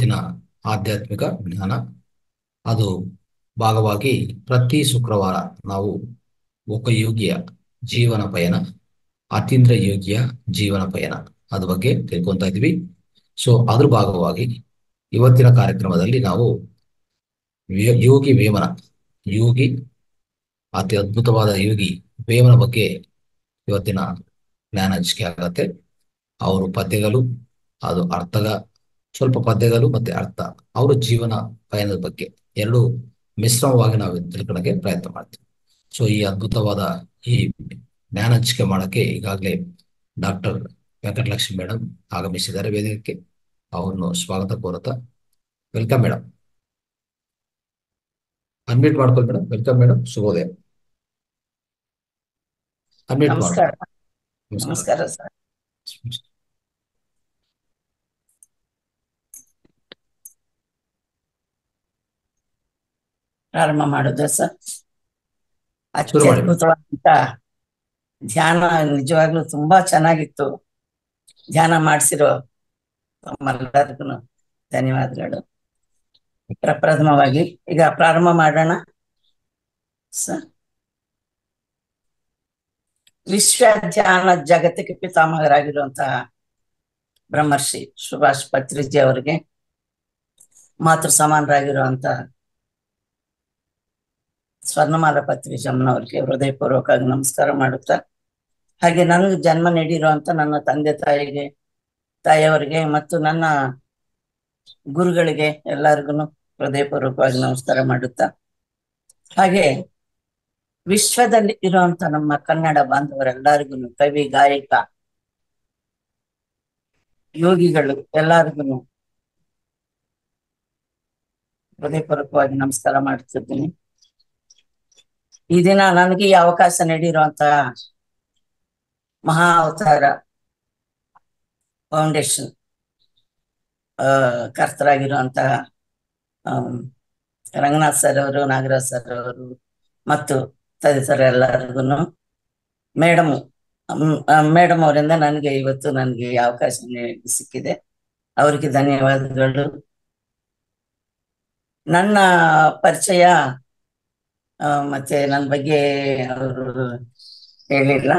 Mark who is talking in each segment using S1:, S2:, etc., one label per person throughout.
S1: ಇವತ್ತಿನ ಆಧ್ಯಾತ್ಮಿಕ ಜ್ಞಾನ ಅದು ಭಾಗವಾಗಿ ಪ್ರತಿ ಶುಕ್ರವಾರ ನಾವು ಒಬ್ಬ ಯೋಗಿಯ ಜೀವನ ಪಯಣ ಅತೀಂದ್ರ ಯೋಗಿಯ ಜೀವನ ಪಯಣ ಅದ್ರ ಬಗ್ಗೆ ತಿಳ್ಕೊಂತ ಇದ್ವಿ ಸೊ ಅದ್ರ ಭಾಗವಾಗಿ ಇವತ್ತಿನ ಕಾರ್ಯಕ್ರಮದಲ್ಲಿ ನಾವು ವಿ- ಯೋಗಿ ವೇಮನ ಯೋಗಿ ಅತಿ ಅದ್ಭುತವಾದ ಯೋಗಿ ವೇಮನ ಬಗ್ಗೆ ಇವತ್ತಿನ ಜ್ಞಾನ ಹಂಚಿಕೆ ಆಗತ್ತೆ ಅವರು ಪದ್ಯಗಳು ಅದು ಅರ್ಥಗ ಸ್ವಲ್ಪ ಪದ್ಯಗಳು ಮತ್ತೆ ಅರ್ಥ ಅವರ ಜೀವನ ಪಯಣದ ಬಗ್ಗೆ ಎರಡು ಮಿಶ್ರಮವಾಗಿ ನಾವು ತಿಳ್ಕೊಳ್ಳೋಕೆ ಪ್ರಯತ್ನ ಮಾಡ್ತೀವಿ ಸೊ ಈ ಅದ್ಭುತವಾದ ಈ ಜ್ಞಾನ ಹಂಚಿಕೆ ಮಾಡಕ್ಕೆ ಈಗಾಗಲೇ ಡಾಕ್ಟರ್ ವೆಂಕಟಲಕ್ಷ್ಮಿ ಮೇಡಮ್ ಆಗಮಿಸಿದ್ದಾರೆ ವೇದಿಕೆಗೆ ಅವ್ರನ್ನು ಸ್ವಾಗತ ಕೋರುತ್ತಾ ವೆಲ್ಕಮ್ ಮೇಡಮ್ ಅನ್ಮ್ಯೂಟ್ ಮಾಡ್ಕೊಳ್ಳಿ ಮೇಡಮ್ ವೆಲ್ಕಮ್ ಮೇಡಮ್ ಶುಭೋದಯ ಅನ್ಮ್ಯೂಟ್ ಮಾಡಿ
S2: ನಮಸ್ಕಾರ
S1: ನಮಸ್ಕಾರ
S2: ನಮಸ್ಕಾರ ಸರ್ ಪ್ರಾರಂಭ ಮಾಡುದು ಸರ್
S1: ಶುರು ಮಾಡಿ ಮೇಡಮ್
S2: ಅತ್ಯದ್ಭುತವಾದಂತ ಧ್ಯಾನ ನಿಜವಾಗ್ಲೂ ತುಂಬಾ ಚೆನ್ನಾಗಿತ್ತು ಧ್ಯಾನ ಮಾಡಿಸಿರೋ ತಮ್ಮೆಲ್ಲರಿಗೂ ಧನ್ಯವಾದಗಳು ಪ್ರಪ್ರಥಮವಾಗಿ ಈಗ ಪ್ರಾರಂಭ ಮಾಡೋಣ ಸರ್ ವಿಶ್ವ ಧ್ಯಾನ ಜಗತ್ತಿಗೆ ಪಿತಾಮಹರಾಗಿರುವಂತಹ ಬ್ರಹ್ಮರ್ಷಿ ಸುಭಾಷ್ ಪತ್ರಿಜಿ ಅವರಿಗೆ ಮಾತೃ ಸಮಾನರಾಗಿರುವಂತ ಸ್ವರ್ಣಮಾಲ ಪತ್ರಿಜಮ್ಮನವರಿಗೆ ಹೃದಯಪೂರ್ವಕವಾಗಿ ನಮಸ್ಕಾರ ಮಾಡುತ್ತಾ ಹಾಗೆ ನನಗೆ ಜನ್ಮ ನೀಡಿರುವಂತ ನನ್ನ ತಂದೆ ತಾಯಿಗೆ ತಾಯಿಯವರಿಗೆ ಮತ್ತು ನನ್ನ ಗುರುಗಳಿಗೆ ಎಲ್ಲರಿಗೂ ಹೃದಯಪೂರ್ವಕವಾಗಿ ನಮಸ್ಕಾರ ಮಾಡುತ್ತಾ ಹಾಗೆ ವಿಶ್ವದಲ್ಲಿ ಇರುವಂತ ನಮ್ಮ ಕನ್ನಡ ಬಾಂಧವರೆಲ್ಲರಿಗೂ ಕವಿ ಗಾಯಕ ಯೋಗಿಗಳು ಎಲ್ಲರಿಗೂ ಹೃದಯಪೂರ್ವಕವಾಗಿ ನಮಸ್ಕಾರ ಮಾಡುತ್ತಿದ್ದೀನಿ ಈ ದಿನ ನನಗೆ ಈ ಅವಕಾಶ ನೀಡಿರುವಂತಹ ಮಹಾ ಅವತಾರ ಫೌಂಡೇಶನ್ ಆ ಕರ್ತರಾಗಿರುವಂತಹ ಆಮ್, ರಂಗನಾಥ್ ಸರ್ ಅವರು ನಾಗರಾಜ್ ಸರ್ ಅವರು ಮತ್ತು ತದಿತರ ಎಲ್ಲರಿಗೂ ಮೇಡಮ್ ಮೇಡಮ್ ಅವರಿಂದ ನನಗೆ ಇವತ್ತು ನನಗೆ ಈ ಅವಕಾಶ ನೀ- ಸಿಕ್ಕಿದೆ ಅವರಿಗೆ ಧನ್ಯವಾದಗಳು ನನ್ನ ಪರಿಚಯ ಆ, ಮತ್ತೆ ನನ್ನ ಬಗ್ಗೆ ಅವರು ಹೇಳಿಲ್ಲ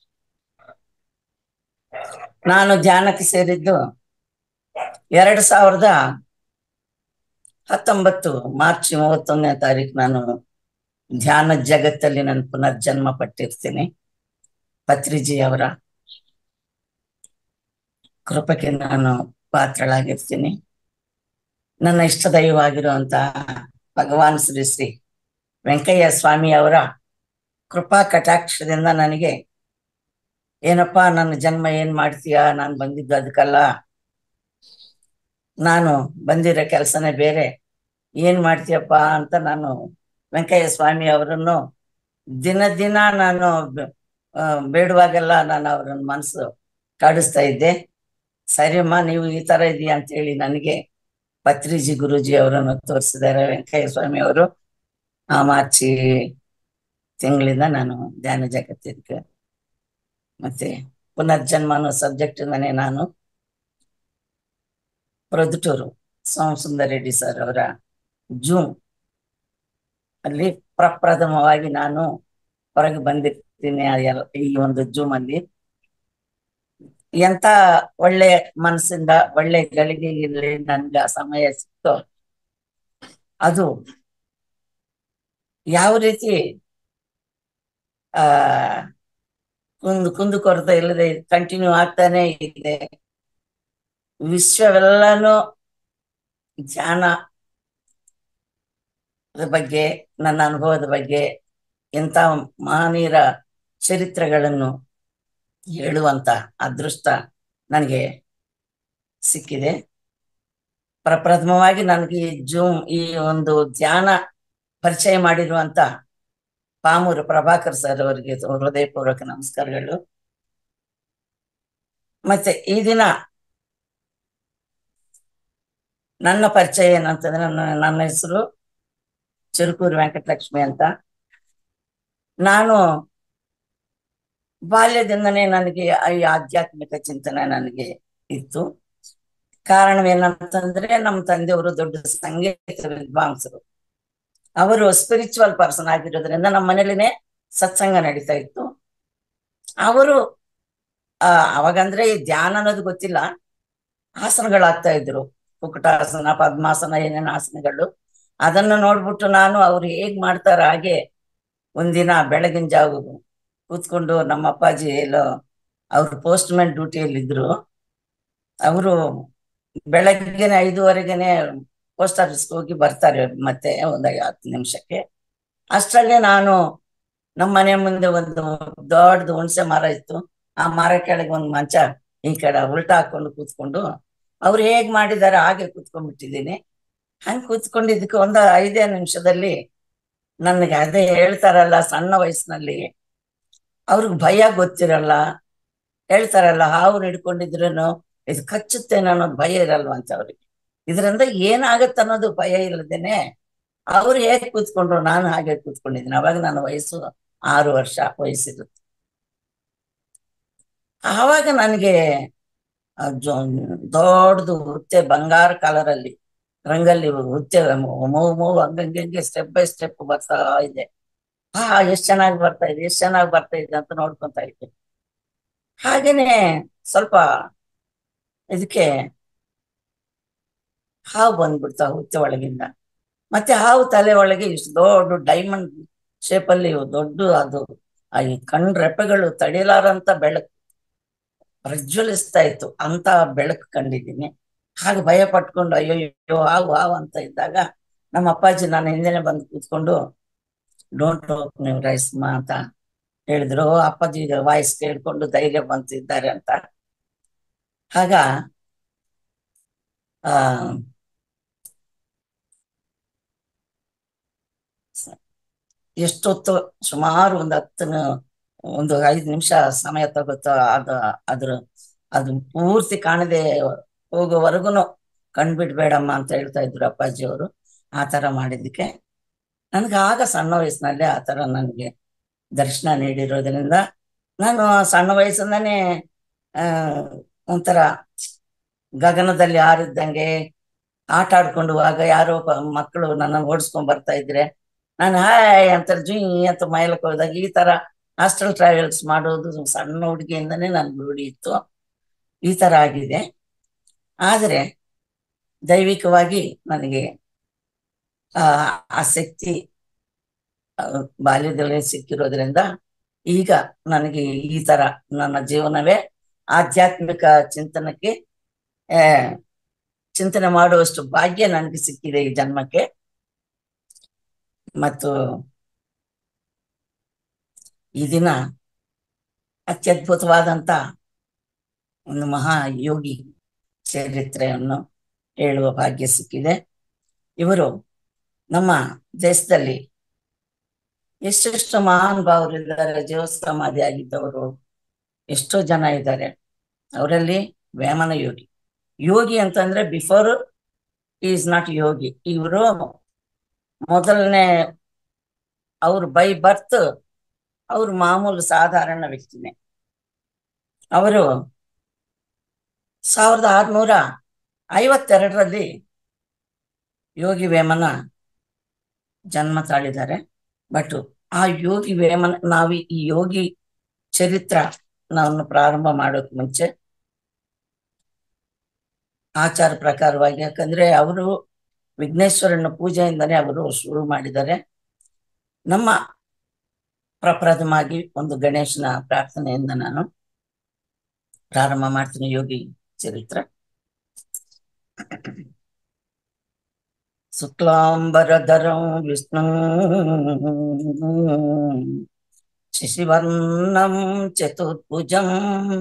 S2: ನಾನು ಧ್ಯಾನಕ್ಕೆ ಸೇರಿದ್ದು ಎರಡು ಸಾವಿರದ ಹತ್ತೊಂಬತ್ತು ಮಾರ್ಚ್ ಮೂವತ್ತೊಂದನೇ ತಾರೀಕು ನಾನು ಧ್ಯಾನ ಜಗತ್ತಲ್ಲಿ ನಾನು ಪುನರ್ಜನ್ಮ ಪಟ್ಟಿರ್ತೀನಿ ಪತ್ರಿಜಿ ಅವರ ಕೃಪಕ್ಕೆ ನಾನು ಪಾತ್ರಳಾಗಿರ್ತೀನಿ ನನ್ನ ಇಷ್ಟ ದೈವವಾಗಿರುವಂತಹ ಭಗವಾನ್ ಶ್ರೀ ಶ್ರೀ ವೆಂಕಯ್ಯ ಸ್ವಾಮಿ ಅವರ ಕೃಪಾ ಕಟಾಕ್ಷದಿಂದ ನನಗೆ ಏನಪ್ಪಾ ನನ್ನ ಜನ್ಮ ಏನ್ ಮಾಡ್ತೀಯಾ ನಾನು ಬಂದಿದ್ದು ಅದಕ್ಕಲ್ಲ ನಾನು ಬಂದಿರೋ ಕೆಲಸನೇ ಬೇರೆ ಏನ್ ಮಾಡ್ತೀಯಪ್ಪ ಅಂತ ನಾನು ವೆಂಕಯ್ಯ ಸ್ವಾಮಿ ಅವರನ್ನು ದಿನ ದಿನ ನಾನು ಬೆ- ಆ, ಬೇಡುವಾಗೆಲ್ಲ ನಾನು ಅವರನ್ನ ಮನಸ್ಸು ಕಾಡಿಸ್ತಾ ಇದ್ದೆ ಸರಿಯಮ್ಮ ನೀವು ಈ ತರ ಇದೀಯ ಅಂತ ಹೇಳಿ ನನಗೆ ಪತ್ರಿಜಿ ಗುರುಜಿ ಅವರನ್ನು ತೋರಿಸಿದ್ದಾರೆ ವೆಂಕಯ್ಯ ಸ್ವಾಮಿ ಅವರು ಆ ಮಾರ್ಚಿ ತಿಂಗಳಿಂದ ನಾನು ಧ್ಯಾನ ಜಗತ್ತಿಗೆ ಮತ್ತೆ ಪುನರ್ಜನ್ಮ ಅನ್ನೋ ಸಬ್ಜೆಕ್ಟ್ ಇಂದಾನೆ ನಾನು ಪ್ರೊದ್ದುಟೂರು ಸೋಮಸುಂದರ ರೆಡ್ಡಿ ಸರ್ ಅವರ ಜೂಮ್ ಅಲ್ಲಿ ಪ್ರಪ್ರಥಮವಾಗಿ ನಾನು ಹೊರಗೆ ಬಂದಿರ್ತೀನಿ ಆ ಎಲ್- ಈ ಒಂದು ಜೂಮ್ ಅಲ್ಲಿ ಎಂತ ಒಳ್ಳೆ ಮನಸ್ಸಿಂದ ಒಳ್ಳೆ ಗಳಿಗೆಯಲ್ಲಿ ನನ್ಗೆ ಆ ಸಮಯ ಸಿಕ್ತೋ ಅದು ಯಾವ ರೀತಿ ಆ ಕುಂದು ಕುಂದು ಕೊರತೆ ಇಲ್ಲದೆ ಕಂಟಿನ್ಯೂ ಆಗ್ತಾನೆ ಇದೆ ವಿಶ್ವವೆಲ್ಲಾನು ಧ್ಯಾನ ಬಗ್ಗೆ ನನ್ನ ಅನುಭವದ ಬಗ್ಗೆ ಎಂತ ಮಹನೀಯರ ಚರಿತ್ರೆಗಳನ್ನು ಹೇಳುವಂತ ಅದೃಷ್ಟ ನನಗೆ ಸಿಕ್ಕಿದೆ ಪ್ರಪ್ರಥಮವಾಗಿ ನನಗೆ ಈ ಜೂಮ್ ಈ ಒಂದು ಧ್ಯಾನ ಪರಿಚಯ ಮಾಡಿರುವಂತ ಪಾಮೂರು ಪ್ರಭಾಕರ್ ಸರ್ ಅವರಿಗೆ ಹೃದಯಪೂರ್ವಕ ನಮಸ್ಕಾರಗಳು ಮತ್ತೆ ಈ ದಿನ ನನ್ನ ಪರಿಚಯ ಏನಂತಂದ್ರೆ ನನ್ನ ನನ್ನ ಹೆಸರು ಚಿರುಕೂರು ವೆಂಕಟಲಕ್ಷ್ಮಿ ಅಂತ ನಾನು ಬಾಲ್ಯದಿಂದನೇ ನನಗೆ ಈ ಆಧ್ಯಾತ್ಮಿಕ ಚಿಂತನೆ ನನಗೆ ಇತ್ತು ಕಾರಣವೇನಂತಂದ್ರೆ ನಮ್ಮ ತಂದೆಯವರು ದೊಡ್ಡ ಸಂಗೀತ ವಿದ್ವಾಂಸರು ಅವರು ಸ್ಪಿರಿಚುವಲ್ ಪರ್ಸನ್ ಆಗಿರೋದ್ರಿಂದ ನಮ್ಮ ಮನೇಲಿನೇ ಸತ್ಸಂಗ ನಡೀತಾ ಇತ್ತು ಅವರು ಆ ಅವಾಗಂದ್ರೆ ಈ ಧ್ಯಾನ ಅನ್ನೋದು ಗೊತ್ತಿಲ್ಲ ಆಸನಗಳಾಗ್ತಾ ಇದ್ರು ಕುಕಟಾಸನ ಪದ್ಮಾಸನ ಏನೇನು ಆಸನಗಳು ಅದನ್ನು ನೋಡ್ಬಿಟ್ಟು ನಾನು ಅವ್ರು ಹೇಗ್ ಮಾಡ್ತಾರ ಹಾಗೆ ಒಂದಿನ ಬೆಳಗಿನ ಜಾವ ಕೂತ್ಕೊಂಡು ನಮ್ಮ ಅಪ್ಪಾಜಿ ಎಲ್ಲೋ ಅವ್ರು ಪೋಸ್ಟ್ ಮ್ಯಾನ್ ಡ್ಯೂಟಿಯಲ್ಲಿ ಇದ್ರು ಅವರು ಬೆಳಗ್ಗೆನೆ ಐದುವರೆಗೆನೆ ಪೋಸ್ಟ್ ಆಫೀಸ್ಗೆ ಹೋಗಿ ಬರ್ತಾರೆ ಮತ್ತೆ ಒಂದ್ ಹತ್ತು ನಿಮಿಷಕ್ಕೆ ಅಷ್ಟರಲ್ಲೇ ನಾನು ನಮ್ಮ ಮನೆ ಮುಂದೆ ಒಂದು ದೊಡ್ಡದು ಹುಣಸೆ ಮರ ಇತ್ತು ಆ ಮರ ಕೆಳಗೆ ಒಂದು ಮಂಚ ಈ ಕಡೆ ಉಲ್ಟಾ ಹಾಕೊಂಡು ಕೂತ್ಕೊಂಡು ಅವ್ರು ಹೇಗ್ ಮಾಡಿದಾರೆ ಹಾಗೆ ಕೂತ್ಕೊಂಡ್ಬಿಟ್ಟಿದ್ದೀನಿ ಹಂಗೆ ಕೂತ್ಕೊಂಡಿದ್ದಕ್ಕೆ ಒಂದು ಐದೇ ನಿಮಿಷದಲ್ಲಿ ನನಗೆ ಅದೇ ಹೇಳ್ತಾರಲ್ಲ ಸಣ್ಣ ವಯಸ್ಸಿನಲ್ಲಿ ಅವ್ರಿಗೆ ಭಯ ಗೊತ್ತಿರಲ್ಲ ಹೇಳ್ತಾರಲ್ಲ ಹಾವು ಹಿಡ್ಕೊಂಡಿದ್ರೇನು ಇದು ಕಚ್ಚುತ್ತೇನೋ ಅನ್ನೋದು ಭಯ ಇರಲ್ವ ಅಂತ ಅವ್ರಿಗೆ ಇದರಿಂದ ಏನಾಗತ್ತೆ ಅನ್ನೋದು ಭಯ ಇಲ್ಲದೇನೆ ಅವ್ರು ಹೇಗೆ ಕೂತ್ಕೊಂಡ್ರು ನಾನು ಹಾಗೆ ಕೂತ್ಕೊಂಡಿದ್ದೀನಿ ಅವಾಗ ನನ್ನ ವಯಸ್ಸು ಆರು ವರ್ಷ ವಯಸ್ಸಿರುತ್ತೆ ಆವಾಗ ನನಗೆ ದೊಡ್ಡದು ಹುತ್ತೆ ಬಂಗಾರ ಕಲರ್ ಅಲ್ಲಿ ರಂಗಲ್ಲಿ ಹುತ್ತೆ ಮೂವ್ ಮೂವ್ ಹಂಗಂಗೆ ಸ್ಟೆಪ್ ಬೈ ಸ್ಟೆಪ್ ಬರ್ತಾ ಇದೆ ಹಾ ಎಷ್ಟ್ ಚೆನ್ನಾಗಿ ಬರ್ತಾ ಇದೆ ಎಷ್ಟ್ ಚೆನ್ನಾಗಿ ಬರ್ತಾ ಇದೆ ಅಂತ ನೋಡ್ಕೊಂತ ಇದ್ದೆ ಹಾಗೇನೆ ಸ್ವಲ್ಪ ಇದಕ್ಕೆ ಹಾವು ಬಂದ್ಬಿಡ್ತಾ ಹುತ್ತೆ ಒಳಗಿಂದ ಮತ್ತೆ ಹಾವು ತಲೆ ಒಳಗೆ ಇಷ್ಟು ದೊಡ್ಡ ಡೈಮಂಡ್ ಶೇಪ್ ಅಲ್ಲಿ ದೊಡ್ಡ ಅದು ಆ ಈ ಕಣ್ ರೆಪ್ಪೆಗಳು ತಡಿಲಾರಂತ ಬೆಳಕು ಪ್ರಜ್ವಲಿಸ್ತಾ ಇತ್ತು ಅಂತ ಬೆಳಕು ಕಂಡಿದ್ದೀನಿ ಹಾಗೆ ಭಯ ಪಟ್ಕೊಂಡು ಅಯ್ಯೋ ಅಯ್ಯೋ ಹಾವು ಹಾವು ಅಂತ ಇದ್ದಾಗ ನಮ್ಮ ಅಪ್ಪಾಜಿ ನಾನು ಹಿಂದೆನೆ ಬಂದು ಕೂತ್ಕೊಂಡು ಡೋಂಟ್ ನೀವು ರೈಸ್ಮಾ ಅಂತ ಹೇಳಿದ್ರು ಅಪ್ಪಾಜಿ ವಾಯ್ಸ್ ಕೇಳ್ಕೊಂಡು ಧೈರ್ಯ ಬಂತಿದ್ದಾರೆ ಅಂತ ಆಗ ಆ ಎಷ್ಟೊತ್ತು ಸುಮಾರು ಒಂದು ಹತ್ತು ಒಂದು ಐದು ನಿಮಿಷ ಸಮಯ ತಗೋತೋ ಅದು ಅದ್ರ ಅದು ಪೂರ್ತಿ ಕಾಣದೆ ಹೋಗೋವರೆಗೂ ಕಣ್ಬಿಡ್ಬೇಡಮ್ಮ ಅಂತ ಹೇಳ್ತಾ ಇದ್ರು ಅಪ್ಪಾಜಿ ಅವರು ಆ ತರ ಮಾಡಿದ್ದಕ್ಕೆ ನನ್ಗೆ ಆಗ ಸಣ್ಣ ವಯಸ್ಸಿನಲ್ಲಿ ಆ ತರ ನನಗೆ ದರ್ಶನ ನೀಡಿರೋದ್ರಿಂದ ನಾನು ಸಣ್ಣ ವಯಸ್ಸಿಂದಾನೇ ಆ ಒಂಥರ ಗಗನದಲ್ಲಿ ಹಾರಿದ್ದಂಗೆ ಆಟ ಆಡ್ಕೊಂಡು ಆಗ ಯಾರೋ ಮಕ್ಕಳು ನನ್ನನ್ನು ಓಡಿಸ್ಕೊಂಡ್ ಬರ್ತಾ ಇದ್ರೆ ನಾನು ಹಾಯ್ ಅಂತ ಜುಯ್ ಅಂತ ಮೈಲಕ್ಕೆ ಹೋದಾಗ ಈ ತರ ಹಾಸ್ಟೆಲ್ ಟ್ರಾವೆಲ್ಸ್ ಮಾಡೋದು ಸಣ್ಣ ಹುಡುಗಿಯಿಂದನೇ ನನ್ಗೆ ರೂಢಿ ಇತ್ತು ಈ ತರ ಆಗಿದೆ ಆದರೆ ದೈವಿಕವಾಗಿ ನನಗೆ ಆ ಆಸಕ್ತಿ ಬಾಲ್ಯದಲ್ಲಿ ಸಿಕ್ಕಿರೋದ್ರಿಂದ ಈಗ ನನಗೆ ಈ ತರ ನನ್ನ ಜೀವನವೇ ಆಧ್ಯಾತ್ಮಿಕ ಚಿಂತನಕ್ಕೆ ಆ ಚಿಂತನೆ ಮಾಡುವಷ್ಟು ಭಾಗ್ಯ ನನಗೆ ಸಿಕ್ಕಿದೆ ಈ ಜನ್ಮಕ್ಕೆ ಮತ್ತು ಈ ದಿನ ಅತ್ಯದ್ಭುತವಾದಂತ ಒಂದು ಮಹಾ ಯೋಗಿ ಚರಿತ್ರೆಯನ್ನು ಹೇಳುವ ಭಾಗ್ಯ ಸಿಕ್ಕಿದೆ ಇವರು ನಮ್ಮ ದೇಶದಲ್ಲಿ ಎಷ್ಟೆಷ್ಟು ಮಹಾನ್ ಭಾವರಿದ್ದಾರೆ ಜೀವ ಸಮಾಧಿ ಆಗಿದ್ದವರು ಎಷ್ಟೋ ಜನ ಇದ್ದಾರೆ ಅವರಲ್ಲಿ ವೇಮನ ಯೋಗಿ ಯೋಗಿ ಅಂತಂದ್ರೆ ಬಿಫೋರ್ ಈಸ್ ನಾಟ್ ಯೋಗಿ ಇವರು ಮೊದಲನೇ ಅವ್ರು ಬೈ ಬರ್ತ್ ಅವ್ರು ಮಾಮೂಲು ಸಾಧಾರಣ ವ್ಯಕ್ತಿನೇ ಅವರು ಸಾವಿರದ ಆರುನೂರ ಐವತ್ತೆರಡರಲ್ಲಿ ಯೋಗಿ ವೇಮನ ಜನ್ಮ ತಾಳಿದ್ದಾರೆ ಬಟ್ ಆ ಯೋಗಿ ವೇಮನ ನಾವು ಈ ಯೋಗಿ ಚರಿತ್ರ ನಾವು ಪ್ರಾರಂಭ ಮಾಡೋಕ್ ಮುಂಚೆ ಆಚಾರ ಪ್ರಕಾರವಾಗಿ ಯಾಕಂದ್ರೆ ಅವರು ವಿಘ್ನೇಶ್ವರನ ಪೂಜೆಯಿಂದನೇ ಅವರು ಶುರು ಮಾಡಿದ್ದಾರೆ ನಮ್ಮ ಪ್ರಪ್ರಥಮವಾಗಿ ಒಂದು ಗಣೇಶನ ಪ್ರಾರ್ಥನೆಯಿಂದ ನಾನು ಪ್ರಾರಂಭ ಮಾಡ್ತೀನಿ ಯೋಗಿ ಚರಿತ್ರ ಶುಕ್ಲಾಂಬರಧರಂ ವಿಷ್ಣು ಶಿಶಿವರ್ಣಂ ಚತುರ್ಭುಜಂ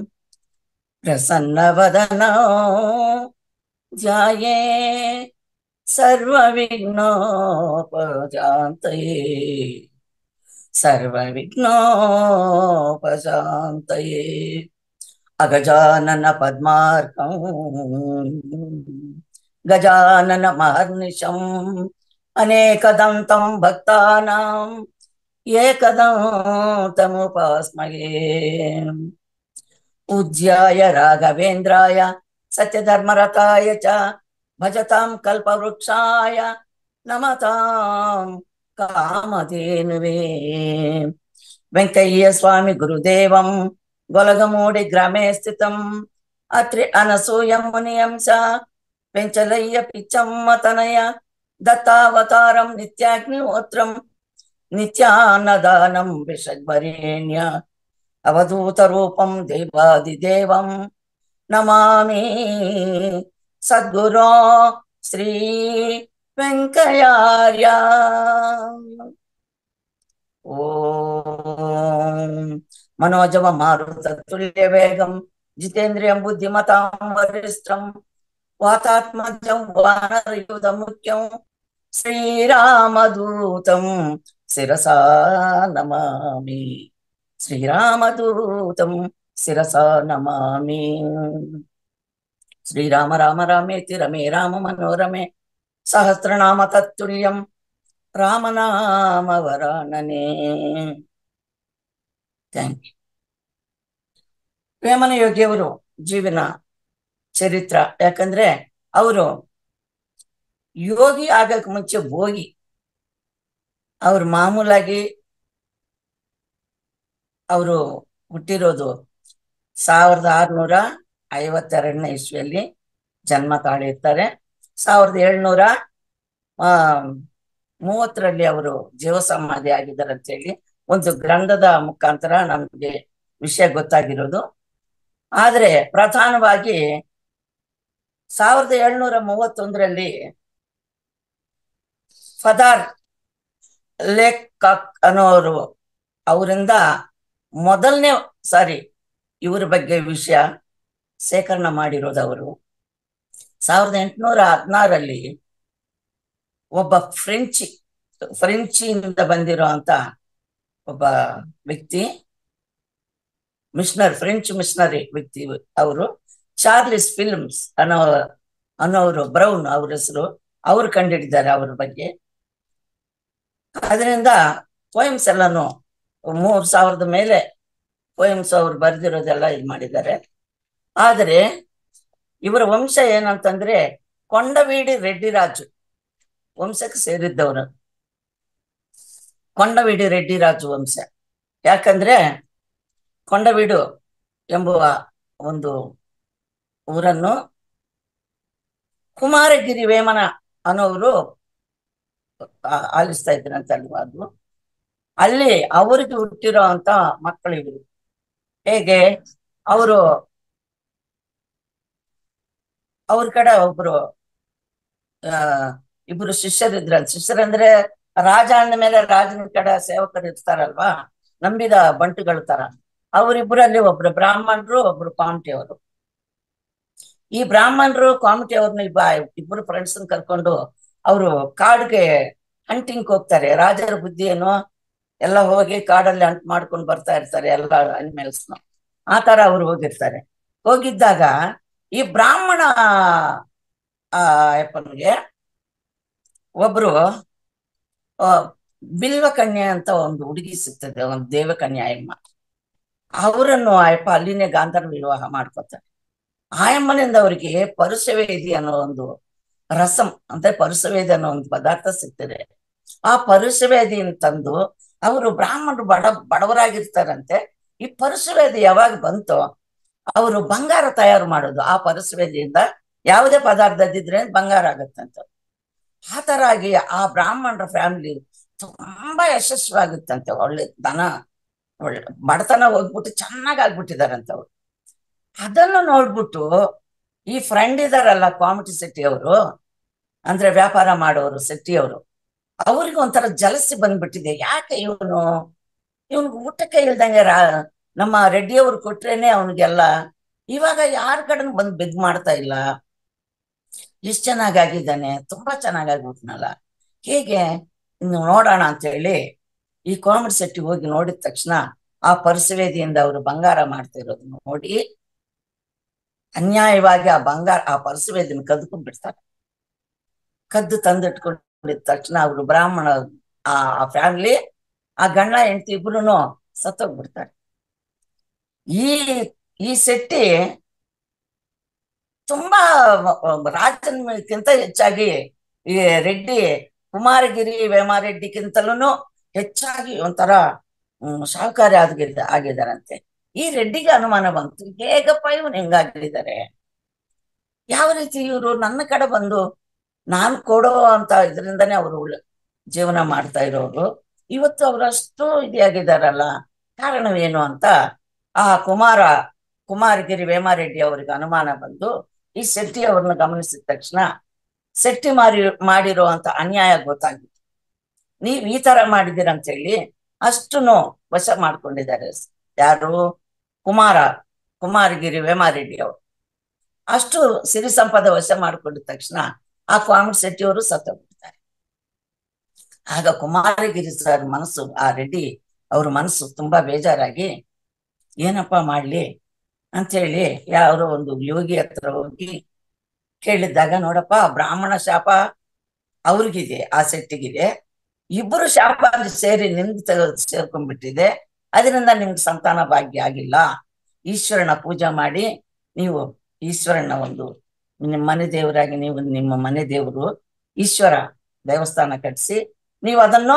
S2: ಪ್ರಸನ್ನವದನೋ ಧ್ಯಾಯೇ ಸರ್ವವಿಘ್ನೋಪಜಾಂತಯೇ ಸರ್ವವಿಘ್ನೋಪಶಾಂತಯೇ ಅಗಜಾನನ ಪದ್ಮಾರ್ಕಂ ಗಜಾನನ ಮಹರ್ನಿಶಂ ಅನೇಕದಂತಂ ಭಕ್ತಾನಾಂ ಏಕದಂತಮುಪಾಸ್ಮಯೇ ಪೂಜ್ಯಾಯ ರಾಘವೇಂದ್ರಾಯ ಸತ್ಯಧರ್ಮರತಾಯ ಚ ಭಜತಾಂ ಕಲ್ಪವೃಕ್ಷಾಯ ನಮತಾಂ ಕಾಮಧೇನುವೇ వెంకయ్య స్వామి గురుదేవం గొలగమూడి గ్రామే స్థితం అత్రి అనసూయ మునియంస పెంచలయ్య పిచ్చమ్మ తనయ దత్తావతారం నిత్యాగ్నిహోత్రం నిత్యాన్నదానం విషగ్వరేణ్య అవధూత రూపం దేవాదిదేవం నమామి సద్గురో శ్రీ వెంకయార్య ఓం మనోజవ మారుత తుల్య వేగం జితేంద్రియం బుద్ధిమతాం వరిష్టం వాతాత్మజం వానరయుధ ముఖ్యం శ్రీరామదూతం శిరసా నమామి శ్రీరామదూతం శిరసా నమామి శ్రీరామ రామ రామేతి రమే రామ మనోరమే సహస్రనామ తత్తుల్యం ರಾಮನಾಮ ವರಾನನೆ ಥ್ಯಾಂಕ್ ಯು ವೇಮನ ಯೋಗಿಯವರು ಜೀವನ ಚರಿತ್ರ ಯಾಕಂದ್ರೆ ಅವರು ಯೋಗಿ ಆಗಕ್ ಮುಂಚೆ ಭೋಗಿ ಅವ್ರು ಮಾಮೂಲಾಗಿ ಅವರು ಹುಟ್ಟಿರೋದು ಸಾವಿರದ ಆರ್ನೂರ ಐವತ್ತೆರಡನೇ ಇಸ್ವಿಯಲ್ಲಿ ಜನ್ಮ ತಾಳಿರ್ತಾರೆ ಸಾವಿರದ ಏಳ್ನೂರ ಆ ಮೂವತ್ತರಲ್ಲಿ ಅವರು ಜೀವ ಸಮಾಧಿ ಆಗಿದ್ದಾರೆ ಅಂತ ಹೇಳಿ ಒಂದು ಗ್ರಂಥದ ಮುಖಾಂತರ ನಮಗೆ ವಿಷಯ ಗೊತ್ತಾಗಿರೋದು ಆದ್ರೆ ಪ್ರಧಾನವಾಗಿ ಸಾವಿರದ ಏಳ್ನೂರ ಮೂವತ್ತೊಂದರಲ್ಲಿ ಫದಾರ್ ಲೇಕ್ ಕಾಕ್ ಅನ್ನೋರು ಅವರಿಂದ ಮೊದಲನೇ ಸಾರಿ ಇವ್ರ ಬಗ್ಗೆ ವಿಷಯ ಸೇಕರಣ ಮಾಡಿರೋದು ಅವರು ಸಾವಿರದ ಎಂಟುನೂರ ಹದಿನಾರಲ್ಲಿ ಒಬ್ಬ ಫ್ರೆಂಚಿ ಫ್ರೆಂಚಿಯಿಂದ ಬಂದಿರೋ ಅಂತ ಒಬ್ಬ ವ್ಯಕ್ತಿ ಮಿಷನರಿ ಫ್ರೆಂಚ್ ಮಿಷನರಿ ವ್ಯಕ್ತಿ ಅವರು ಚಾರ್ಲಿಸ್ ಫಿಲ್ಮ್ಸ್ ಅನ್ನೋ ಅನ್ನೋರು ಬ್ರೌನ್ ಅವ್ರ ಹೆಸರು ಅವ್ರು ಕಂಡಿಡಿದ್ದಾರೆ ಅವ್ರ ಬಗ್ಗೆ ಅದರಿಂದ ಪೋಯಮ್ಸ್ ಎಲ್ಲಾನು ಮೂರ್ ಸಾವಿರದ ಮೇಲೆ ಪೋಯಮ್ಸ್ ಅವ್ರು ಬರೆದಿರೋದೆಲ್ಲ ಇದು ಮಾಡಿದ್ದಾರೆ ಆದರೆ ಇವರ ವಂಶ ಏನಂತಂದ್ರೆ ಕೊಂಡವೀಡಿ ರೆಡ್ಡಿ ರಾಜು ವಂಶಕ್ಕೆ ಸೇರಿದ್ದವರು ಕೊಂಡವೀಡಿ ರೆಡ್ಡಿ ರಾಜು ವಂಶ ಯಾಕಂದ್ರೆ ಕೊಂಡವೀಡು ಎಂಬುವ ಒಂದು ಊರನ್ನು ಕುಮಾರಗಿರಿ ವೇಮನ ಅನ್ನೋರು ಆಲಿಸ್ತಾ ಇದ್ರಂತ ಅಲ್ಲಿ ಅದು ಅಲ್ಲಿ ಅವರಿಗೆ ಹುಟ್ಟಿರೋ ಅಂತ ಮಕ್ಕಳಿಗೆ ಹೇಗೆ ಅವರು ಅವ್ರ ಕಡೆ ಒಬ್ರು ಆ ಇಬ್ರು ಶಿಷ್ಯರಿದ್ರ ಶಿಷ್ಯರಂದ್ರೆ ರಾಜ ಅಂದ ಮೇಲೆ ರಾಜನ ಕಡೆ ಸೇವಕರು ಇರ್ತಾರಲ್ವಾ ನಂಬಿದ ಬಂಟುಗಳ ತರ ಅವರಿಬ್ಬರಲ್ಲಿ ಒಬ್ರು ಬ್ರಾಹ್ಮಣರು ಒಬ್ರು ಕಾಮಟಿಯವರು ಈ ಬ್ರಾಹ್ಮಣರು ಕಾಮಟಿಯವ್ರನ್ನ ಇಬ್ಬ ಇಬ್ರು ಫ್ರೆಂಡ್ಸ್ ಕರ್ಕೊಂಡು ಅವರು ಕಾಡ್ಗೆ ಹಂಟಿಂಗ್ ಹೋಗ್ತಾರೆ ರಾಜರ ಬುದ್ಧಿ ಏನು ಎಲ್ಲ ಹೋಗಿ ಕಾಡಲ್ಲಿ ಹಂಟ್ ಮಾಡ್ಕೊಂಡು ಬರ್ತಾ ಇರ್ತಾರೆ ಎಲ್ಲ ಅನಿಮಲ್ಸ್ ಆ ತರ ಅವ್ರು ಹೋಗಿರ್ತಾರೆ ಹೋಗಿದ್ದಾಗ ಈ ಬ್ರಾಹ್ಮಣ ಆ ಯಪ್ಪನಿಗೆ ಒಬ್ರು ಬಿಲ್ವಕನ್ಯೆ ಅಂತ ಒಂದು ಹುಡುಗಿ ಸಿಗ್ತದೆ ಒಂದು ದೇವಕನ್ಯಾ ಅಯ್ಯಮ್ಮ ಅವರನ್ನು ಆಯಪ್ಪ ಅಲ್ಲಿನೇ ಗಾಂಧರ್ವ ವಿವಾಹ ಮಾಡ್ಕೋತಾರೆ ಆಯಮ್ಮನಿಂದ ಅವರಿಗೆ ಪರುಷವೇದಿ ಅನ್ನೋ ಒಂದು ರಸಂ ಅಂದ್ರೆ ಪರುಷವೇದಿ ಅನ್ನೋ ಒಂದು ಪದಾರ್ಥ ಸಿಗ್ತದೆ ಆ ಪರುಷವೇದಿಯನ್ನು ತಂದು ಅವರು ಬ್ರಾಹ್ಮಣರು ಬಡ ಬಡವರಾಗಿರ್ತಾರಂತೆ ಈ ಪರುಷವೇದಿ ಯಾವಾಗ ಬಂತೋ ಅವರು ಬಂಗಾರ ತಯಾರು ಮಾಡೋದು ಆ ಪರಸ್ವೇದಿಯಿಂದ ಯಾವುದೇ ಪದಾರ್ಥ ಇದ್ರೆ ಬಂಗಾರ ಆಗತ್ತಂತ ಆ ತರ ಆಗಿ ಆ ಬ್ರಾಹ್ಮಣರ ಫ್ಯಾಮಿಲಿ ತುಂಬಾ ಯಶಸ್ವಿಯಾಗುತ್ತಂತೆ ಒಳ್ಳೆ ದನ ಒಳ್ಳೆ ಬಡತನ ಹೋಗ್ಬಿಟ್ಟು ಚೆನ್ನಾಗಿ ಆಗ್ಬಿಟ್ಟಿದಾರಂತ ಅವ್ರು ಅದನ್ನು ನೋಡ್ಬಿಟ್ಟು ಈ ಫ್ರೆಂಡ್ ಇದಾರಲ್ಲ ಕಾಮಿಟಿ ಸೆಟ್ಟಿ ಅವರು ಅಂದ್ರೆ ವ್ಯಾಪಾರ ಮಾಡೋರು ಸೆಟ್ಟಿ ಅವರು ಅವ್ರಿಗೆ ಒಂಥರ ಜಲಸಿ ಬಂದ್ಬಿಟ್ಟಿದೆ ಯಾಕೆ ಇವನು ಇವನ್ಗೆ ಊಟಕ್ಕೆ ಇಲ್ದಂಗೆ ರಾ ನಮ್ಮ ರೆಡ್ಡಿಯವ್ರು ಕೊಟ್ರೇನೆ ಅವನಿಗೆಲ್ಲ ಇವಾಗ ಯಾರ ಕಡೆ ಬಂದು ಬೆದ್ ಮಾಡ್ತಾ ಇಲ್ಲ ಎಷ್ಟ್ ಚೆನ್ನಾಗಾಗಿದ್ದಾನೆ ತುಂಬಾ ಚೆನ್ನಾಗಾಗ್ಬಿಟ್ನಲ್ಲ ಹೇಗೆ ಇನ್ನು ನೋಡೋಣ ಅಂತ ಹೇಳಿ ಈ ಕೋಮಡಿ ಸೆಟ್ಟಿ ಹೋಗಿ ನೋಡಿದ ತಕ್ಷಣ ಆ ಪರಸವೇದಿಯಿಂದ ಅವರು ಬಂಗಾರ ಮಾಡ್ತಿರೋದು ನೋಡಿ ಅನ್ಯಾಯವಾಗಿ ಆ ಬಂಗಾರ ಆ ಪರಸವೇದಿನ ಕದ್ಕೊಂಡ್ ಬಿಡ್ತಾರೆ ಕದ್ದು ತಂದಿಟ್ಕೊಂಡಿದ ತಕ್ಷಣ ಅವರು ಬ್ರಾಹ್ಮಣ ಆ ಫ್ಯಾಮಿಲಿ ಆ ಗಂಡ ಹೆಂಡತಿ ಇಬ್ರು ಸತ್ತೋಗ್ಬಿಡ್ತಾರೆ ಈ ಈ ಸೆಟ್ಟಿ ತುಂಬಾ ರಾಜನ ಮೇಲ್ಕಿಂತ ಹೆಚ್ಚಾಗಿ ಈ ರೆಡ್ಡಿ ಕುಮಾರಗಿರಿ ವೇಮಾರೆಡ್ಡಿಗಿಂತಲೂ ಹೆಚ್ಚಾಗಿ ಒಂಥರ ಹ್ಮ್ ಶಾಹುಕಾರಿ ಆಗಿದ್ದ ಆಗಿದ್ದಾರಂತೆ ಈ ರೆಡ್ಡಿಗೆ ಅನುಮಾನ ಬಂತು ಹೇಗಪ್ಪ ಇವನು ಹೆಂಗಾಗಿದ್ದಾರೆ ಯಾವ ರೀತಿ ಇವರು ನನ್ನ ಕಡೆ ಬಂದು ನಾನು ಕೊಡೋ ಅಂತ ಇದರಿಂದಾನೇ ಅವರು ಜೀವನ ಮಾಡ್ತಾ ಇರೋರು ಇವತ್ತು ಅವರಷ್ಟು ಇದಾಗಿದ್ದಾರಲ್ಲ ಕಾರಣವೇನು ಅಂತ ಆ ಕುಮಾರ ಕುಮಾರಗಿರಿ ವೇಮಾರೆಡ್ಡಿ ಅವರಿಗೆ ಅನುಮಾನ ಬಂದು ಈ ಶೆಟ್ಟಿ ಅವ್ರನ್ನ ಗಮನಿಸಿದ ತಕ್ಷಣ ಶೆಟ್ಟಿ ಮಾರಿ ಮಾಡಿರುವಂತ ಅನ್ಯಾಯ ಗೊತ್ತಾಗಿತ್ತು ನೀವ್ ಈ ತರ ಮಾಡಿದಿರಂತ ಹೇಳಿ ಅಷ್ಟುನು ವಶ ಮಾಡ್ಕೊಂಡಿದ್ದಾರೆ ಯಾರು ಕುಮಾರ ಕುಮಾರಗಿರಿ ವೇಮಾರೆಡ್ಡಿ ಅವರು ಅಷ್ಟು ಸಿರಿ ಸಂಪದ ವಶ ಮಾಡ್ಕೊಂಡಿದ ತಕ್ಷಣ ಆ ಕಾಮಿಡ್ ಶೆಟ್ಟಿ ಅವರು ಸತ್ತೋಗ್ಬಿಡ್ತಾರೆ ಆಗ ಕುಮಾರಗಿರಿ ಸರ್ ಮನಸ್ಸು ಆ ರೆಡ್ಡಿ ಅವ್ರ ಮನಸ್ಸು ತುಂಬಾ ಬೇಜಾರಾಗಿ ಏನಪ್ಪ ಮಾಡ್ಲಿ ಅಂತೇಳಿ ಯಾರೋ ಒಂದು ಯೋಗಿ ಹತ್ರ ಹೋಗಿ ಕೇಳಿದ್ದಾಗ ನೋಡಪ್ಪ ಬ್ರಾಹ್ಮಣ ಶಾಪ ಅವ್ರಿಗಿದೆ ಆ ಸೆಟ್ಟಿಗಿದೆ ಇಬ್ಬರು ಶಾಪ ಸೇರಿ ನಿಮ್ಗೆ ಸೇರ್ಕೊಂಡ್ಬಿಟ್ಟಿದೆ ಅದರಿಂದ ನಿಮ್ಗೆ ಸಂತಾನ ಭಾಗ್ಯ ಆಗಿಲ್ಲ ಈಶ್ವರನ ಪೂಜೆ ಮಾಡಿ ನೀವು ಈಶ್ವರನ ಒಂದು ನಿಮ್ಮ ಮನೆ ದೇವರಾಗಿ ನೀವು ನಿಮ್ಮ ಮನೆ ದೇವರು ಈಶ್ವರ ದೇವಸ್ಥಾನ ಕಟ್ಟಿಸಿ ನೀವು ಅದನ್ನು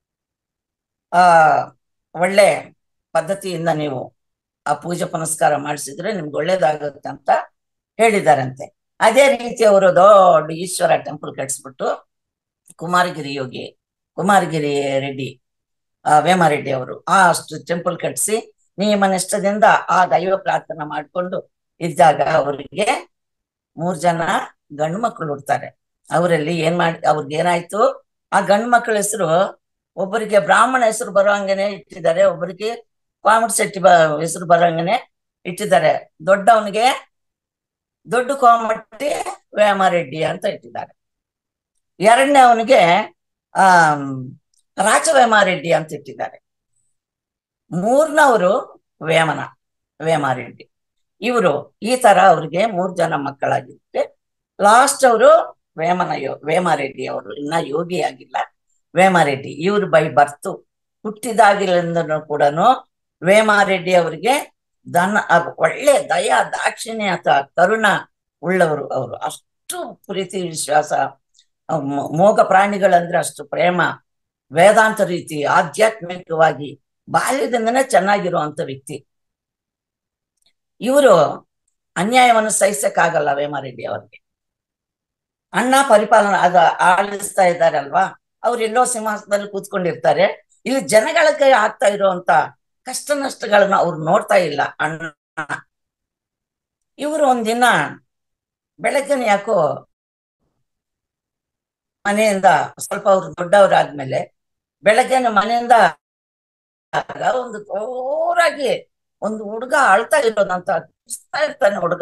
S2: ಆ ಒಳ್ಳೆ ಪದ್ಧತಿಯಿಂದ ನೀವು ಆ ಪೂಜೆ ಪುನಸ್ಕಾರ ಮಾಡಿಸಿದ್ರೆ ನಿಮ್ಗೆ ಒಳ್ಳೇದಾಗುತ್ತೆ ಅಂತ ಹೇಳಿದಾರಂತೆ ಅದೇ ರೀತಿ ಅವರು ದೊಡ್ಡ ಈಶ್ವರ ಟೆಂಪಲ್ ಕಟ್ಸ್ಬಿಟ್ಟು ಕುಮಾರಗಿರಿ ಯೋಗಿ ಕುಮಾರಗಿರಿ ರೆಡ್ಡಿ ಆ ವೇಮಾರೆಡ್ಡಿ ಅವರು ಆ ಅಷ್ಟು ಟೆಂಪಲ್ ಕಟ್ಸಿ ನಿಯಮನಿಷ್ಠದಿಂದ ಆ ದೈವ ಪ್ರಾರ್ಥನೆ ಮಾಡ್ಕೊಂಡು ಇದ್ದಾಗ ಅವರಿಗೆ ಮೂರ್ ಜನ ಗಂಡು ಮಕ್ಕಳು ಹುಡ್ತಾರೆ ಅವರಲ್ಲಿ ಏನ್ ಮಾಡಿ ಅವ್ರಿಗೆ ಏನಾಯ್ತು ಆ ಗಂಡು ಮಕ್ಕಳ ಹೆಸರು ಒಬ್ಬರಿಗೆ ಬ್ರಾಹ್ಮಣ ಹೆಸರು ಬರೋಂಗನೆ ಇಟ್ಟಿದ್ದಾರೆ ಒಬ್ಬರಿಗೆ ಕಾಮಡ್ ಶೆಟ್ಟಿ ಬ ಹೆಸರು ಬರೋಂಗನೆ ಇಟ್ಟಿದ್ದಾರೆ ದೊಡ್ಡವನಿಗೆ ದೊಡ್ಡ ಕೋಮಟ್ಟಿ ವೇಮಾರೆಡ್ಡಿ ಅಂತ ಇಟ್ಟಿದ್ದಾರೆ ಎರಡನೇ ಅವನಿಗೆ ಆ ರಾಜವೇಮಾರೆಡ್ಡಿ ಅಂತ ಇಟ್ಟಿದ್ದಾರೆ ಮೂರನವರು ವೇಮನ ವೇಮಾರೆಡ್ಡಿ ಇವರು ಈ ತರ ಅವ್ರಿಗೆ ಮೂರ್ ಜನ ಮಕ್ಕಳಾಗಿದ್ರೆ ಲಾಸ್ಟ್ ಅವರು ವೇಮನ ಯೋ ವೇಮಾರೆಡ್ಡಿ ಅವರು ಇನ್ನ ಯೋಗಿ ಆಗಿಲ್ಲ ವೇಮಾರೆಡ್ಡಿ ಇವ್ರು ಬೈ ಬರ್ತು ಹುಟ್ಟಿದಾಗಿಲಿಂದನೂ ಕೂಡ ವೇಮಾರೆಡ್ಡಿ ಅವರಿಗೆ ದನ ಒಳ್ಳೆ ದಯ ದಾಕ್ಷಿಣ್ಯತ ಕರುಣ ಉಳ್ಳವರು ಅವರು ಅಷ್ಟು ಪ್ರೀತಿ ವಿಶ್ವಾಸ ಮೋಗ ಪ್ರಾಣಿಗಳಂದ್ರೆ ಅಷ್ಟು ಪ್ರೇಮ ವೇದಾಂತ ರೀತಿ ಆಧ್ಯಾತ್ಮಿಕವಾಗಿ ಬಾಲ್ಯದಿಂದನೇ ಚೆನ್ನಾಗಿರುವಂತ ವ್ಯಕ್ತಿ ಇವರು ಅನ್ಯಾಯವನ್ನು ಸಹಿಸಕ್ಕಾಗಲ್ಲ ವೇಮಾರೆಡ್ಡಿ ಅವರಿಗೆ ಅಣ್ಣ ಪರಿಪಾಲನೆ ಅದ ಆಳಿಸ್ತಾ ಇದ್ದಾರಲ್ವಾ ಅವ್ರು ಎಲ್ಲೋ ಸಿಂಹಾಸನದಲ್ಲಿ ಕೂತ್ಕೊಂಡಿರ್ತಾರೆ ಇಲ್ಲಿ ಜನಗಳಿಗೆ ಆಗ್ತಾ ಇರುವಂತ ಕಷ್ಟ ನಷ್ಟಗಳನ್ನ ಅವ್ರು ನೋಡ್ತಾ ಇಲ್ಲ ಅಣ್ಣ ಇವರು ಒಂದಿನ ಬೆಳಗ್ಗೆನೆ ಯಾಕೋ ಮನೆಯಿಂದ ಸ್ವಲ್ಪ ಅವ್ರು ದೊಡ್ಡವರಾದ್ಮೇಲೆ ಬೆಳಗ್ಗೆನೆ ಮನೆಯಿಂದ ಒಂದು ಜೋರಾಗಿ ಒಂದು ಹುಡುಗ ಅಳ್ತಾ ಇರೋದಂತ ಇಸ್ತಾ ಇರ್ತಾನೆ ಹುಡುಗ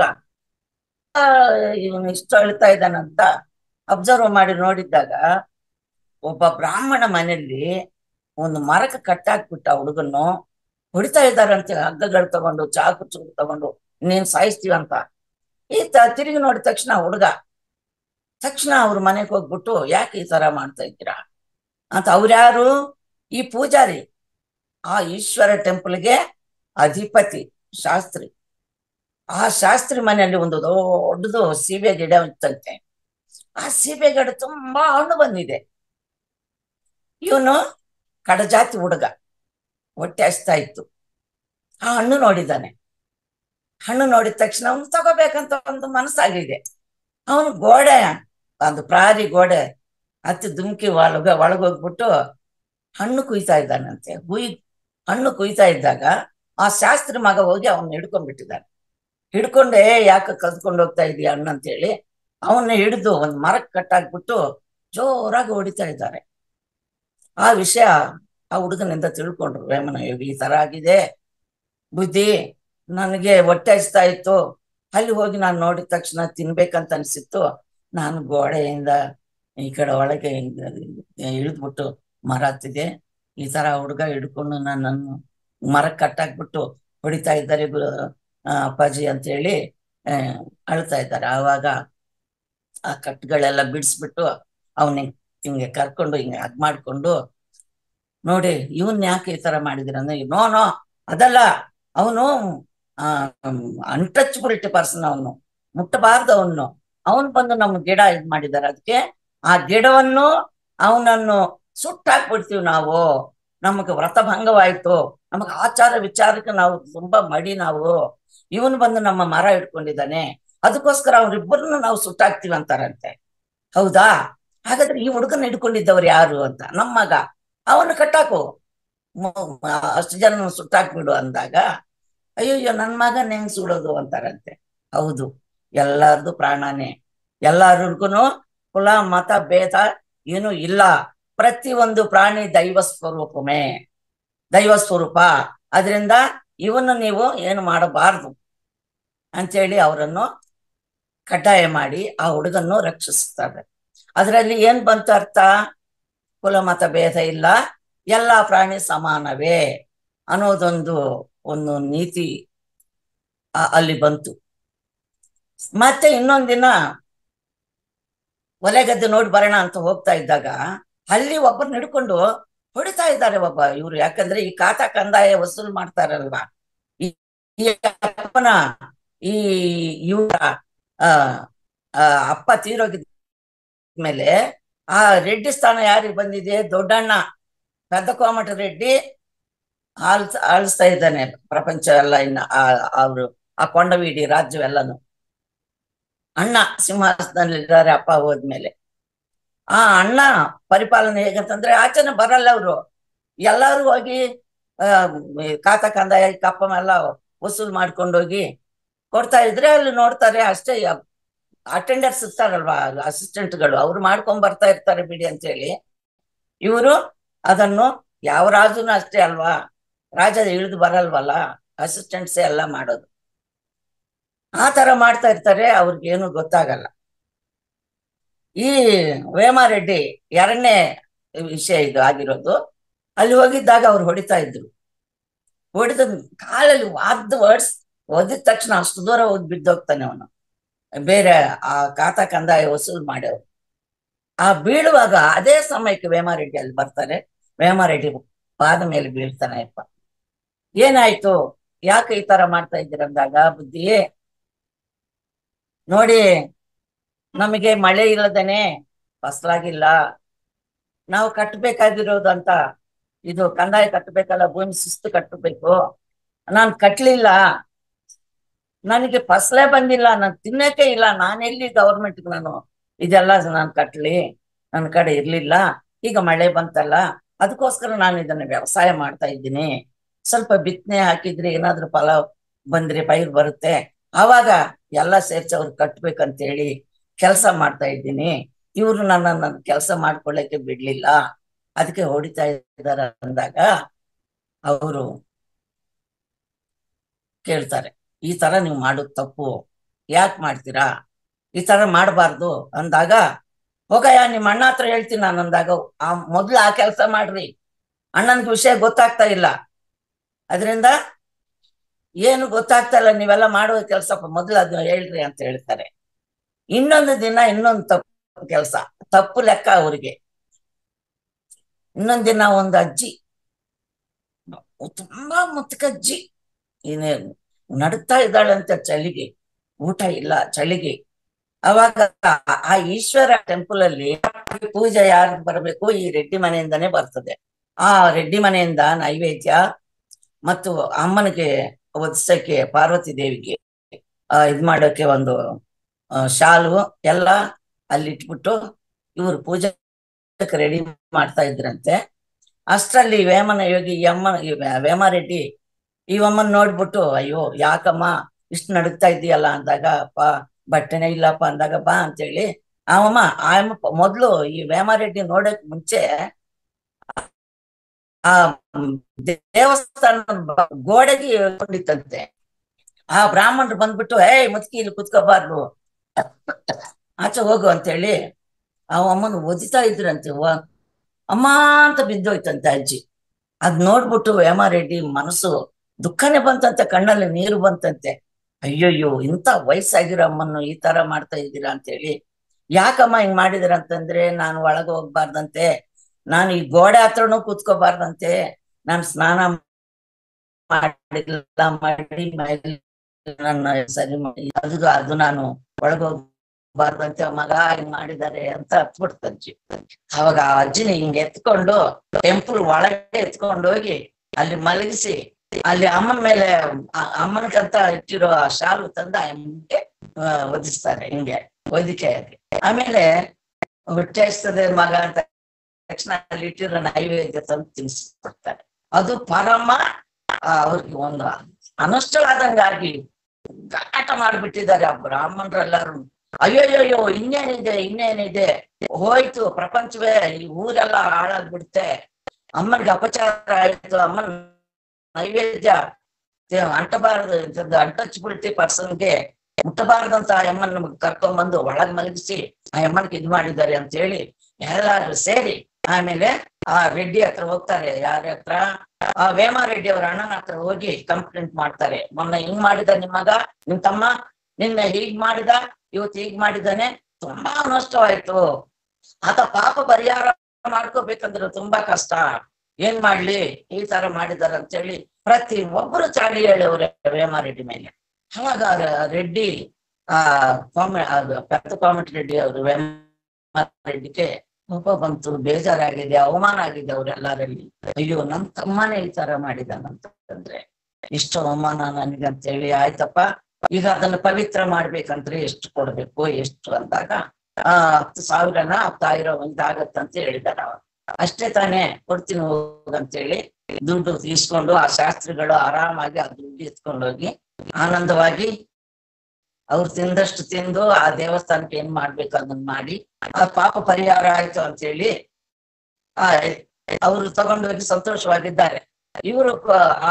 S2: ಇವನು ಇಷ್ಟು ಅಳ್ತಾ ಇದ್ದಾನಂತ ಅಬ್ಸರ್ವ್ ಮಾಡಿ ನೋಡಿದ್ದಾಗ ಒಬ್ಬ ಬ್ರಾಹ್ಮಣ ಮನೆಯಲ್ಲಿ ಒಂದು ಮರಕ್ಕೆ ಕಟ್ಟಾಕ್ಬಿಟ್ಟ ಹುಡುಗನ್ನು ಹೊಡಿತಾ ಇದ್ದಾರಂತೆ ಹಗ್ಗಗಳು ತಗೊಂಡು ಚಾಕು ಚೂರು ತಗೊಂಡು ನೀನ್ ಸಾಯಿಸ್ತೀವಂತ ಈ ತ ತಿರುಗಿ ನೋಡಿದ ತಕ್ಷಣ ಹುಡುಗ ತಕ್ಷಣ ಅವ್ರ ಮನೆಗೆ ಹೋಗ್ಬಿಟ್ಟು ಯಾಕೆ ಈ ತರ ಮಾಡ್ತಾ ಇದ್ದೀರಾ ಅಂತ ಅವ್ರ್ಯಾರು ಈ ಪೂಜಾರಿ ಆ ಈಶ್ವರ ಟೆಂಪಲ್ಗೆ ಅಧಿಪತಿ ಶಾಸ್ತ್ರಿ ಆ ಶಾಸ್ತ್ರಿ ಮನೆಯಲ್ಲಿ ಒಂದು ದೊಡ್ಡದು ಸೀಬೆ ಗಿಡ ಇತ್ತಂತೆ ಆ ಸೀಬೆ ಗಿಡ ತುಂಬಾ ಹಣ್ಣು ಬಂದಿದೆ ಇವನು ಕಡಜಾತಿ ಹುಡುಗ ಹೊಟ್ಟೆ ಹಚ್ತಾ ಇತ್ತು ಆ ಹಣ್ಣು ನೋಡಿದ್ದಾನೆ ಹಣ್ಣು ನೋಡಿದ ತಕ್ಷಣ ಅವನು ತಗೋಬೇಕಂತ ಒಂದು ಮನಸ್ಸಾಗಿದೆ ಅವನು ಗೋಡೆ ಒಂದು ಪ್ರಾರಿ ಗೋಡೆ ಹತ್ತಿ ದುಮ್ಕಿ ಒಳಗ ಒಳಗೋಗ್ಬಿಟ್ಟು ಹಣ್ಣು ಕುಯ್ತಾ ಇದ್ದಾನಂತೆ ಹುಯ್ ಹಣ್ಣು ಕುಯ್ತಾ ಇದ್ದಾಗ ಆ ಶಾಸ್ತ್ರಿ ಮಗ ಹೋಗಿ ಅವನ್ನ ಹಿಡ್ಕೊಂಡ್ಬಿಟ್ಟಿದ್ದಾನೆ ಹಿಡ್ಕೊಂಡೆ ಯಾಕೆ ಕಲ್ತ್ಕೊಂಡು ಹೋಗ್ತಾ ಇದೀಯ ಹಣ್ಣು ಅಂತೇಳಿ ಅವನ್ನ ಹಿಡಿದು ಒಂದ್ ಮರಕ್ಕೆ ಕಟ್ಟಾಕ್ಬಿಟ್ಟು ಜೋರಾಗಿ ಹೊಡಿತಾ ಇದ್ದಾರೆ ಆ ವಿಷಯ ಆ ಹುಡುಗನಿಂದ ತಿಳ್ಕೊಂಡ್ರು ವೇಮನ ಯೋಗಿ ಈ ತರ ಆಗಿದೆ ಬುದ್ಧಿ ನನಗೆ ಹೊಟ್ಟೆ ಹಚ್ತಾ ಇತ್ತು ಅಲ್ಲಿ ಹೋಗಿ ನಾನು ನೋಡಿದ ತಕ್ಷಣ ತಿನ್ಬೇಕಂತ ಅನ್ಸಿತ್ತು ನಾನು ಗೋಡೆಯಿಂದ ಈ ಕಡೆ ಒಳಗೆ ಇಳಿದ್ಬಿಟ್ಟು ಮರ ಹತ್ತಿದೆ ಈ ತರ ಹುಡುಗ ಹಿಡ್ಕೊಂಡು ನನ್ನನ್ನು ಮರಕ್ಕೆ ಕಟ್ಟಾಕ್ಬಿಟ್ಟು ಹೊಡಿತಾ ಇದ್ದಾರೆ ಅಪ್ಪಾಜಿ ಅಂತ ಹೇಳಿ ಅಳ್ತಾ ಇದ್ದಾರೆ ಆವಾಗ ಆ ಕಟ್ಗಳೆಲ್ಲ ಬಿಡಿಸ್ಬಿಟ್ಟು ಅವನ ಹಿಂಗೆ ಕರ್ಕೊಂಡು ಹಿಂಗೆ ಅದ್ ಮಾಡ್ಕೊಂಡು ನೋಡಿ ಇವನ್ ಯಾಕೆ ಈ ತರ ಮಾಡಿದಿರ ಅಂದ್ರೆ ನೋ ನೋ ಅದಲ್ಲ ಅವನು ಆ ಅನ್ಟಚಬಿಲಿಟಿ ಪರ್ಸನ್ ಅವನು ಮುಟ್ಟಬಾರ್ದು ಅವನು ಅವನು ಬಂದು ನಮ್ಮ ಗಿಡ ಇದ್ ಮಾಡಿದಾರೆ ಅದಕ್ಕೆ ಆ ಗಿಡವನ್ನು ಅವನನ್ನು ಸುಟ್ಟಾಕ್ಬಿಡ್ತೀವಿ ನಾವು ನಮಗೆ ವ್ರತಭಂಗವಾಯ್ತು ನಮಗೆ ಆಚಾರ ವಿಚಾರಕ್ಕೆ ನಾವು ತುಂಬಾ ಮಡಿ ನಾವು ಇವನು ಬಂದು ನಮ್ಮ ಮರ ಇಟ್ಕೊಂಡಿದ್ದಾನೆ ಅದಕ್ಕೋಸ್ಕರ ಅವ್ರಿಬ್ಬರನ್ನ ನಾವು ಸುಟ್ಟಾಕ್ತಿವಿ ಅಂತಾರಂತೆ ಹೌದಾ ಹಾಗಾದ್ರೆ ಈ ಹುಡುಗನ ಹಿಡ್ಕೊಂಡಿದ್ದವ್ರು ಯಾರು ಅಂತ ನಮ್ಮ ಮಗ ಅವನು ಕಟ್ಟಾಕು ಅಷ್ಟು ಜನ ಸುಟ್ಟಾಕ್ಬಿಡು ಅಂದಾಗ ಅಯ್ಯಯ್ಯೋ ನನ್ ಮಗನ್ ಹೆಂಗ್ ಸುಡೋದು ಅಂತಾರಂತೆ ಹೌದು ಎಲ್ಲಾರ್ದು ಪ್ರಾಣನೇ ಎಲ್ಲಾರ್ಗು ಕುಲ ಮತ ಭೇದ ಏನು ಇಲ್ಲ ಪ್ರತಿ ಒಂದು ಪ್ರಾಣಿ ದೈವ ಸ್ವರೂಪಮೇ ದೈವ ಸ್ವರೂಪ ಅದರಿಂದ ಇವನು ನೀವು ಏನು ಮಾಡಬಾರ್ದು ಅಂತೇಳಿ ಅವರನ್ನು ಕಡ್ಡಾಯ ಮಾಡಿ ಆ ಹುಡುಗನ್ನು ರಕ್ಷಿಸ್ತಾರೆ ಅದರಲ್ಲಿ ಏನ್ ಬಂತು ಅರ್ಥ ಕುಲ ಮತ ಭೇದ ಇಲ್ಲ ಎಲ್ಲಾ ಪ್ರಾಣಿ ಸಮಾನವೇ ಅನ್ನೋದೊಂದು ಒಂದು ನೀತಿ ಅಲ್ಲಿ ಬಂತು ಮತ್ತೆ ಇನ್ನೊಂದಿನ ಒಲೆಗದ್ದೆ ನೋಡಿ ಬರೋಣ ಅಂತ ಹೋಗ್ತಾ ಇದ್ದಾಗ ಅಲ್ಲಿ ಒಬ್ಬರನ್ನ ಹಿಡ್ಕೊಂಡು ಹೊಡಿತಾ ಇದ್ದಾರೆ ಒಬ್ಬ ಇವ್ರು ಯಾಕಂದ್ರೆ ಈ ಖಾತಾ ಕಂದಾಯ ವಸೂಲ್ ಮಾಡ್ತಾರಲ್ವಾ ಈ ಅಪ್ಪನ ಈ ಇವರ ಆ ಅಪ್ಪ ತೀರೋಗಿದ ಮೇಲೆ ಆ ರೆಡ್ಡಿ ಸ್ಥಾನ ಯಾರಿಗೆ ಬಂದಿದೆ ದೊಡ್ಡಣ್ಣ ಪೆದ್ದ ಕೋಮಟ ರೆಡ್ಡಿ ಆಳ್ಸ್ ಆಳಿಸ್ತಾ ಇದ್ದಾನೆ ಪ್ರಪಂಚ ಎಲ್ಲ ಇನ್ನ ಅವರು ಆ ಕೊಂಡವೀಡಿ ರಾಜ್ಯವೆಲ್ಲನು ಅಣ್ಣ ಸಿಂಹಾಸನದಲ್ಲಿದ್ದಾರೆ ಅಪ್ಪ ಹೋದ್ಮೇಲೆ ಆ ಅಣ್ಣ ಪರಿಪಾಲನೆ ಹೇಗಂತಂದ್ರೆ ಆಚೆನೆ ಬರಲ್ಲ ಅವರು ಎಲ್ಲಾರು ಹೋಗಿ ಕಾತ ಕಂದಾಯ ಕಪ್ಪ ಎಲ್ಲ ವಸೂಲ್ ಮಾಡ್ಕೊಂಡೋಗಿ ಕೊಡ್ತಾ ಇದ್ರೆ ಅಲ್ಲಿ ನೋಡ್ತಾರೆ ಅಷ್ಟೇ ಅಟೆಂಡರ್ಸ್ ಇರ್ತಾರಲ್ವಾ ಅಸಿಸ್ಟೆಂಟ್ಗಳು ಅವ್ರು ಮಾಡ್ಕೊಂಡ್ ಬರ್ತಾ ಇರ್ತಾರೆ ಬಿಡಿ ಅಂತ ಹೇಳಿ ಇವರು ಅದನ್ನು ಯಾವ ರಾಜುನು ಅಷ್ಟೇ ಅಲ್ವಾ ರಾಜ ಇಳಿದು ಬರಲ್ವಲ್ಲ ಅಸಿಸ್ಟೆಂಟ್ಸೇ ಎಲ್ಲ ಮಾಡೋದು ಆ ತರ ಮಾಡ್ತಾ ಇರ್ತಾರೆ ಅವ್ರಿಗೇನು ಗೊತ್ತಾಗಲ್ಲ ಈ ವೇಮಾರೆಡ್ಡಿ ಎರಡನೇ ವಿಷಯ ಇದು ಆಗಿರೋದು ಅಲ್ಲಿ ಹೋಗಿದ್ದಾಗ ಅವ್ರು ಹೊಡಿತಾ ಇದ್ರು ಹೊಡೆದ ಕಾಲಲ್ಲಿ ವಾದ ವರ್ಡ್ಸ್ ಓದಿದ ತಕ್ಷಣ ಅಷ್ಟು ದೂರ ಹೋಗಿ ಬಿದ್ದೋಗ್ತಾನೆ ಅವನು ಬೇರೆ ಆ ಖಾತಾ ಕಂದಾಯ ವಸೂಲ್ ಮಾಡ್ಯವ್ರು ಆ ಬೀಳುವಾಗ ಅದೇ ಸಮಯಕ್ಕೆ ವೇಮಾರೆಡ್ಡಿ ಅಲ್ಲಿ ಬರ್ತಾರೆ ವೇಮಾರೆಡ್ಡಿ ಪಾದ ಮೇಲೆ ಬೀಳ್ತಾನೆ ಅಪ್ಪ ಏನಾಯ್ತು ಯಾಕೆ ಈ ತರ ಮಾಡ್ತಾ ಇದ್ದೀರಂದಾಗ ಬುದ್ಧಿಯೇ ನೋಡಿ ನಮಗೆ ಮಳೆ ಇಲ್ಲದೇನೆ ಫಸಲಾಗಿಲ್ಲ ನಾವು ಕಟ್ಟಬೇಕಾಗಿರೋದಂತ ಇದು ಕಂದಾಯ ಕಟ್ಟಬೇಕಲ್ಲ ಭೂಮಿ ಶಿಸ್ತು ಕಟ್ಟಬೇಕು ನಾನು ಕಟ್ಲಿಲ್ಲ ನನಗೆ ಫಸಲೇ ಬಂದಿಲ್ಲ ನಾನು ತಿನ್ನಕ್ಕೆ ಇಲ್ಲ ನಾನೆಲ್ಲಿ ಗವರ್ಮೆಂಟ್ಗೆ ನಾನು ಇದೆಲ್ಲ ನಾನು ಕಟ್ಲಿ ನನ್ನ ಕಡೆ ಇರ್ಲಿಲ್ಲ ಈಗ ಮಳೆ ಬಂತಲ್ಲ ಅದಕ್ಕೋಸ್ಕರ ನಾನು ಇದನ್ನ ವ್ಯವಸಾಯ ಮಾಡ್ತಾ ಇದ್ದೀನಿ ಸ್ವಲ್ಪ ಬಿತ್ತನೆ ಹಾಕಿದ್ರೆ ಏನಾದ್ರೂ ಫಲ ಬಂದ್ರೆ ಪೈರು ಬರುತ್ತೆ ಆವಾಗ ಎಲ್ಲ ಸೇರ್ಸಿ ಅವ್ರು ಕಟ್ಬೇಕಂತ ಹೇಳಿ ಕೆಲಸ ಮಾಡ್ತಾ ಇದ್ದೀನಿ ಇವ್ರು ನನ್ನ ಕೆಲಸ ಮಾಡ್ಕೊಳ್ಳಕ್ಕೆ ಬಿಡ್ಲಿಲ್ಲ ಅದಕ್ಕೆ ಹೊಡಿತಾ ಇದ್ದಾರೆ ಅಂದಾಗ ಅವರು ಕೇಳ್ತಾರೆ ಈ ತರ ನೀವು ಮಾಡೋದು ತಪ್ಪು ಯಾಕೆ ಮಾಡ್ತೀರಾ ಈ ತರ ಮಾಡಬಾರ್ದು ಅಂದಾಗ ಹೋಗಯ್ಯ ನಿಮ್ಮ ಅಣ್ಣ ಹತ್ರ ಹೇಳ್ತೀನಿ ನಾನು ಅಂದಾಗ ಆ ಮೊದ್ಲು ಆ ಕೆಲಸ ಮಾಡ್ರಿ ಅಣ್ಣನ್ಗೆ ವಿಷಯ ಗೊತ್ತಾಗ್ತಾ ಇಲ್ಲ ಅದರಿಂದ ಏನು ಗೊತ್ತಾಗ್ತಾ ಇಲ್ಲ ನೀವೆಲ್ಲ ಮಾಡುವ ಕೆಲಸ ಮೊದ್ಲು ಅದನ್ನ ಹೇಳ್ರಿ ಅಂತ ಹೇಳ್ತಾರೆ ಇನ್ನೊಂದು ದಿನ ಇನ್ನೊಂದು ತಪ್ಪು ಕೆಲಸ ತಪ್ಪು ಲೆಕ್ಕ ಅವ್ರಿಗೆ ಇನ್ನೊಂದ್ ದಿನ ಒಂದು ಅಜ್ಜಿ ತುಂಬಾ ಮುತ್ಕಜ್ಜಿ ಏನೇ ನಡುತ್ತಾ ಇದ್ದಾಳಂತ ಚಳಿಗೆ ಊಟ ಇಲ್ಲ ಚಳಿಗೆ ಅವಾಗ ಆ ಈಶ್ವರ ಟೆಂಪಲ್ ಅಲ್ಲಿ ಪೂಜೆ ಯಾರು ಬರಬೇಕು ಈ ರೆಡ್ಡಿ ಮನೆಯಿಂದಾನೇ ಬರ್ತದೆ ಆ ರೆಡ್ಡಿ ಮನೆಯಿಂದ ನೈವೇದ್ಯ ಮತ್ತು ಅಮ್ಮನಿಗೆ ಒದಿಸಕ್ಕೆ ಪಾರ್ವತಿ ದೇವಿಗೆ ಆ ಇದ್ ಮಾಡೋಕೆ ಒಂದು ಶಾಲು ಎಲ್ಲ ಅಲ್ಲಿ ಇಟ್ಬಿಟ್ಟು ಇವ್ರು ಪೂಜೆ ರೆಡಿ ಮಾಡ್ತಾ ಇದ್ರಂತೆ ಅಷ್ಟರಲ್ಲಿ ವೇಮನ ಯೋಗಿ ಈ ಅಮ್ಮ ವೇಮಾರೆಡ್ಡಿ ಈ ಅಮ್ಮನ್ ನೋಡ್ಬಿಟ್ಟು ಅಯ್ಯೋ ಯಾಕಮ್ಮ ಇಷ್ಟು ನಡುಗ್ತಾ ಇದೀಯಲ್ಲ ಅಂದಾಗ ಅಪ್ಪ ಬಟ್ಟೆನೇ ಇಲ್ಲಪ್ಪ ಅಂದಾಗ ಬಾ ಅಂತೇಳಿ ಆಮಮ್ಮ ಆಯಮ್ಮ ಮೊದ್ಲು ಈ ವೇಮಾರೆಡ್ಡಿ ನೋಡಕ್ ಮುಂಚೆ ಆ ದೇವಸ್ಥಾನ ಗೋಡೆಗೆ ಕೊಂಡಿತ್ತಂತೆ ಆ ಬ್ರಾಹ್ಮಣರು ಬಂದ್ಬಿಟ್ಟು ಏ ಮುತ್ಕಿ ಇಲ್ಲಿ ಕುತ್ಕೋಬಾರ್ದು ಆಚೆ ಹೋಗು ಅಂತೇಳಿ ಆ ಅಮ್ಮನ ಒದಿತಾ ಇದ್ರಂತೆ ಅಮ್ಮ ಅಂತ ಬಿದ್ದೋಯ್ತಂತೆ ಅಜ್ಜಿ ಅದ್ ನೋಡ್ಬಿಟ್ಟು ವೇಮಾರೆಡ್ಡಿ ಮನಸ್ಸು ದುಃಖನೇ ಬಂತಂತೆ ಕಣ್ಣಲ್ಲಿ ನೀರು ಬಂತಂತೆ ಅಯ್ಯಯ್ಯೋ ಇಂಥ ವಯಸ್ಸಾಗಿರೋ ಅಮ್ಮನ್ನು ಈ ತರ ಮಾಡ್ತಾ ಇದ್ದೀರಾ ಅಂತ ಹೇಳಿ ಯಾಕಮ್ಮ ಹಿಂಗ್ ಮಾಡಿದಿರ ಅಂತಂದ್ರೆ ನಾನು ಒಳಗೆ ಹೋಗ್ಬಾರ್ದಂತೆ ನಾನು ಈ ಗೋಡೆ ಹತ್ರನೂ ಕೂತ್ಕೋಬಾರ್ದಂತೆ ನಾನು ಸ್ನಾನ ಮಾಡಿಲ್ಲ ಮಾಡಿ ನನ್ನ ಸರಿ ಮಾಡಿ ಅದು ಅದು ನಾನು ಒಳಗೋಗ್ಬಾರ್ದಂತೆ ಮಗ ಹಿಂಗ್ ಮಾಡಿದ್ದಾರೆ ಅಂತ ಹತ್ಬಿಡ್ತ ಅಜ್ಜಿ ಅವಾಗ ಆ ಅಜ್ಜಿನ ಹಿಂಗ್ ಎತ್ಕೊಂಡು ಟೆಂಪಲ್ ಒಳಗೆ ಎತ್ಕೊಂಡು ಹೋಗಿ ಅಲ್ಲಿ ಮಲಗಿಸಿ ಅಲ್ಲಿ ಅಮ್ಮನ ಮೇಲೆ ಆ- ಅಮ್ಮನ್ಕಂತ ಇಟ್ಟಿರೋ ಆ ಶಾಲು ತಂದ ಅಮ್ಮನ್ಗೆ ಒದಿಸ್ತಾರೆ ಹಿಂಗೆ ಒದಿಕೆಯಾಗಿ ಆಮೇಲೆ ಹೊಟ್ಟೆ ಹಸ್ತದೆ ಮಗ ಅಂತ ತಕ್ಷಣ ಅಲ್ಲಿ ಇಟ್ಟಿರೋ ನೈವೇದ್ಯ ತಂದು ತಿನ್ಸ್ಬಿಡ್ತಾರೆ ಅದು ಪರಮ ಆ, ಅವ್ರಿಗೆ ಒಂದು ಅನುಷ್ಠಳಾದಂಗಾಗಿ ಗಾಟ ಮಾಡ್ಬಿಟ್ಟಿದ್ದಾರೆ ಆ ಬ್ರಾಹ್ಮಣರೆಲ್ಲರೂ ಅಯ್ಯೋಯ್ಯೋ ಇನ್ನೇನಿದೆ ಇನ್ನೇನಿದೆ ಹೋಯ್ತು ಪ್ರಪಂಚವೇ ಈ ಊರೆಲ್ಲ ಹಾಳಾಗ್ಬಿಡುತ್ತೆ ಅಮ್ಮನಿಗೆ ಅಪಚಾರ ಆಯ್ತು ಅಮ್ಮನ ನೈವೇದ್ಯ ತೆ- ಅಂಟಬಾರದು ಇಂಥದ್ದು ಅಂಟಚ್ಬಿಡ್ತಿ ಪರ್ಸನ್ಗೆ ಮುಟ್ಟಬಾರದಂತ ಆ ಅಮ್ಮನ್ ನಮಗ್ ಕರ್ಕೊಂಡ್ಬಂದು ಒಳಗ್ ಮಲಗಿಸಿ ಆ ಅಮ್ಮನ್ಗೆ ಇದ್ ಮಾಡಿದ್ದಾರೆ ಅಂತ ಹೇಳಿ ಎಲ್ಲಾರು ಸೇರಿ ಆಮೇಲೆ ಆ ರೆಡ್ಡಿ ಹತ್ರ ಹೋಗ್ತಾರೆ ಯಾರ ಹತ್ರ ಆ ವೇಮ ರೆಡ್ಡಿ ಅವ್ರ ಅಣ್ಣನ ಹತ್ರ ಹೋಗಿ ಕಂಪ್ಲೇಂಟ್ ಮಾಡ್ತಾರೆ ಮೊನ್ನೆ ಹಿಂಗ್ ಮಾಡಿದ ನಿಮ್ ಮಗ ನಿಮ್ ತಮ್ಮ ನಿನ್ನೆ ಹೀಗ್ ಮಾಡಿದ ಇವತ್ತು ಹೀಗ್ ಮಾಡಿದಾನೆ ತುಂಬಾ ನಷ್ಟವಾಯ್ತು ಆತ ಪಾಪ ಪರಿಹಾರ ಮಾಡ್ಕೋಬೇಕಂದ್ರೆ ತುಂಬಾ ಕಷ್ಟ ಏನ್ ಮಾಡ್ಲಿ ಈ ತರ ಮಾಡಿದಾರ ಅಂತೇಳಿ ಪ್ರತಿ ಒಬ್ಬರು ಚಾಡಿ ಹೇಳವ್ರೆ ವೇಮ ರೆಡ್ಡಿ ಮೇಲೆ ಅವಾಗ ರ- ರೆಡ್ಡಿ ಆ ಕಾಮೆ ಅದು ಪೆತ್ತ ಕಾಮೆಂಟ್ ರೆಡ್ಡಿ ಅವರು ವೇಮ ರೆಡ್ಡಿಗೆ ಕೋಪ ಬಂತು ಬೇಜಾರಾಗಿದೆ ಅವಮಾನ ಆಗಿದೆ ಅವರೆಲ್ಲರಲ್ಲಿ ಅಯ್ಯೋ ನಮ್ ತಮ್ಮನೇ ಈ ತರ ಮಾಡಿದಾನಂತಂದ್ರೆ ಇಷ್ಟು ಅವಮಾನ ನನಗೆ ಅಂತೇಳಿ ಆಯ್ತಪ್ಪ ಈಗ ಅದನ್ನ ಪವಿತ್ರ ಮಾಡ್ಬೇಕಂದ್ರೆ ಎಷ್ಟು ಕೊಡ್ಬೇಕು ಎಷ್ಟು ಅಂದಾಗ ಆ ಹತ್ತು ಸಾವಿರನ ಹತ್ತಾಯಿರ ಇದಾಗತ್ತಂತ ಹೇಳಿದಾರ ಅವ ಅಷ್ಟೇ ತಾನೇ ಕೊಡ್ತೀನಿ ಹೋಗಂತೇಳಿ ದುಡ್ಡು ಇಸ್ಕೊಂಡು ಆ ಶಾಸ್ತ್ರಿಗಳು ಆರಾಮಾಗಿ ಆ ದುಡ್ಡು ಎತ್ಕೊಂಡು ಹೋಗಿ ಆನಂದವಾಗಿ ಅವ್ರು ತಿಂದಷ್ಟು ತಿಂದು ಆ ದೇವಸ್ಥಾನಕ್ಕೆ ಏನ್ ಮಾಡ್ಬೇಕು ಅದನ್ನ ಮಾಡಿ ಆ ಪಾಪ ಪರಿಹಾರ ಆಯ್ತು ಅಂತ ಹೇಳಿ ಆ ಅವರು ತಗೊಂಡೋಗಿ ಸಂತೋಷವಾಗಿದ್ದಾರೆ ಇವರು ಆ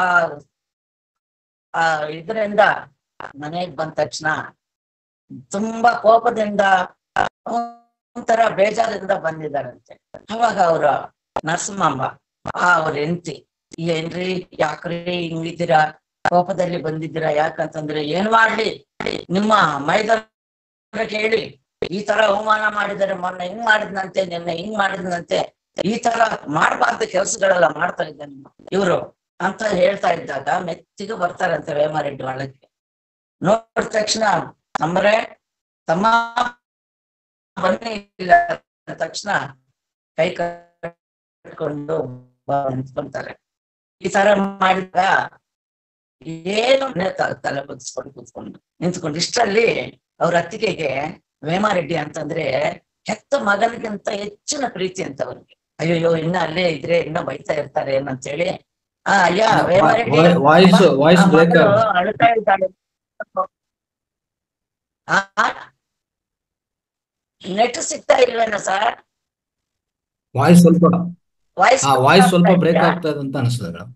S2: ಆ ಇದರಿಂದ ಮನೆಗ್ ಬಂದ ತಕ್ಷಣ ತುಂಬಾ ಕೋಪದಿಂದ ಒಂಥರ ಬೇಜಾರಿಂದ ಬಂದಿದ್ದಾರಂತೆ ಅವಾಗ ಅವ್ರ ನರಸಿಂಹಮ್ಮ ಆ ಅವ್ರ ಹೆಂಡತಿ ಏನ್ರಿ ಯಾಕ್ರಿ ಹಿಂಗಿದ್ದೀರಾ ಕೋಪದಲ್ಲಿ ಬಂದಿದ್ದೀರಾ ಯಾಕಂತಂದ್ರೆ ಏನ್ ಮಾಡ್ಲಿ ನಿಮ್ಮ ಮೈದಾನ ಕೇಳಿ ಈ ತರ ಅವಮಾನ ಮಾಡಿದರೆ ಮೊನ್ನೆ ಹಿಂಗ್ ಮಾಡಿದ್ನಂತೆ ನಿನ್ನೆ ಹಿಂಗ್ ಮಾಡಿದ್ನಂತೆ ಈ ತರ ಮಾಡ್ಬಾರ್ದು ಕೆಲ್ಸಗಳೆಲ್ಲ ಮಾಡ್ತಾ ಇದ್ದಾನೆ ಇವ್ರು ಅಂತ ಹೇಳ್ತಾ ಇದ್ದಾಗ ಮೆತ್ತಿಗೆ ಬರ್ತಾರಂತೆ ವೇಮಾರೆಡ್ಡಿ ಒಳಗೆ ನೋಡಿದ ತಕ್ಷಣ ತಮ್ಮರೇ ತಮ್ಮ ಬನ್ನಿ ಇಲ್ಲ ಅಂದ ತಕ್ಷಣ ಕೈ ಕಟ್ಕೊಂಡು ಬಾ ನಿಂತ್ಕೊಂತಾರೆ ಈ ತರ ಮಾಡಿದಾಗ ಏನು ತ- ತಲೆ ಬಗ್ಸ್ಕೊಂಡು ಕೂತ್ಕೊಂಡು ನಿಂತ್ಕೊಂಡು ಇಷ್ಟರಲ್ಲಿ ಅವ್ರ ಅತ್ತಿಗೆಗೆ ವೇಮಾರೆಡ್ಡಿ ಅಂತಂದ್ರೆ ಹೆತ್ತ ಮಗನಿಗಿಂತ ಹೆಚ್ಚಿನ ಪ್ರೀತಿ ಅಂತ ಅವ್ರಿಗೆ ಅಯ್ಯೋ ಇನ್ನ ಅಲ್ಲೇ ಇದ್ರೆ ಇನ್ನ ಬೈತಾ ಇರ್ತಾರೆ ಏನಂತ ಹೇಳಿ ಆ ಅಯ್ಯ ವೇಮಾರೆಡ್ಡಿ
S1: ವಾಯ್ಸ್ ವಾಯ್ಸ್
S2: ಆ
S1: ಬ್ರೇಕ್
S2: ಮಗಳು ಅಳ್ತಾ ಇದ್ದಾಳೆ ನೆಟ್ ಸಿಗ್ತಾ ಇಲ್ವೇನೋ ಸರ್
S1: ವಾಯ್ಸ್ ಸ್ವಲ್ಪ
S2: ವಾಯ್ಸ್
S1: ಆ ವಾಯ್ಸ್ ಸ್ವಲ್ಪ ಬ್ರೇಕ್ ಆಗ್ತಾ ಇದೆ ಅಂತ ಅನಿಸ್ತದೆ ಮೇಡಮ್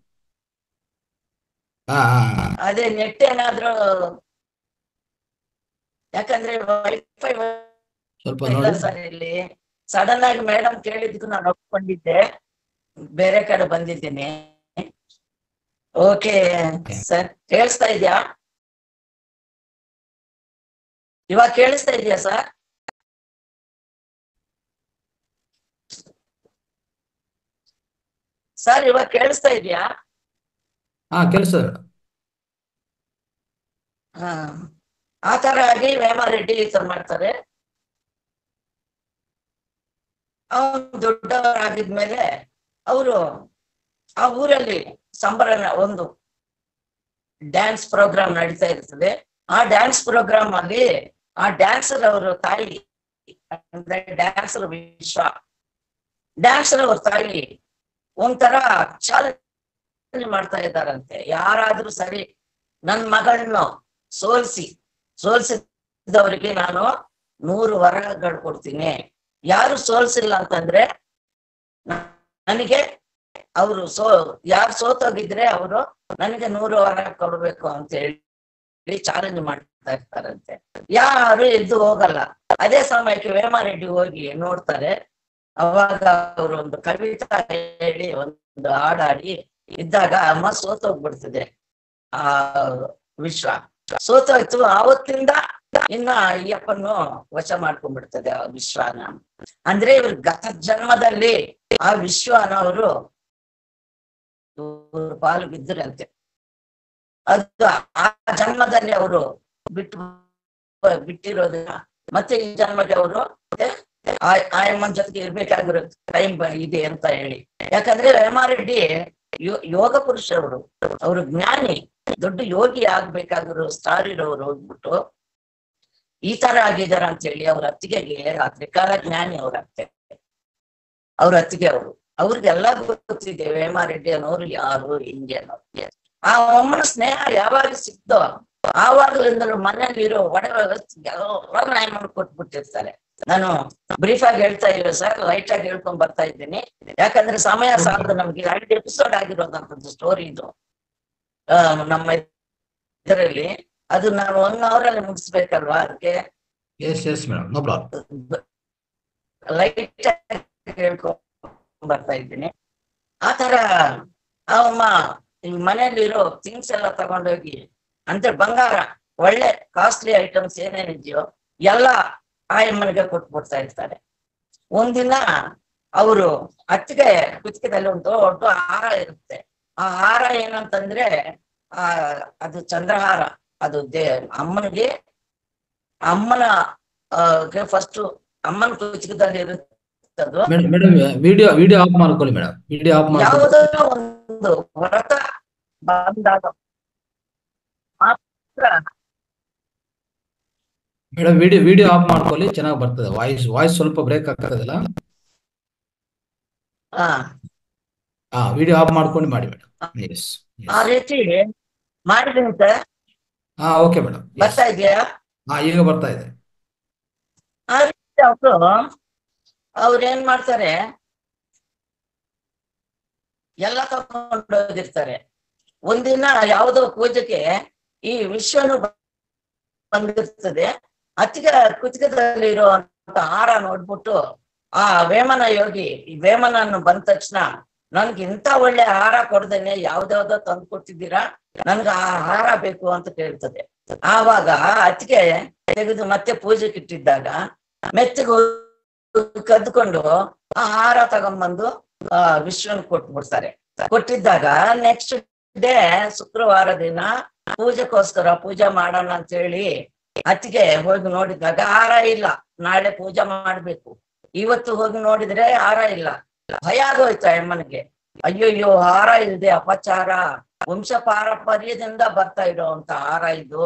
S1: ಹಾ ಹಾ ಹಾ.
S2: ಅದೇ ನೆಟ್ ಏನಾದ್ರೂ ಯಾಕಂದ್ರೆ ವೈಫೈ
S1: ಸ್ವಲ್ಪ
S2: ಇಲ್ಲ
S1: ನೋಡಿ
S2: ಸರ್ ಇಲ್ಲಿ ಸಡನ್ ಆಗಿ ಮೇಡಮ್ ಕೇಳಿದ್ಕು ನಾನು ಒಪ್ಕೊಂಡಿದ್ದೆ ಬೇರೆ ಕಡೆ ಬಂದಿದ್ದೀನಿ ಓಕೆ ಸರ್ ಕೇಳಿಸ್ತಾ ಇದ್ಯಾ ಇವಾಗ ಕೇಳಿಸ್ತಾ ಇದೆಯಾ ಸರ್ ಸರ್ ಇವಾಗ ಕೇಳಿಸ್ತಾ ಇದೆಯಾ
S1: ಹಾ ಕೆಲಸ
S2: ಹಾ ಆ ತರ ಆಗಿ ವೇಮಾರೆಡ್ಡಿ ಈ ತರ ಮಾಡ್ತಾರೆ ಅವನು ದೊಡ್ಡವರಾಗಿದ್ಮೇಲೆ ಅವರು ಆ ಊರಲ್ಲಿ ಸಂಬರನ ಒಂದು ಡ್ಯಾನ್ಸ್ ಪ್ರೋಗ್ರಾಮ್ ನಡೀತಾ ಇರ್ತದೆ ಆ ಡ್ಯಾನ್ಸ್ ಪ್ರೋಗ್ರಾಮ್ ಅಲ್ಲಿ ಆ ಡ್ಯಾನ್ಸರ್ ಅವರು ತಾಯಿ ಅಂದ್ರೆ ಡ್ಯಾನ್ಸರ್ ವಿಶ್ವ ಡ್ಯಾನ್ಸರ್ ಅವ್ರ ತಾಯಿ ಒಂಥರ ಚಾಲನೆ ಮಾಡ್ತಾ ಇದ್ದಾರಂತೆ ಯಾರಾದ್ರೂ ಸರಿ ನನ್ ಮಗಳನ್ನು ಸೋಲ್ಸಿ ಸೋಲ್ಸಿದವರಿಗೆ ನಾನು ನೂರು ವರಗಳು ಕೊಡ್ತೀನಿ ಯಾರು ಸೋಲ್ಸಿಲ್ಲ ಅಂತಂದ್ರೆ ನ- ನನಗೆ ಅವರು ಸೋ ಯಾರು ಸೋತೋಗಿದ್ರೆ ಅವರು ನನಗೆ ನೂರು ವರ ಕೊಡ್ಬೇಕು ಅಂತ ಹೇಳಿ ಚಾಲೆಂಜ್ ಮಾಡ್ತಾ ಇರ್ತಾರಂತೆ ಯಾರು ಎದ್ದು ಹೋಗಲ್ಲ ಅದೇ ಸಮಯಕ್ಕೆ ವೇಮಾರೆಡ್ಡಿ ಹೋಗಿ ನೋಡ್ತಾರೆ ಅವಾಗ ಅವರು ಒಂದು ಕವಿತಾ ಹೇಳಿ ಒಂದು ಹಾಡಾಡಿ ಇದ್ದಾಗ ಅಮ್ಮ ಸೋತೋಗ್ಬಿಡ್ತದೆ ಆ ವಿಶ್ವ ಸೋತೋಯ್ತು ಆವತ್ತಿಂದ ಇನ್ನ ಅಯ್ಯಪ್ಪನ್ನು ವಶ ಮಾಡ್ಕೊಂಡ್ಬಿಡ್ತದೆ ಆ ವಿಶ್ವನ ಅಂದ್ರೆ ಇವ್ರ ಗತ ಜನ್ಮದಲ್ಲಿ ಆ ವಿಶ್ವನವರು ಇವ್ರ ಪಾಲು ಬಿದ್ದರಂತೆ ಅದು ಆ ಜನ್ಮದಲ್ಲಿ ಅವರು ಬಿಟ್ಟು ಬಿಟ್ಟಿರೋದನ್ನ ಮತ್ತೆ ಈ ಜನ್ಮಕ್ಕೆ ಅವರು ಆಯಮ್ಮನ ಜೊತೆಗೆ ಇರ್ಬೇಕಾಗಿರೋ ಟೈಮ್ ಇದೆ ಅಂತ ಹೇಳಿ ಯಾಕಂದ್ರೆ ವೇಮಾರೆಡ್ಡಿ ಯೋ- ಯೋಗ ಪುರುಷರವರು ಅವರು ಜ್ಞಾನಿ ದೊಡ್ಡ ಯೋಗಿ ಆಗ್ಬೇಕಾಗಿರೋ ಸ್ಟಾರ್ ಇರೋರು ಹೋಗ್ಬಿಟ್ಟು ಈ ತರ ಆಗಿದಾರ ಅಂತ ಹೇಳಿ ಅವ್ರ ಅತ್ತಿಗೆಗೆ ಆ ತ್ರಿಕಾಲ ಜ್ಞಾನಿ ಅವ್ರ ಅತ್ತೆ ಅವ್ರ ಅತ್ತಿಗೆ ಅವರು ಅವ್ರಿಗೆಲ್ಲ ಗೊತ್ತಿದೆ ವೇಮಾರೆಡ್ಡಿ ಅನ್ನೋರು ಯಾರು ಹಿಂಗೆ ಅನ್ನೋದು ಆ ಅಮ್ಮನ ಸ್ನೇಹ ಯಾವಾಗ ಸಿಕ್ತೋ ಆವಾಗಲಿಂದಲೂ ಮನೇಲಿ ಇರೋ ಒಡವೆ ಎಲ್ಲ ನ್ಯಾಯ ಮಾಡಿ ಕೊಟ್ಬಿಟ್ಟಿರ್ತಾರೆ ನಾನು ಬ್ರೀಫ್ ಆಗಿ ಹೇಳ್ತಾ ಇಲ್ಲ ಸರ್ ಲೈಟ್ ಆಗಿ ಹೇಳ್ಕೊಂಡ್ ಬರ್ತಾ ಇದ್ದೀನಿ ಯಾಕಂದ್ರೆ ಸಮಯ ಸಾಲದು ನಮ್ಗೆ ಎರಡು ಎಪಿಸೋಡ್ ಆಗಿರೋದಂತದ್ದು ಸ್ಟೋರಿ ಇದು ಆ, ನಮ್ಮ ಇದರಲ್ಲಿ ಅದು ನಾನು ಒನ್ ಅವರ್ ಅಲ್ಲಿ ಮುಗಿಸ್ಬೇಕಲ್ವಾ ಅದಕ್ಕೆ
S1: yes yes madam no problem
S2: light ಹೇಳ್ಕೊಂಡ್ ಬರ್ತಾ ಇದ್ದೀನಿ ಆ ತರ ಅವಮ್ಮ ಈ ಮನೇಲಿರೋ ಥಿಂಗ್ಸ್ ಎಲ್ಲ ತಗೊಂಡೋಗಿ ಅಂದ್ರೆ ಬಂಗಾರ ಒಳ್ಳೆ ಕಾಸ್ಟ್ಲಿ ಐಟಮ್ಸ್ ಏನೇನಿದೆಯೋ ಎಲ್ಲ ಆಯಮ್ಮನಿಗೆ ಕೊಟ್ಬಿಡ್ತಾ ಇರ್ತಾರೆ ಒಂದಿನ ಅವರು ಅತ್ತಿಗೆ ಕುತ್ತಿಗೆದಲ್ಲಿ ಒಂದು ದೊಡ್ಡ ಹಾರ ಇರುತ್ತೆ ಆ ಹಾರ ಏನಂತಂದ್ರೆ ಆ ಅದು ಚಂದ್ರಹಾರ ಅದು ದೇ ಅಮ್ಮನಿಗೆ ಅಮ್ಮನ ಫಸ್ಟ್ ಅಮ್ಮನ ಕುಚಿಕದಲ್ಲಿ ಇರುತ್ತೆ ಅದು
S1: madam madam video video off ಮಾಡ್ಕೊಳ್ಳಿ ಮೇಡಮ್ ವಿಡಿಯೋ ಆಫ್ ಮಾಡ್ಕೊಳ್ಳಿ
S2: ಯಾವುದೋ ಒಂದು ವ್ರತ ಬಂದಾಗ ಮಾತ್ರ
S1: ಮೇಡಮ್ ವಿಡಿಯೋ ವಿಡಿಯೋ ಆಫ್ ಮಾಡ್ಕೊಳ್ಳಿ ಚೆನ್ನಾಗಿ ಬರ್ತದೆ ವಾಯ್ಸ್ ವಾಯ್ಸ್ ಸ್ವಲ್ಪ ಬ್ರೇಕ್ ಆಗ್ತದಲ್ಲ
S2: ಆ,
S1: ಹಾ ವಿಡಿಯೋ ಆಫ್ ಮಾಡ್ಕೊಂಡು ಮಾಡಿ ಮೇಡಮ್ ಎಸ್
S2: ಆ ರೀತಿ ಮಾಡಿದ್ದೀನಿ ಸರ್
S1: ಹಾ ಓಕೆ ಮೇಡಮ್
S2: ಬರ್ತಾ ಇದೆಯಾ
S1: ಹಾ ಈಗ ಬರ್ತಾ ಇದೆ
S2: ಆ ರೀತಿ ಅವರು ಅವ್ರು ಏನ್ ಮಾಡ್ತಾರೆ ಎಲ್ಲ ತಗೊಂಡೋಗಿರ್ತಾರೆ ಒಂದಿನ ಯಾವುದೋ ಪೂಜೆಗೆ ಈ ವಿಶ್ವನು ಬಂದಿರ್ತದೆ ಅತ್ತಿಗೆ ಕುತ್ತಿಗೆದಲ್ಲಿ ಇರುವಂತ ಹಾರ ನೋಡ್ಬಿಟ್ಟು ಆ ವೇಮನ ಯೋಗಿ ಈ ವೇಮನನ್ನು ಬಂದ ತಕ್ಷಣ ನನ್ಗೆ ಇಂಥ ಒಳ್ಳೆ ಹಾರ ಕೊಡ್ದೇನೆ ಯಾವ್ದಾವ್ದೋ ತಂದು ಕೊಟ್ಟಿದ್ದೀರಾ ನನ್ಗೆ ಆ ಹಾರ ಬೇಕು ಅಂತ ಕೇಳ್ತದೆ ಆವಾಗ ಅತ್ತಿಗೆ ತೆಗೆದು ಮತ್ತೆ ಪೂಜೆಗೆ ಇಟ್ಟಿದ್ದಾಗ ಮೆತ್ತಗೆ ಕದ್ಕೊಂಡು ಆ ಹಾರ ತಗೊಂಡ್ಬಂದು ಆ ವಿಶ್ವನ್ ಕೊಟ್ಬಿಡ್ತಾರೆ ಕೊಟ್ಟಿದ್ದಾಗ ನೆಕ್ಸ್ಟ್ ಡೇ ಶುಕ್ರವಾರ ದಿನ ಪೂಜೆಗೋಸ್ಕರ ಪೂಜೆ ಮಾಡೋಣ ಅಂತ ಹೇಳಿ ಅತ್ತಿಗೆ ಹೋಗಿ ನೋಡಿದಾಗ ಹಾರ ಇಲ್ಲ ನಾಳೆ ಪೂಜೆ ಮಾಡ್ಬೇಕು ಇವತ್ತು ಹೋಗಿ ನೋಡಿದ್ರೆ ಹಾರ ಇಲ್ಲ ಭಯ ಆಗೋಯ್ತು ಆ ಅಮ್ಮನಿಗೆ ಅಯ್ಯಯ್ಯೋ ಹಾರ ಇಲ್ದೆ ಅಪಚಾರ ವಂಶ ಪಾರಂಪರ್ಯದಿಂದ ಬರ್ತಾ ಇರೋಂತ ಹಾರ ಇದು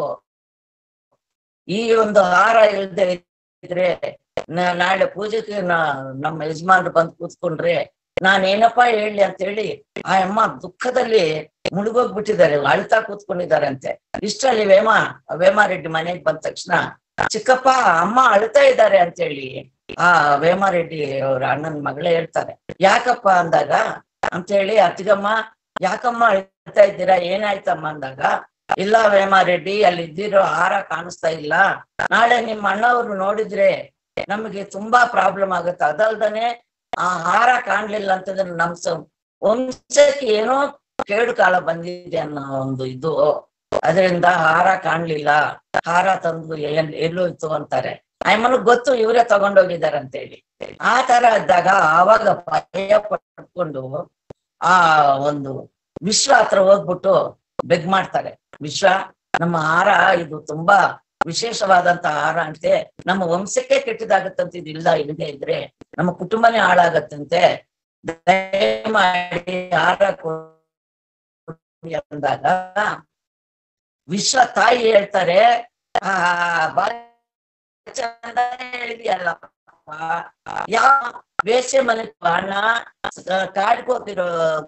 S2: ಈ ಒಂದು ಹಾರ ಇಲ್ದೆ ಇದ್ರೆ ನ- ನಾಳೆ ಪೂಜೆಗೆ ನಾ- ನಮ್ಮ ಯಜಮಾನ್ರು ಬಂದು ಕೂತ್ಕೊಂಡ್ರೆ ನಾನ್ ಏನಪ್ಪ ಹೇಳಿ ಅಂತ ಹೇಳಿ ಆ ಅಮ್ಮ ದುಃಖದಲ್ಲಿ ಮುಳುಗೋಗ್ಬಿಟ್ಟಿದ್ದಾರೆ ಅಳ್ತಾ ಕೂತ್ಕೊಂಡಿದ್ದಾರೆ ಅಂತೆ ಇಷ್ಟರಲ್ಲಿ ವೇಮ ವೇಮಾರೆಡ್ಡಿ ಮನೆಗೆ ಬಂದ ತಕ್ಷಣ ಚಿಕ್ಕಪ್ಪ ಅಮ್ಮ ಅಳ್ತಾ ಇದ್ದಾರೆ ಅಂತ ಹೇಳಿ ಆ ವೇಮಾರೆಡ್ಡಿ ಅವ್ರ ಅಣ್ಣನ ಮಗಳೇ ಹೇಳ್ತಾರೆ ಯಾಕಪ್ಪ ಅಂದಾಗ ಅಂತ ಹೇಳಿ ಅತ್ತಿಗಮ್ಮ ಯಾಕಮ್ಮ ಅಳ್ತಾ ಇದ್ದೀರಾ ಏನಾಯ್ತಮ್ಮ ಅಂದಾಗ ಇಲ್ಲ ವೇಮಾರೆಡ್ಡಿ ಅಲ್ಲಿ ಇದ್ದಿರೋ ಹಾರ ಕಾಣಿಸ್ತಾ ಇಲ್ಲ ನಾಳೆ ನಿಮ್ಮ ಅಣ್ಣವ್ರು ನೋಡಿದ್ರೆ ನಮಗೆ ತುಂಬಾ ಪ್ರಾಬ್ಲಮ್ ಆಗುತ್ತೆ ಅದಲ್ದನೆ ಆ ಹಾರ ಕಾಣ್ಲಿಲ್ಲ ಅಂತಂದ್ರೆ ನಮ್ ಸ- ವಂಶಕ್ಕೆ ಏನೋ ಕೇಡು ಕಾಲ ಬಂದಿದೆ ಅನ್ನೋ ಒಂದು ಇದು ಅದರಿಂದ ಹಾರ ಕಾಣ್ಲಿಲ್ಲ ಹಾರ ತಂದು ಎಲ್- ಎಲ್ಲೋಯ್ತು ಅಂತಾರೆ ಆಯಮ್ಮನಿಗೆ ಗೊತ್ತು ಇವರೇ ತಗೊಂಡೋಗಿದ್ದಾರೆ ಅಂತ ಹೇಳಿ ಆ ತರ ಇದ್ದಾಗ ಆವಾಗ ಭಯ ಪಟ್ಕೊಂಡು ಆ ಒಂದು ವಿಶ್ವ ಹತ್ರ ಹೋಗ್ಬಿಟ್ಟು ಬೆಗ್ ಮಾಡ್ತಾರೆ ವಿಶ್ವ ನಮ್ಮ ಹಾರ ಇದು ತುಂಬಾ ವಿಶೇಷವಾದಂತ ಆಹಾರ ಅಂತೆ ನಮ್ಮ ವಂಶಕ್ಕೆ ಕೆಟ್ಟದಾಗತ್ತಂತೆ ಇದಿಲ್ಲ ಇಲ್ಲದೆ ಇದ್ರೆ ನಮ್ಮ ಕುಟುಂಬನೇ ಹಾಳಾಗತ್ತಂತೆ ದಯಮಾಡಿ ಆಹಾರ ಕೊಡಿ ಅಂದಾಗ ವಿಶ್ವ ತಾಯಿ ಹೇಳ್ತಾರೆ ಆ ಬಾಳ ಚಂದ ಹೇಳಿದ್ಯಲ್ಲಪ್ಪ ಯಾವ ವೇಷ ಮನೆ ಹಣ ಕಾಡ್ಕೋತಿರೋ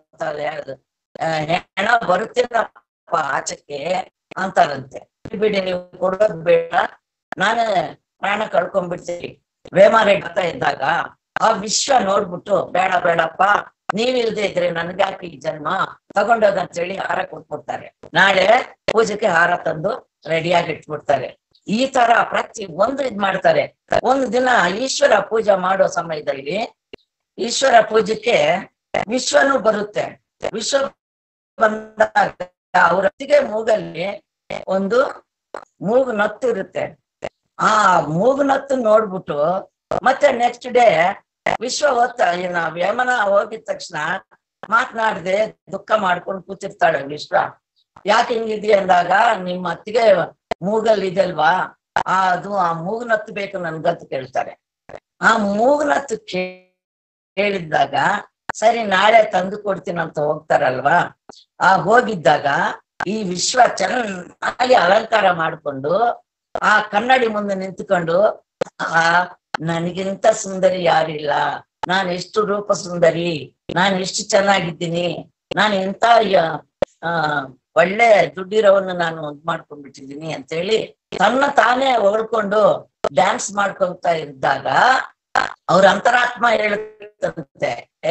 S2: ಹೆಣ ಬರುತ್ತೇನಪ್ಪ ಆಚಕ್ಕೆ ಅಂತಾರಂತೆ ಬಿಡಿ ನೀವು ಕೊಡೋದ್ ಬೇಡ ನಾನೇ ಪ್ರಾಣ ಕಳ್ಕೊಂಡ್ಬಿಡ್ತೀನಿ ವೇಮಾರೆ ಬರ್ತಾ ಇದ್ದಾಗ ಆ ವಿಶ್ವ ನೋಡ್ಬಿಟ್ಟು ಬೇಡ ಬೇಡಪ್ಪ ನೀವಿಲ್ದೆ ಇದ್ರೆ ನನ್ಗೆ ಯಾಕೆ ಈ ಜನ್ಮ ತಗೊಂಡೋಗ ಅಂತ ಹೇಳಿ ಹಾರ ಕೊಟ್ಬಿಡ್ತಾರೆ ನಾಳೆ ಪೂಜೆಗೆ ಹಾರ ತಂದು ರೆಡಿಯಾಗಿ ಇಟ್ಬಿಡ್ತಾರೆ ಈ ತರ ಪ್ರತಿ ಒಂದು ಇದ್ ಮಾಡ್ತಾರೆ ಒಂದು ದಿನ ಈಶ್ವರ ಪೂಜೆ ಮಾಡೋ ಸಮಯದಲ್ಲಿ ಈಶ್ವರ ಪೂಜೆಗೆ ವಿಶ್ವನು ಬರುತ್ತೆ ವಿಶ್ವ ಬಂದಾಗ ಅವ್ರ ಹೊತ್ತಿಗೆ ಮೂಗಲ್ಲಿ ಒಂದು ಮೂಗು ನತ್ತು ಇರುತ್ತೆ ಆ ಮೂಗು ನತ್ತು ನೋಡ್ಬಿಟ್ಟು ಮತ್ತೆ ನೆಕ್ಸ್ಟ್ ಡೇ ವಿಶ್ವ ಹೊತ್ತ ಏನ ಯಮನ ಹೋಗಿದ ತಕ್ಷಣ ಮಾತನಾಡದೆ ದುಃಖ ಮಾಡ್ಕೊಂಡು ಕೂತಿರ್ತಾಳೆ ವಿಶ್ವ ಯಾಕೆ ಹಿಂಗಿದ್ಯ ಅಂದಾಗ ನಿಮ್ಮ ಅತ್ತಿಗೆ ಮೂಗಲ್ಲಿ ಇದೆಲ್ವಾ ಆ ಅದು ಆ ಮೂಗ್ನತ್ತು ಬೇಕು ನನ್ಗಂತ ಕೇಳ್ತಾರೆ ಆ ಮೂಗ್ನತ್ತು ಕೇಳಿದ್ದಾಗ ಸರಿ ನಾಳೆ ತಂದು ಕೊಡ್ತೀನಿ ಅಂತ ಹೋಗ್ತಾರಲ್ವಾ ಆ ಹೋಗಿದ್ದಾಗ ಈ ವಿಶ್ವ ಚೆನ್ನಾಗಿ ಅಲಂಕಾರ ಮಾಡಿಕೊಂಡು ಆ ಕನ್ನಡಿ ಮುಂದೆ ನಿಂತ್ಕೊಂಡು ಆ ನನಗಿಂತ ಸುಂದರಿ ಯಾರಿಲ್ಲ ನಾನು ಎಷ್ಟು ರೂಪ ಸುಂದರಿ ನಾನು ಎಷ್ಟು ಚೆನ್ನಾಗಿದ್ದೀನಿ ನಾನು ಎಂತ ಯ- ಆ ಒಳ್ಳೆ ದುಡ್ಡಿರೋವನ್ನು ನಾನು ಇದ್ ಮಾಡ್ಕೊಂಡ್ಬಿಟ್ಟಿದ್ದೀನಿ ಅಂತ ಹೇಳಿ ತನ್ನ ತಾನೇ ಹೊಗಳ್ಕೊಂಡು ಡ್ಯಾನ್ಸ್ ಮಾಡ್ಕೊಂತ ಇದ್ದಾಗ ಅವ್ರ ಅಂತರಾತ್ಮ ಹೇಳುತ್ತಂತೆ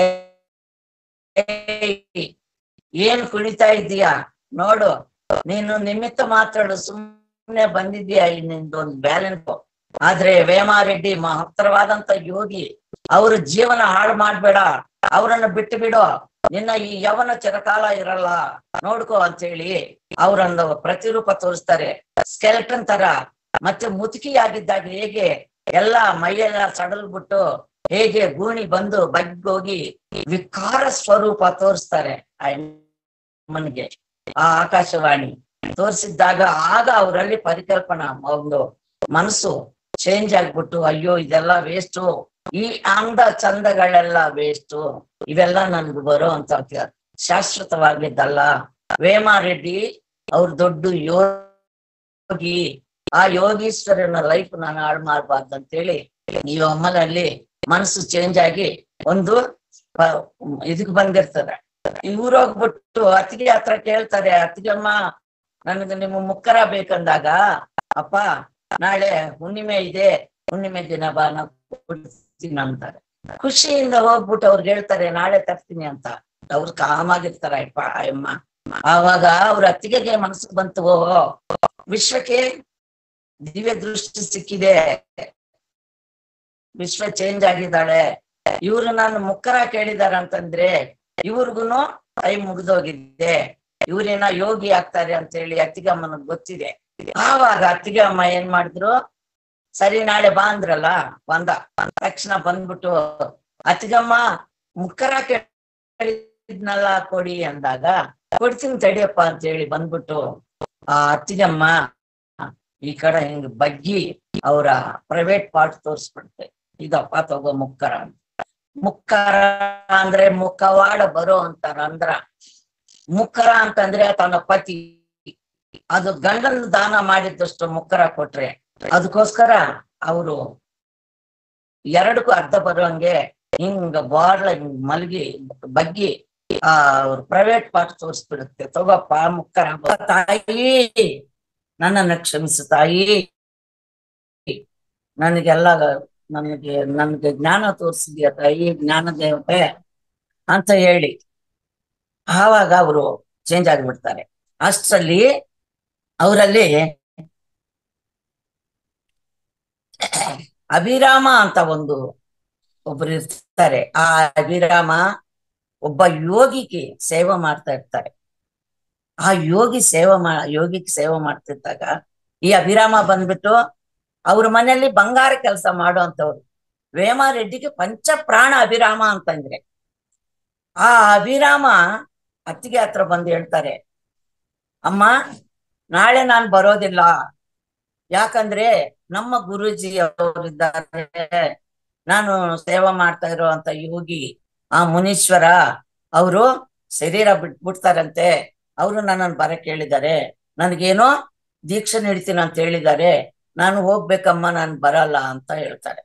S2: "ಏಯ್, ಏನ್ ಕುಣಿತಾ ಇದ್ದೀಯಾ ನೋಡು ನೀನು ನಿಮಿತ್ತ ಮಾತಾಡು ಸುಮ್ಮನೆ ಬಂದಿದ್ದೀಯಾ ನಿಂದೊಂದು ಬ್ಯಾಲೆನ್ಸ್ ಆದ್ರೆ ವೇಮಾರೆಡ್ಡಿ ಮಹತ್ತರವಾದಂತ ಯೋಗಿ ಅವ್ರ ಜೀವನ ಹಾಳು ಮಾಡ್ಬೇಡ ಅವರನ್ನ ಬಿಟ್ಟು ಬಿಡು ನಿನ್ನ ಈ ಯವನ ಚಿರಕಾಲ ಇರಲ್ಲ ನೋಡ್ಕೋ ಅಂತ ಹೇಳಿ ಅವರೊಂದು ಪ್ರತಿರೂಪ ತೋರಿಸ್ತಾರೆ ಸ್ಕೆಲ್ಟನ್ ತರ ಮತ್ತೆ ಮುದುಕಿಯಾಗಿದ್ದಾಗ ಹೇಗೆ ಎಲ್ಲ ಮೈಯೆಲ್ಲ ಸಡಲ್ಬಿಟ್ಟು ಹೇಗೆ ಗೂಣಿ ಬಂದು ಬಗ್ಗೋಗಿ ವಿಕಾರ ಸ್ವರೂಪ ತೋರಿಸ್ತಾರೆ ಆ ಅಮ್ಮನಿಗೆ ಆ ಆಕಾಶವಾಣಿ ತೋರಿಸಿದ್ದಾಗ ಆಗ ಅವರಲ್ಲಿ ಪರಿಕಲ್ಪನಾ ಒಂದು ಮನಸ್ಸು ಚೇಂಜ್ ಆಗ್ಬಿಟ್ಟು ಅಯ್ಯೋ ಇದೆಲ್ಲ ವೇಸ್ಟು ಈ ಅಂದ ಚಂದಗಳೆಲ್ಲ ವೇಸ್ಟು ಇವೆಲ್ಲ ನನ್ಗೆ ಬರೋ ಅಂತ ಶಾಶ್ವತವಾಗಿದ್ದಲ್ಲ ವೇಮಾರೆಡ್ಡಿ ಅವ್ರ ದೊಡ್ಡ ಯೋಗಿ ಆ ಯೋಗೀಶ್ವರನ ಲೈಫ್ ನಾನು ಹಾಳು ಮಾಡಬಾರ್ದು ಅಂತೇಳಿ ಈ ಅಮ್ಮನಲ್ಲಿ ಮನಸ್ಸು ಚೇಂಜ್ ಆಗಿ ಒಂದು ಪ- ಇದಕ್ ಬಂದಿರ್ತದೆ ಇವ್ರೋಗ್ಬಿಟ್ಟು ಅತ್ತಿಗೆ ಹತ್ರ ಕೇಳ್ತಾರೆ ಅತ್ತಿಗೆಮ್ಮ ನನಗೆ ನಿಮ್ಮ ಮುಕ್ಕರ ಬೇಕಂದಾಗ ಅಪ್ಪ ನಾಳೆ ಹುಣ್ಣಿಮೆ ಇದೆ ಹುಣ್ಣಿಮೆ ದಿನ ಬಾ ನಾ ಕೊಡ್ತೀನಿ ಅಂತಾರೆ ಖುಷಿಯಿಂದ ಹೋಗ್ಬಿಟ್ಟು ಅವ್ರಿಗೆ ಹೇಳ್ತಾರೆ ನಾಳೆ ತರ್ತೀನಿ ಅಂತ ಅವ್ರು ಕಾಮಾಗಿರ್ತಾರ ಅಪ್ಪ ಅಮ್ಮ ಆವಾಗ ಅವ್ರ ಅತ್ತಿಗೆಗೆ ಮನಸ್ಸಿಗೆ ಬಂತು ಓಹೋ ವಿಶ್ವಕ್ಕೆ ದಿವ್ಯ ದೃಷ್ಟಿ ಸಿಕ್ಕಿದೆ ವಿಶ್ವ ಚೇಂಜ್ ಆಗಿದ್ದಾಳೆ ಇವ್ರು ನಾನು ಮುಕ್ಕರ ಕೇಳಿದಾರ ಅಂತಂದ್ರೆ ಇವ್ರಿಗುನು ಕೈ ಮುಗ್ದೋಗಿದ್ದೆ ಇವ್ರೇನ ಯೋಗಿ ಆಗ್ತಾರೆ ಅಂತ ಹೇಳಿ ಅತ್ತಿಗಮ್ಮನಿಗೆ ಗೊತ್ತಿದೆ ಆವಾಗ ಅತ್ತಿಗೆಮ್ಮ ಏನ್ ಮಾಡಿದ್ರು ಸರಿ ನಾಳೆ ಬಾ ಅಂದ್ರಲ್ಲ ಬಂದ ತಕ್ಷಣ ಬಂದ್ಬಿಟ್ಟು ಅತ್ತಿಗಮ್ಮ ಮುಕ್ಕರ ಕೇಳಿದ್ನಲ್ಲ ಕೊಡಿ ಅಂದಾಗ ಕೊಡ್ತೀನಿ ತಡಿಯಪ್ಪ ಅಂತ ಹೇಳಿ ಬಂದ್ಬಿಟ್ಟು ಆ ಅತ್ತಿಗಮ್ಮ ಈ ಕಡೆ ಹಿಂಗ್ ಬಗ್ಗಿ ಅವರ ಪ್ರೈವೇಟ್ ಪಾರ್ಟ್ ತೋರಿಸ್ಬಿಡ್ತೆ ಇದಪ್ಪ ತಗೋ ಮುಕ್ಕರ ಅಂತ ಮುಕ್ಕರ ಅಂದ್ರೆ ಮುಖವಾಡ ಬರೋ ಅಂತ ರಂಧ್ರ ಮುಕ್ಕರ ಅಂತಂದ್ರೆ ತನ್ನ ಪತಿ ಅದು ಗಂಡನ ದಾನ ಮಾಡಿದ್ದಷ್ಟು ಮುಕ್ಕರ ಕೊಟ್ರೆ ಅದಕ್ಕೋಸ್ಕರ ಅವರು ಎರಡಕ್ಕೂ ಅರ್ಧ ಬರುವಂಗೆ ಹಿಂಗ ಬಾರ್ಲ ಹಿಂಗ್ ಮಲಗಿ ಬಗ್ಗಿ ಆ ಅವ್ರ ಪ್ರೈವೇಟ್ ಪಾರ್ಟ್ ತೋರಿಸ್ಬಿಡುತ್ತೆ ತಗೋಪ್ಪ ಮುಕ್ಕರ ಬಾ ತಾಯಿ ನನ್ನನ್ನ ಕ್ಷಮಿಸು ತಾಯಿ ನನಗೆಲ್ಲ ನನಗೆ ನನಗೆ ಜ್ಞಾನ ತೋರಿಸಿದ್ಯಾ ತಾಯಿ ಜ್ಞಾನ ದೇವತೆ ಅಂತ ಹೇಳಿ ಆವಾಗ ಅವರು ಚೇಂಜ್ ಆಗಿಬಿಡ್ತಾರೆ ಅಷ್ಟರಲ್ಲಿ ಅವರಲ್ಲಿ ಅಭಿರಾಮ ಅಂತ ಒಂದು ಒಬ್ರು ಇರ್ತಾರೆ ಆ ಅಭಿರಾಮ ಒಬ್ಬ ಯೋಗಿಗೆ ಸೇವೆ ಮಾಡ್ತಾ ಇರ್ತಾರೆ ಆ ಯೋಗಿ ಸೇವೆ ಮಾ ಯೋಗಿಗೆ ಸೇವೆ ಮಾಡ್ತಿದ್ದಾಗ ಈ ಅಭಿರಾಮ ಬಂದ್ಬಿಟ್ಟು ಅವ್ರ ಮನೆಯಲ್ಲಿ ಬಂಗಾರ ಕೆಲಸ ಮಾಡುವಂತವ್ರು ವೇಮಾರೆಡ್ಡಿಗೆ ಪಂಚ ಪ್ರಾಣ ಅಭಿರಾಮ ಅಂತಂದ್ರೆ ಆ ಅಭಿರಾಮ ಅತ್ತಿಗೆ ಹತ್ರ ಬಂದು ಹೇಳ್ತಾರೆ ಅಮ್ಮ ನಾಳೆ ನಾನು ಬರೋದಿಲ್ಲ ಯಾಕಂದ್ರೆ ನಮ್ಮ ಗುರುಜಿ ಅವರಿದ್ದಾರೆ ನಾನು ಸೇವೆ ಮಾಡ್ತಾ ಇರುವಂತ ಯೋಗಿ ಆ ಮುನೀಶ್ವರ ಅವರು ಶರೀರ ಬಿಟ್ಬಿಡ್ತಾರಂತೆ ಅವರು ನನ್ನನ್ನು ಬರಕ್ ಹೇಳಿದ್ದಾರೆ ನನಗೇನೋ ದೀಕ್ಷೆ ನೀಡ್ತೀನಿ ಅಂತ ಹೇಳಿದ್ದಾರೆ ನಾನು ಹೋಗ್ಬೇಕಮ್ಮ ನಾನು ಬರಲ್ಲ ಅಂತ ಹೇಳ್ತಾರೆ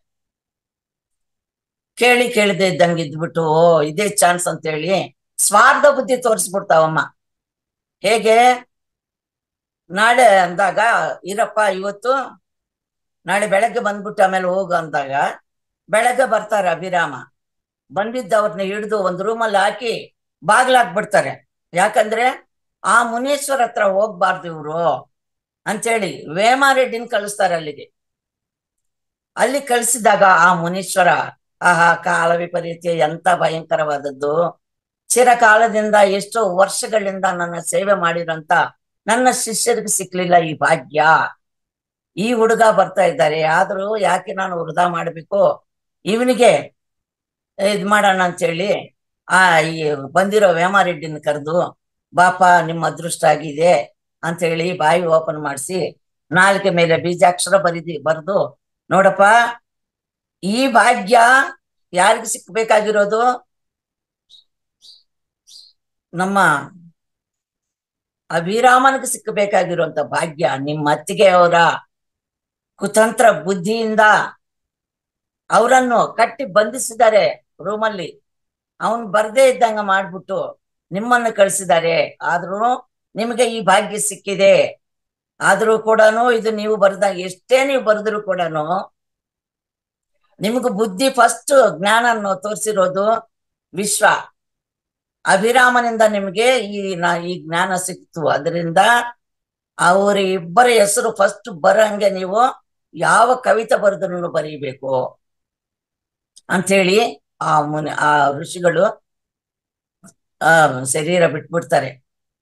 S2: ಕೇಳಿ ಕೇಳದೆ ಇದ್ದಂಗೆ ಇದ್ಬಿಟ್ಟು ಓ ಇದೇ ಚಾನ್ಸ್ ಅಂತ ಹೇಳಿ ಸ್ವಾರ್ಥ ಬುದ್ಧಿ ತೋರಿಸ್ಬಿಡ್ತಾವಮ್ಮ ಹೇಗೆ ನಾಳೆ ಅಂದಾಗ ಇರಪ್ಪ ಇವತ್ತು ನಾಳೆ ಬೆಳಗ್ಗೆ ಬಂದ್ಬಿಟ್ಟು ಆಮೇಲೆ ಹೋಗು ಅಂದಾಗ ಬೆಳಗ್ಗೆ ಬರ್ತಾರೆ ಅಭಿರಾಮ ಬಂದಿದ್ದವ್ರನ್ನ ಹಿಡಿದು ಒಂದ್ ರೂಮಲ್ಲಿ ಹಾಕಿ ಬಾಗ್ಲಾಕ್ಬಿಡ್ತಾರೆ ಯಾಕಂದ್ರೆ ಆ ಮುನೀಶ್ವರ ಹತ್ರ ಹೋಗ್ಬಾರ್ದು ಇವ್ರು ಅಂತೇಳಿ ವೇಮಾರೆಡ್ಡಿನ ಕಳಿಸ್ತಾರೆ ಅಲ್ಲಿಗೆ ಅಲ್ಲಿ ಕಳಿಸಿದಾಗ ಆ ಮುನೀಶ್ವರ ಆಹಾ ಕಾಲ ವಿಪರೀತ ಎಂತ ಭಯಂಕರವಾದದ್ದು ಚಿರಕಾಲದಿಂದ ಎಷ್ಟೋ ವರ್ಷಗಳಿಂದ ನನ್ನ ಸೇವೆ ಮಾಡಿರಂತ ನನ್ನ ಶಿಷ್ಯರಿಗೆ ಸಿಕ್ಲಿಲ್ಲ ಈ ಭಾಗ್ಯ ಈ ಹುಡುಗ ಬರ್ತಾ ಇದ್ದಾರೆ ಆದ್ರೂ ಯಾಕೆ ನಾನು ವೃಧಾ ಮಾಡ್ಬೇಕು ಇವನಿಗೆ ಇದ್ ಮಾಡೋಣ ಅಂತೇಳಿ ಆ ಈ ಬಂದಿರೋ ವೇಮಾರೆಡ್ಡಿನ ಕರೆದು ಬಾಪ ನಿಮ್ಮ ಅದೃಷ್ಟ ಆಗಿದೆ ಅಂತ ಹೇಳಿ ಬಾಯಿ ಓಪನ್ ಮಾಡಿಸಿ ನಾಲ್ಕೆ ಮೇಲೆ ಬೀಜಾಕ್ಷರ ಬರಿದಿ ಬರೆದು ನೋಡಪ್ಪ ಈ ಭಾಗ್ಯ ಯಾರಿಗೂ ಸಿಕ್ಬೇಕಾಗಿರೋದು ನಮ್ಮ ಅಭಿರಾಮನಿಗೆ ಸಿಕ್ಕಬೇಕಾಗಿರುವಂತ ಭಾಗ್ಯ ನಿಮ್ಮ ಅತ್ತಿಗೆ ಅವರ ಕುತಂತ್ರ ಬುದ್ಧಿಯಿಂದ ಅವರನ್ನು ಕಟ್ಟಿ ಬಂಧಿಸಿದ್ದಾರೆ ರೂಮಲ್ಲಿ ಅವನ್ ಬರ್ದೇ ಇದ್ದಂಗ ಮಾಡ್ಬಿಟ್ಟು ನಿಮ್ಮನ್ನು ಕಳಿಸಿದ್ದಾರೆ ಆದ್ರೂ ನಿಮಗೆ ಈ ಭಾಗ್ಯ ಸಿಕ್ಕಿದೆ ಆದ್ರೂ ಕೂಡ ಇದು ನೀವು ಬರ್ದಾಗ ಎಷ್ಟೇ ನೀವು ಬರೆದ್ರು ಕೂಡ ನಿಮಗೂ ಬುದ್ಧಿ ಫಸ್ಟ್ ಜ್ಞಾನ ತೋರಿಸಿರೋದು ವಿಶ್ವ ಅಭಿರಾಮನಿಂದ ನಿಮಗೆ ಈ ನಾ ಈ ಜ್ಞಾನ ಸಿಕ್ತು ಅದರಿಂದ ಅವರ ಇಬ್ಬರ ಹೆಸರು ಫಸ್ಟ್ ಬರಂಗೆ ನೀವು ಯಾವ ಕವಿತೆ ಬರೆದ್ರು ಬರೀಬೇಕು ಅಂಥೇಳಿ ಆ ಮುನಿ ಆ ಋಷಿಗಳು ಆ ಶರೀರ ಬಿಟ್ಬಿಡ್ತಾರೆ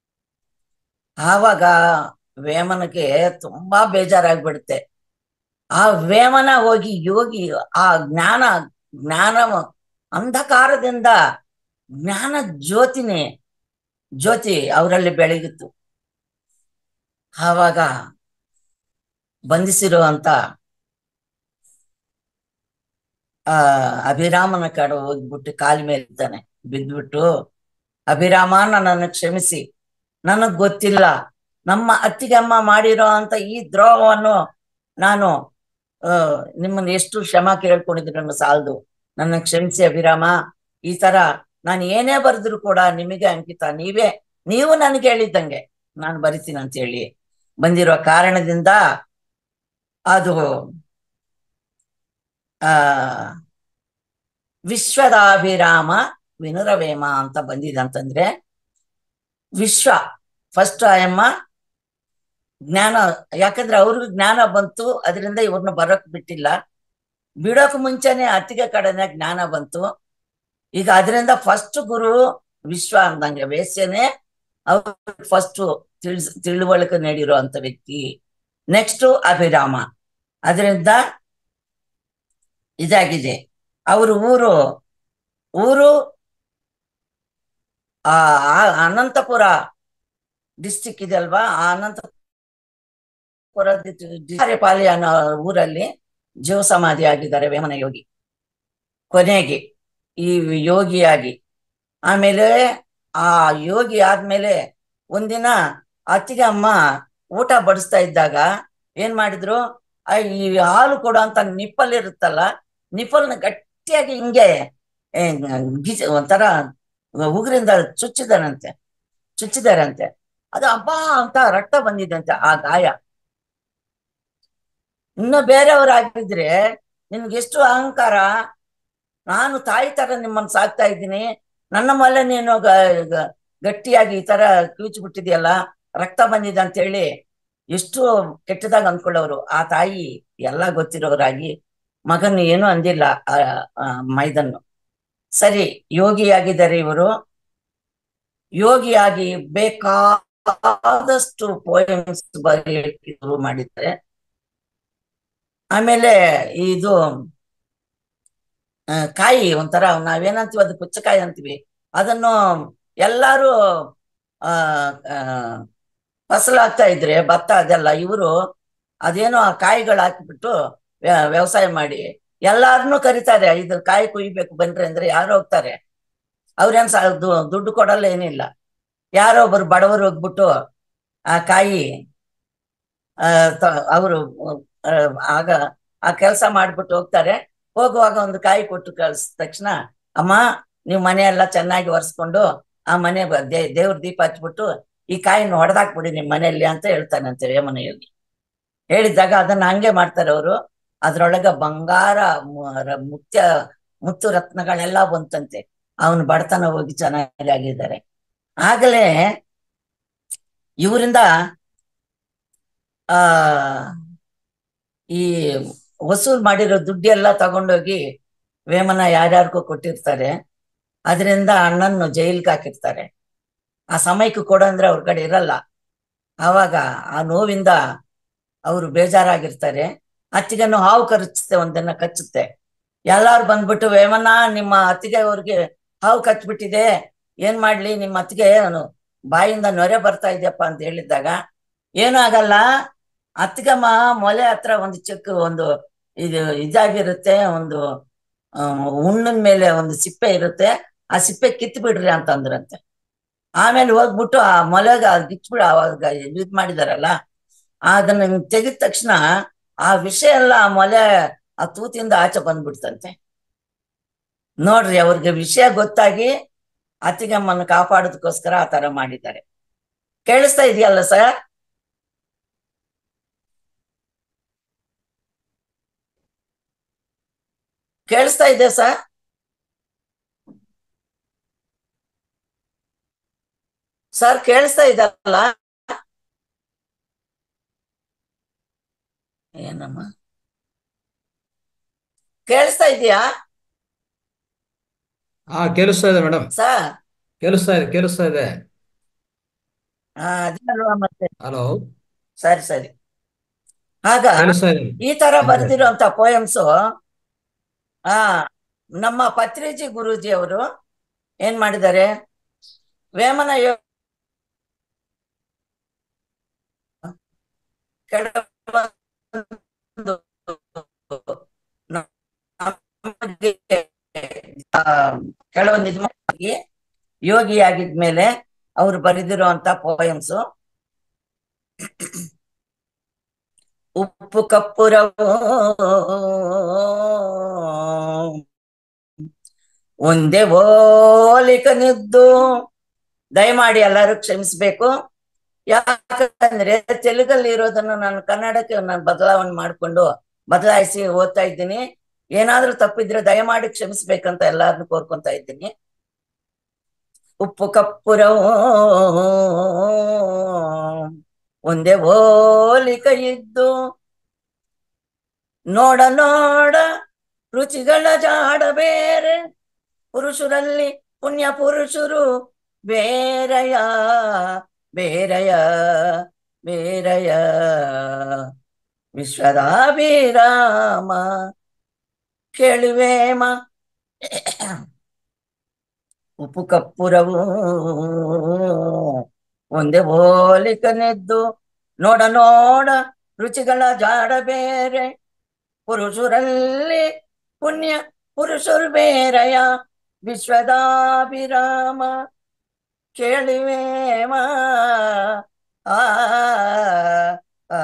S2: ಆವಾಗ ವೇಮನಿಗೆ ತುಂಬಾ ಬೇಜಾರಾಗ್ಬಿಡುತ್ತೆ ಆ ವೇಮನ ಹೋಗಿ ಯೋಗಿ ಆ ಜ್ಞಾನ ಜ್ಞಾನ ಅಂಧಕಾರದಿಂದ ಜ್ಞಾನ ಜ್ಯೋತಿನೇ ಜ್ಯೋತಿ ಅವರಲ್ಲಿ ಬೆಳಗಿತ್ತು ಆವಾಗ ಬಂಧಿಸಿರುವಂತ ಆ ಅಭಿರಾಮನ ಕಡೆ ಹೋಗ್ಬಿಟ್ಟು ಕಾಲಿ ಮೇಲೆ ಇದ್ದಾನೆ ಬಿದ್ದ್ಬಿಟ್ಟು ಅಭಿರಾಮ ನನ್ನನ್ನು ಕ್ಷಮಿಸಿ ನನಗ್ ಗೊತ್ತಿಲ್ಲ ನಮ್ಮ ಅತ್ತಿಗೆಮ್ಮ ಮಾಡಿರೋ ಅಂತ ಈ ದ್ರೋಹವನ್ನು ನಾನು ಆ ನಿಮ್ಮನ್ನ ಎಷ್ಟು ಕ್ಷಮ ಕೇಳ್ಕೊಂಡಿದ್ರು ನನ್ನ ಸಾಲದು ನನ್ನ ಕ್ಷಮಿಸಿ ಅಭಿರಾಮ ಈ ತರ ನಾನು ಏನೇ ಬರೆದ್ರು ಕೂಡ ನಿಮಗೆ ಅಂಕಿತ ನೀವೇ ನೀವು ನನಗೆ ಹೇಳಿದ್ದಂಗೆ ನಾನು ಬರಿತೀನಿ ಅಂತ ಹೇಳಿ ಬಂದಿರೋ ಕಾರಣದಿಂದ ಅದು ಆ ವಿಶ್ವದಾಭಿರಾಮ ವಿನುರವೇಮ ಅಂತ ಬಂದಿದೆ ಅಂತಂದ್ರೆ ವಿಶ್ವ ಫಸ್ಟ್ ಆಯಮ್ಮ ಜ್ಞಾನ ಯಾಕಂದ್ರೆ ಅವ್ರಿಗೂ ಜ್ಞಾನ ಬಂತು ಅದರಿಂದ ಇವ್ರನ್ನ ಬರೋಕ್ ಬಿಟ್ಟಿಲ್ಲ ಬಿಡೋಕ್ ಮುಂಚೆನೆ ಅತ್ತಿಗೆ ಕಡೆನೆ ಜ್ಞಾನ ಬಂತು ಈಗ ಅದರಿಂದ ಫಸ್ಟ್ ಗುರು ವಿಶ್ವ ಅಂದಂಗೆ ವೇಸ್ಯನೇ ಅವ್ರು ಫಸ್ಟ್ ತಿಳಿಸ್ ತಿಳುವಳಿಕೆ ನೀಡಿರೋ ಅಂತ ವ್ಯಕ್ತಿ ನೆಕ್ಸ್ಟ್ ಅಭಿರಾಮ ಅದರಿಂದ ಇದಾಗಿದೆ ಅವ್ರ ಊರು ಊರು ಆ ಅನಂತಪುರ ಡಿಸ್ಟಿಕ್ ಇದೆ ಅಲ್ವಾ ಆ ಅನಂತಪುರ ಪಾಲಿ ಅನ್ನೋ ಊರಲ್ಲಿ ಜೀವ ಸಮಾಧಿ ಆಗಿದ್ದಾರೆ ವೇಮನ ಯೋಗಿ ಕೊನೆಗೆ ಈ ಯೋಗಿಯಾಗಿ ಆಮೇಲೆ ಆ ಯೋಗಿ ಆದ್ಮೇಲೆ ಒಂದಿನ ಅತ್ತಿಗೆ ಅಮ್ಮ ಊಟ ಬಡಿಸ್ತಾ ಇದ್ದಾಗ ಏನ್ ಮಾಡಿದ್ರು ಆ ಈ ಹಾಲು ಕೊಡೋ ಅಂತ ನಿಪ್ಪಲ್ ಇರುತ್ತಲ್ಲ ನಿಪ್ಪಲ್ನ ಗಟ್ಟಿಯಾಗಿ ಹಿಂಗೆ ಗಿಜ ಒಂಥರ ಉಗುರಿಂದ ಚುಚ್ಚಿದಾರಂತೆ ಚುಚ್ಚಿದಾರಂತೆ ಅದು ಹಬ್ಬ ಅಂತ ರಕ್ತ ಬಂದಿದಂತೆ ಆ ಗಾಯ ಇನ್ನು ಬೇರೆಯವ್ರು ಆಗಿದ್ರೆ ನಿನ್ಗೆ ಎಷ್ಟು ಅಹಂಕಾರ ನಾನು ತಾಯಿ ತರ ನಿಮ್ಮನ್ನ ಸಾಕ್ತಾ ಇದ್ದೀನಿ ನನ್ನ ಮೇಲೆ ನೀನು ಗಟ್ಟಿಯಾಗಿ ಈ ತರ ಕಿವಿಚ್ಬಿಟ್ಟಿದ್ಯಲ್ಲ ರಕ್ತ ಬಂದಿದೆ ಅಂತ ಹೇಳಿ ಎಷ್ಟು ಕೆಟ್ಟದಾಗ ಅಂದ್ಕೊಳ್ಳೋರು ಆ ತಾಯಿ ಎಲ್ಲ ಗೊತ್ತಿರೋರಾಗಿ ಮಗನ್ ಏನು ಅಂದಿಲ್ಲ ಆ ಮೈದನ್ನು ಸರಿ ಯೋಗಿಯಾಗಿದ್ದಾರೆ ಇವರು ಯೋಗಿಯಾಗಿ ಬೇಕಾದಷ್ಟು ಪೋಯಮ್ಸ್ ಬರೆಯಲಿಕ್ಕೆ ಶುರು ಮಾಡಿದ್ದಾರೆ ಆಮೇಲೆ ಇದು ಕಾಯಿ ಒಂಥರ ನಾವೇನಂತೀವಿ ಅದು ಪುಚ್ಚಕಾಯಿ ಅಂತೀವಿ ಅದನ್ನು ಎಲ್ಲಾರು ಆ ಫಸಲಾಗ್ತಾ ಇದ್ರೆ ಭತ್ತ ಅದೆಲ್ಲ ಇವರು ಅದೇನೋ ಆ ಕಾಯಿಗಳು ಹಾಕಿಬಿಟ್ಟು ವ್ಯವಸಾಯ ಮಾಡಿ ಎಲ್ಲಾರನ್ನೂ ಕರೀತಾರೆ ಇದು ಕಾಯಿ ಕುಯ್ಬೇಕು ಬನ್ರಿ ಅಂದ್ರೆ ಯಾರು ಹೋಗ್ತಾರೆ ಅವ್ರೇನ್ ಸ ದುಡ್ಡು ಕೊಡಲ್ಲ ಏನಿಲ್ಲ ಯಾರೋ ಒಬ್ರು ಬಡವರು ಹೋಗ್ಬಿಟ್ಟು ಆ ಕಾಯಿ ಅವರು ಆಗ ಆ ಕೆಲಸ ಮಾಡ್ಬಿಟ್ಟು ಹೋಗ್ತಾರೆ ಹೋಗುವಾಗ ಒಂದು ಕಾಯಿ ಕೊಟ್ಟು ಕಳ್ಸಿದ ತಕ್ಷಣ ಅಮ್ಮ ನೀವು ಮನೆ ಎಲ್ಲ ಚೆನ್ನಾಗಿ ಒರೆಸ್ಕೊಂಡು ಆ ಮನೆ ದೇ ದೇವ್ರ ದೀಪ ಹಚ್ಬಿಟ್ಟು ಈ ಕಾಯಿನ ಹೊಡೆದಾಕ್ಬಿಡಿ ನಿಮ್ ಮನೆಯಲ್ಲಿ ಅಂತ ಹೇಳ್ತಾನಂತೆ ವೇಮನೆಯಲ್ಲಿ ಹೇಳಿದಾಗ ಅದನ್ನ ಹಂಗೆ ಮಾಡ್ತಾರೆ ಅವರು ಅದ್ರೊಳಗ ಬಂಗಾರ ಮುತ್ಯ ಮುತ್ತು ರತ್ನಗಳೆಲ್ಲ ಬಂತಂತೆ ಅವನು ಬಡತನ ಹೋಗಿ ಚೆನ್ನಾಗಿ ಆಗಿದ್ದಾರೆ ಆಗಲೇ ಇವರಿಂದ ಆ ಈ ವಸೂಲ್ ಮಾಡಿರೋ ದುಡ್ಡೆಲ್ಲ ತಗೊಂಡೋಗಿ ವೇಮನ ಯಾರ್ಯಾರಿಗೂ ಕೊಟ್ಟಿರ್ತಾರೆ ಅದರಿಂದ ಅಣ್ಣನ್ನು ಜೈಲ್ಗೆ ಹಾಕಿರ್ತಾರೆ ಆ ಸಮಯಕ್ಕೆ ಕೊಡಂದ್ರೆ ಅವ್ರ ಕಡೆ ಇರಲ್ಲ ಆವಾಗ ಆ ನೋವಿಂದ ಅವರು ಬೇಜಾರಾಗಿರ್ತಾರೆ ಅತ್ತಿಗೆನ್ನು ಹಾವು ಕಚ್ಚುತ್ತೆ ಒಂದನ್ನ ಕಚ್ಚುತ್ತೆ ಎಲ್ಲಾರು ಬಂದ್ಬಿಟ್ಟು ವೇಮನ ನಿಮ್ಮ ಅತ್ತಿಗೆ ಅವ್ರಿಗೆ ಹಾವು ಕಚ್ಬಿಟ್ಟಿದೆ ಏನ್ ಮಾಡ್ಲಿ ನಿಮ್ಮ ಅತ್ತಿಗೆ ಬಾಯಿಂದ ನೊರೆ ಬರ್ತಾ ಇದೆಯಪ್ಪ ಅಂತ ಹೇಳಿದ್ದಾಗ ಏನೂ ಆಗಲ್ಲ ಅತ್ಗಮ್ಮ ಮೊಲೆ ಹತ್ರ ಒಂದು ಚಿಕ್ಕ ಒಂದು ಇದು ಇದಾಗಿರುತ್ತೆ ಒಂದು ಆ, ಹುಣ್ಣಿನ ಮೇಲೆ ಒಂದು ಸಿಪ್ಪೆ ಇರುತ್ತೆ ಆ ಸಿಪ್ಪೆ ಕಿತ್ತು ಬಿಡ್ರಿ ಅಂತ ಅಂದ್ರಂತೆ ಆಮೇಲೆ ಹೋಗ್ಬಿಟ್ಟು ಆ ಮೊಲೆಗ ಗಿಚ್ಬಿಡ ಅವಾಗ ಇದ್ ಮಾಡಿದಾರಲ್ಲ ಅದನ್ನ ಹಿಂಗ್ ತೆಗೆದ ತಕ್ಷಣ ಆ ವಿಷ ಎಲ್ಲ ಆ ಮೊಲೆ ಆ ತೂತಿಂದ ಆಚೆ ಬಂದ್ಬಿಡ್ತಂತೆ ನೋಡ್ರಿ ಅವ್ರಿಗೆ ವಿಷಯ ಗೊತ್ತಾಗಿ ಅತ್ತಿಗಮ್ಮನ ಕಾಪಾಡೋದಕ್ಕೋಸ್ಕರ ಆ ತರ ಮಾಡಿದ್ದಾರೆ ಕೇಳಿಸ್ತಾ ಇದೆಯಲ್ಲ ಸರ್ ಕೇಳಿಸ್ತಾ ಇದೆ ಸರ್ ಸರ್ ಕೇಳಿಸ್ತಾ ಇದಲ್ಲ ಏನಮ್ಮ ಕೇಳಿಸ್ತಾ ಇದೆಯಾ
S1: ಹಾ ಕೇಳಿಸ್ತಾ ಇದೆ ಮೇಡಮ್
S2: ಸರ್
S1: ಕೇಳಿಸ್ತಾ ಇದೆ ಕೇಳಿಸ್ತಾ ಇದೆ
S2: ಹಾ ಅದೇ ಅಲ್ವಾ ಮತ್ತೆ
S1: ಹಲೋ
S2: ಸರಿ ಸರಿ ಆಗ
S1: ಕೇಳಿಸ್ತಾ ಇದೆ
S2: ಈ ತರ ಬರೆದಿರುವಂತ ಪೋಯಮ್ಸ್ ಆ ನಮ್ಮ ಪತ್ರಿಜಿ ಗುರೂಜಿ ಅವರು ಏನ್ ಮಾಡಿದ್ದಾರೆ ವೇಮನ ಯೋ- ಕೆಲವೊಂದು ನಮಗೆ, ಆ, ಕೆಲವೊಂದು ಇದು ಮಾಡಿ ಯೋಗಿ ಆಗಿದ್ಮೇಲೆ ಅವ್ರು ಬರೆದಿರುವಂತ ಪೋಯಮ್ಸ್ ಉಪ್ಪು ಕಪ್ಪುರವು ಒಂದೇ ಓಲಿಕನಿದ್ದು ದಯಮಾಡಿ ಎಲ್ಲರೂ ಕ್ಷಮಿಸ್ಬೇಕು ಯಾಕಂದ್ರೆ ತೆಲುಗಲ್ಲಿ ಇರೋದನ್ನ ನಾನು ಕನ್ನಡಕ್ಕೆ ನಾನು ಬದಲಾವಣೆ ಮಾಡ್ಕೊಂಡು ಬದಲಾಯಿಸಿ ಓದ್ತಾ ಇದ್ದೀನಿ ಏನಾದ್ರೂ ತಪ್ಪಿದ್ರೆ ದಯಮಾಡಿ ಕ್ಷಮಿಸ್ಬೇಕಂತ ಎಲ್ಲಾರನ್ನು ಕೋರ್ಕೊಂತ ಇದ್ದೀನಿ ಉಪ್ಪು ಕಪ್ಪುರವು ಒಂದೇ ಹೋಲಿಕ ಇದ್ದು ನೋಡ ನೋಡ ರುಚಿಗಳ ಜಾಡ ಬೇರೆ ಪುರುಷರಲ್ಲಿ ಪುಣ್ಯ ಪುರುಷರು ಬೇರಯ ಬೇರಯ ಬೇರಯ ವಿಶ್ವದಾಭಿರಾಮ ಕೇಳುವೇಮ ಉಪ್ಪು ಕಪ್ಪುರವು ಒಂದೇ ಹೋಲಿಕನೆದ್ದು ನೋಡ ನೋಡ ರುಚಿಗಳ ಜಾಡ ಬೇರೆ ಪುರುಷರಲ್ಲಿ ಪುಣ್ಯ ಪುರುಷರು ಬೇರೆಯ ವಿಶ್ವದಾಭಿರಾಮ ಕೇಳಿವೇಮ ಆ ಆ,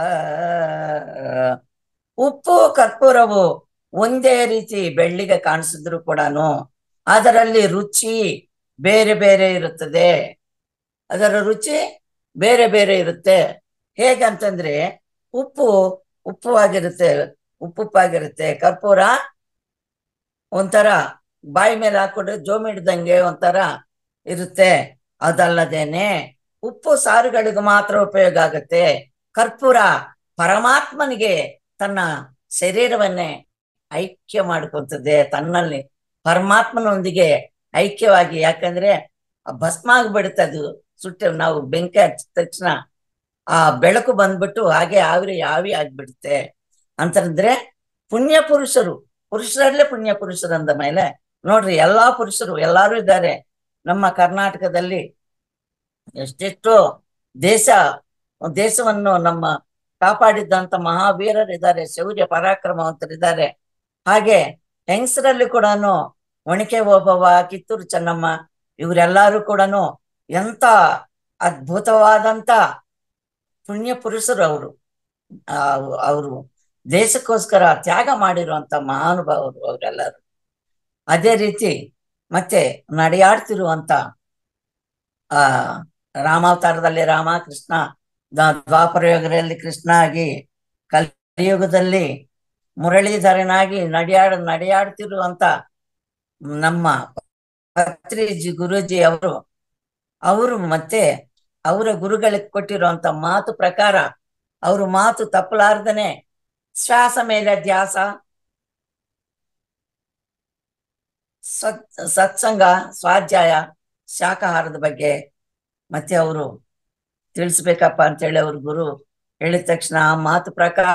S2: ಉಪ್ಪು ಕರ್ಪೂರವು ಒಂದೇ ರೀತಿ ಬೆಳ್ಳಿಗೆ ಕಾಣಿಸಿದ್ರು ಕೂಡನು ಅದರಲ್ಲಿ ರುಚಿ ಬೇರೆ ಬೇರೆ ಇರುತ್ತದೆ ಅದರ ರುಚಿ ಬೇರೆ ಬೇರೆ ಇರುತ್ತೆ ಹೇಗಂತಂದ್ರೆ ಉಪ್ಪು ಉಪ್ಪುವಾಗಿರುತ್ತೆ ಉಪ್ಪುಪ್ಪಾಗಿರುತ್ತೆ ಕರ್ಪೂರ ಒಂಥರ ಬಾಯಿ ಮೇಲೆ ಹಾಕೊಂಡ್ರೆ ಜೋಮಿಡ್ದಂಗೆ ಒಂಥರ ಇರುತ್ತೆ ಅದಲ್ಲದೇನೆ ಉಪ್ಪು ಸಾರುಗಳಿಗೆ ಮಾತ್ರ ಉಪಯೋಗ ಆಗುತ್ತೆ ಕರ್ಪೂರ ಪರಮಾತ್ಮನಿಗೆ ತನ್ನ ಶರೀರವನ್ನೇ ಐಕ್ಯ ಮಾಡ್ಕೊತದೆ ತನ್ನಲ್ಲಿ ಪರಮಾತ್ಮನೊಂದಿಗೆ ಐಕ್ಯವಾಗಿ ಯಾಕಂದ್ರೆ ಆ ಭಸ್ಮ ಆಗ್ಬಿಡುತ್ತೆ ಅದು ಸುಟ್ಟು ನಾವು ಬೆಂಕಿ ಹಚ್ಚಿದ ತಕ್ಷಣ ಆ ಬೆಳಕು ಬಂದ್ಬಿಟ್ಟು ಹಾಗೆ ಆವಿರಿ ಆವಿ ಆಗ್ಬಿಡುತ್ತೆ ಅಂತಂದ್ರೆ ಪುಣ್ಯ ಪುರುಷರು ಪುರುಷರಲ್ಲೇ ಪುಣ್ಯ ಪುರುಷರು ಅಂದ ಮೇಲೆ ನೋಡ್ರಿ ಎಲ್ಲಾ ಪುರುಷರು ಎಲ್ಲಾರು ಇದ್ದಾರೆ ನಮ್ಮ ಕರ್ನಾಟಕದಲ್ಲಿ ಎಷ್ಟೆಷ್ಟೋ ದೇಶ ದೇಶವನ್ನು ನಮ್ಮ ಕಾಪಾಡಿದ್ದಂತ ಮಹಾವೀರರಿದ್ದಾರೆ ಶೌರ್ಯ ಪರಾಕ್ರಮವಂತರಿದ್ದಾರೆ ಹಾಗೆ ಹೆಂಗಸರಲ್ಲಿ ಕೂಡ ಒಣಕೆ ಓಬವ್ವ ಕಿತ್ತೂರು ಚೆನ್ನಮ್ಮ ಇವರೆಲ್ಲರೂ ಕೂಡ ಎಂತ ಅದ್ಭುತವಾದಂತ ಪುಣ್ಯ ಪುರುಷರು ಅವರು ಅವರು ದೇಶಕ್ಕೋಸ್ಕರ ತ್ಯಾಗ ಮಾಡಿರುವಂತ ಮಹಾನುಭಾವರು ಅವರೆಲ್ಲರೂ ಅದೇ ರೀತಿ ಮತ್ತೆ ನಡೆಯಾಡ್ತಿರುವಂತ ಆ ರಾಮಾವತಾರದಲ್ಲಿ ರಾಮ ಕೃಷ್ಣ ದ- ದ್ವಾಪರ ಯುಗದಲ್ಲಿ ಕೃಷ್ಣ ಆಗಿ ಕಲಿಯುಗದಲ್ಲಿ ಮುರಳೀಧರನಾಗಿ ನಡೆಯಾಡ ನಡೆಯಾಡ್ತಿರುವಂತ ನಮ್ಮ ಪತ್ರಿಜಿ ಗುರೂಜಿ ಅವರು ಅವರು ಮತ್ತೆ ಅವರ ಗುರುಗಳಿಗೆ ಕೊಟ್ಟಿರುವಂತ ಮಾತು ಪ್ರಕಾರ ಅವರು ಮಾತು ತಪ್ಪಲಾರ್ದನೆ ಶ್ವಾಸ ಮೇಲೆ ಧ್ಯಾಸ ಸತ್ ಸತ್ಸಂಗ ಸ್ವಾಧ್ಯಾಯ ಶಾಕಾಹಾರದ ಬಗ್ಗೆ ಮತ್ತೆ ಅವರು ತಿಳಿಸ್ಬೇಕಪ್ಪ ಅಂತೇಳಿ ಅವ್ರ ಗುರು ಹೇಳಿದ ತಕ್ಷಣ ಆ ಮಾತು ಪ್ರಕಾರ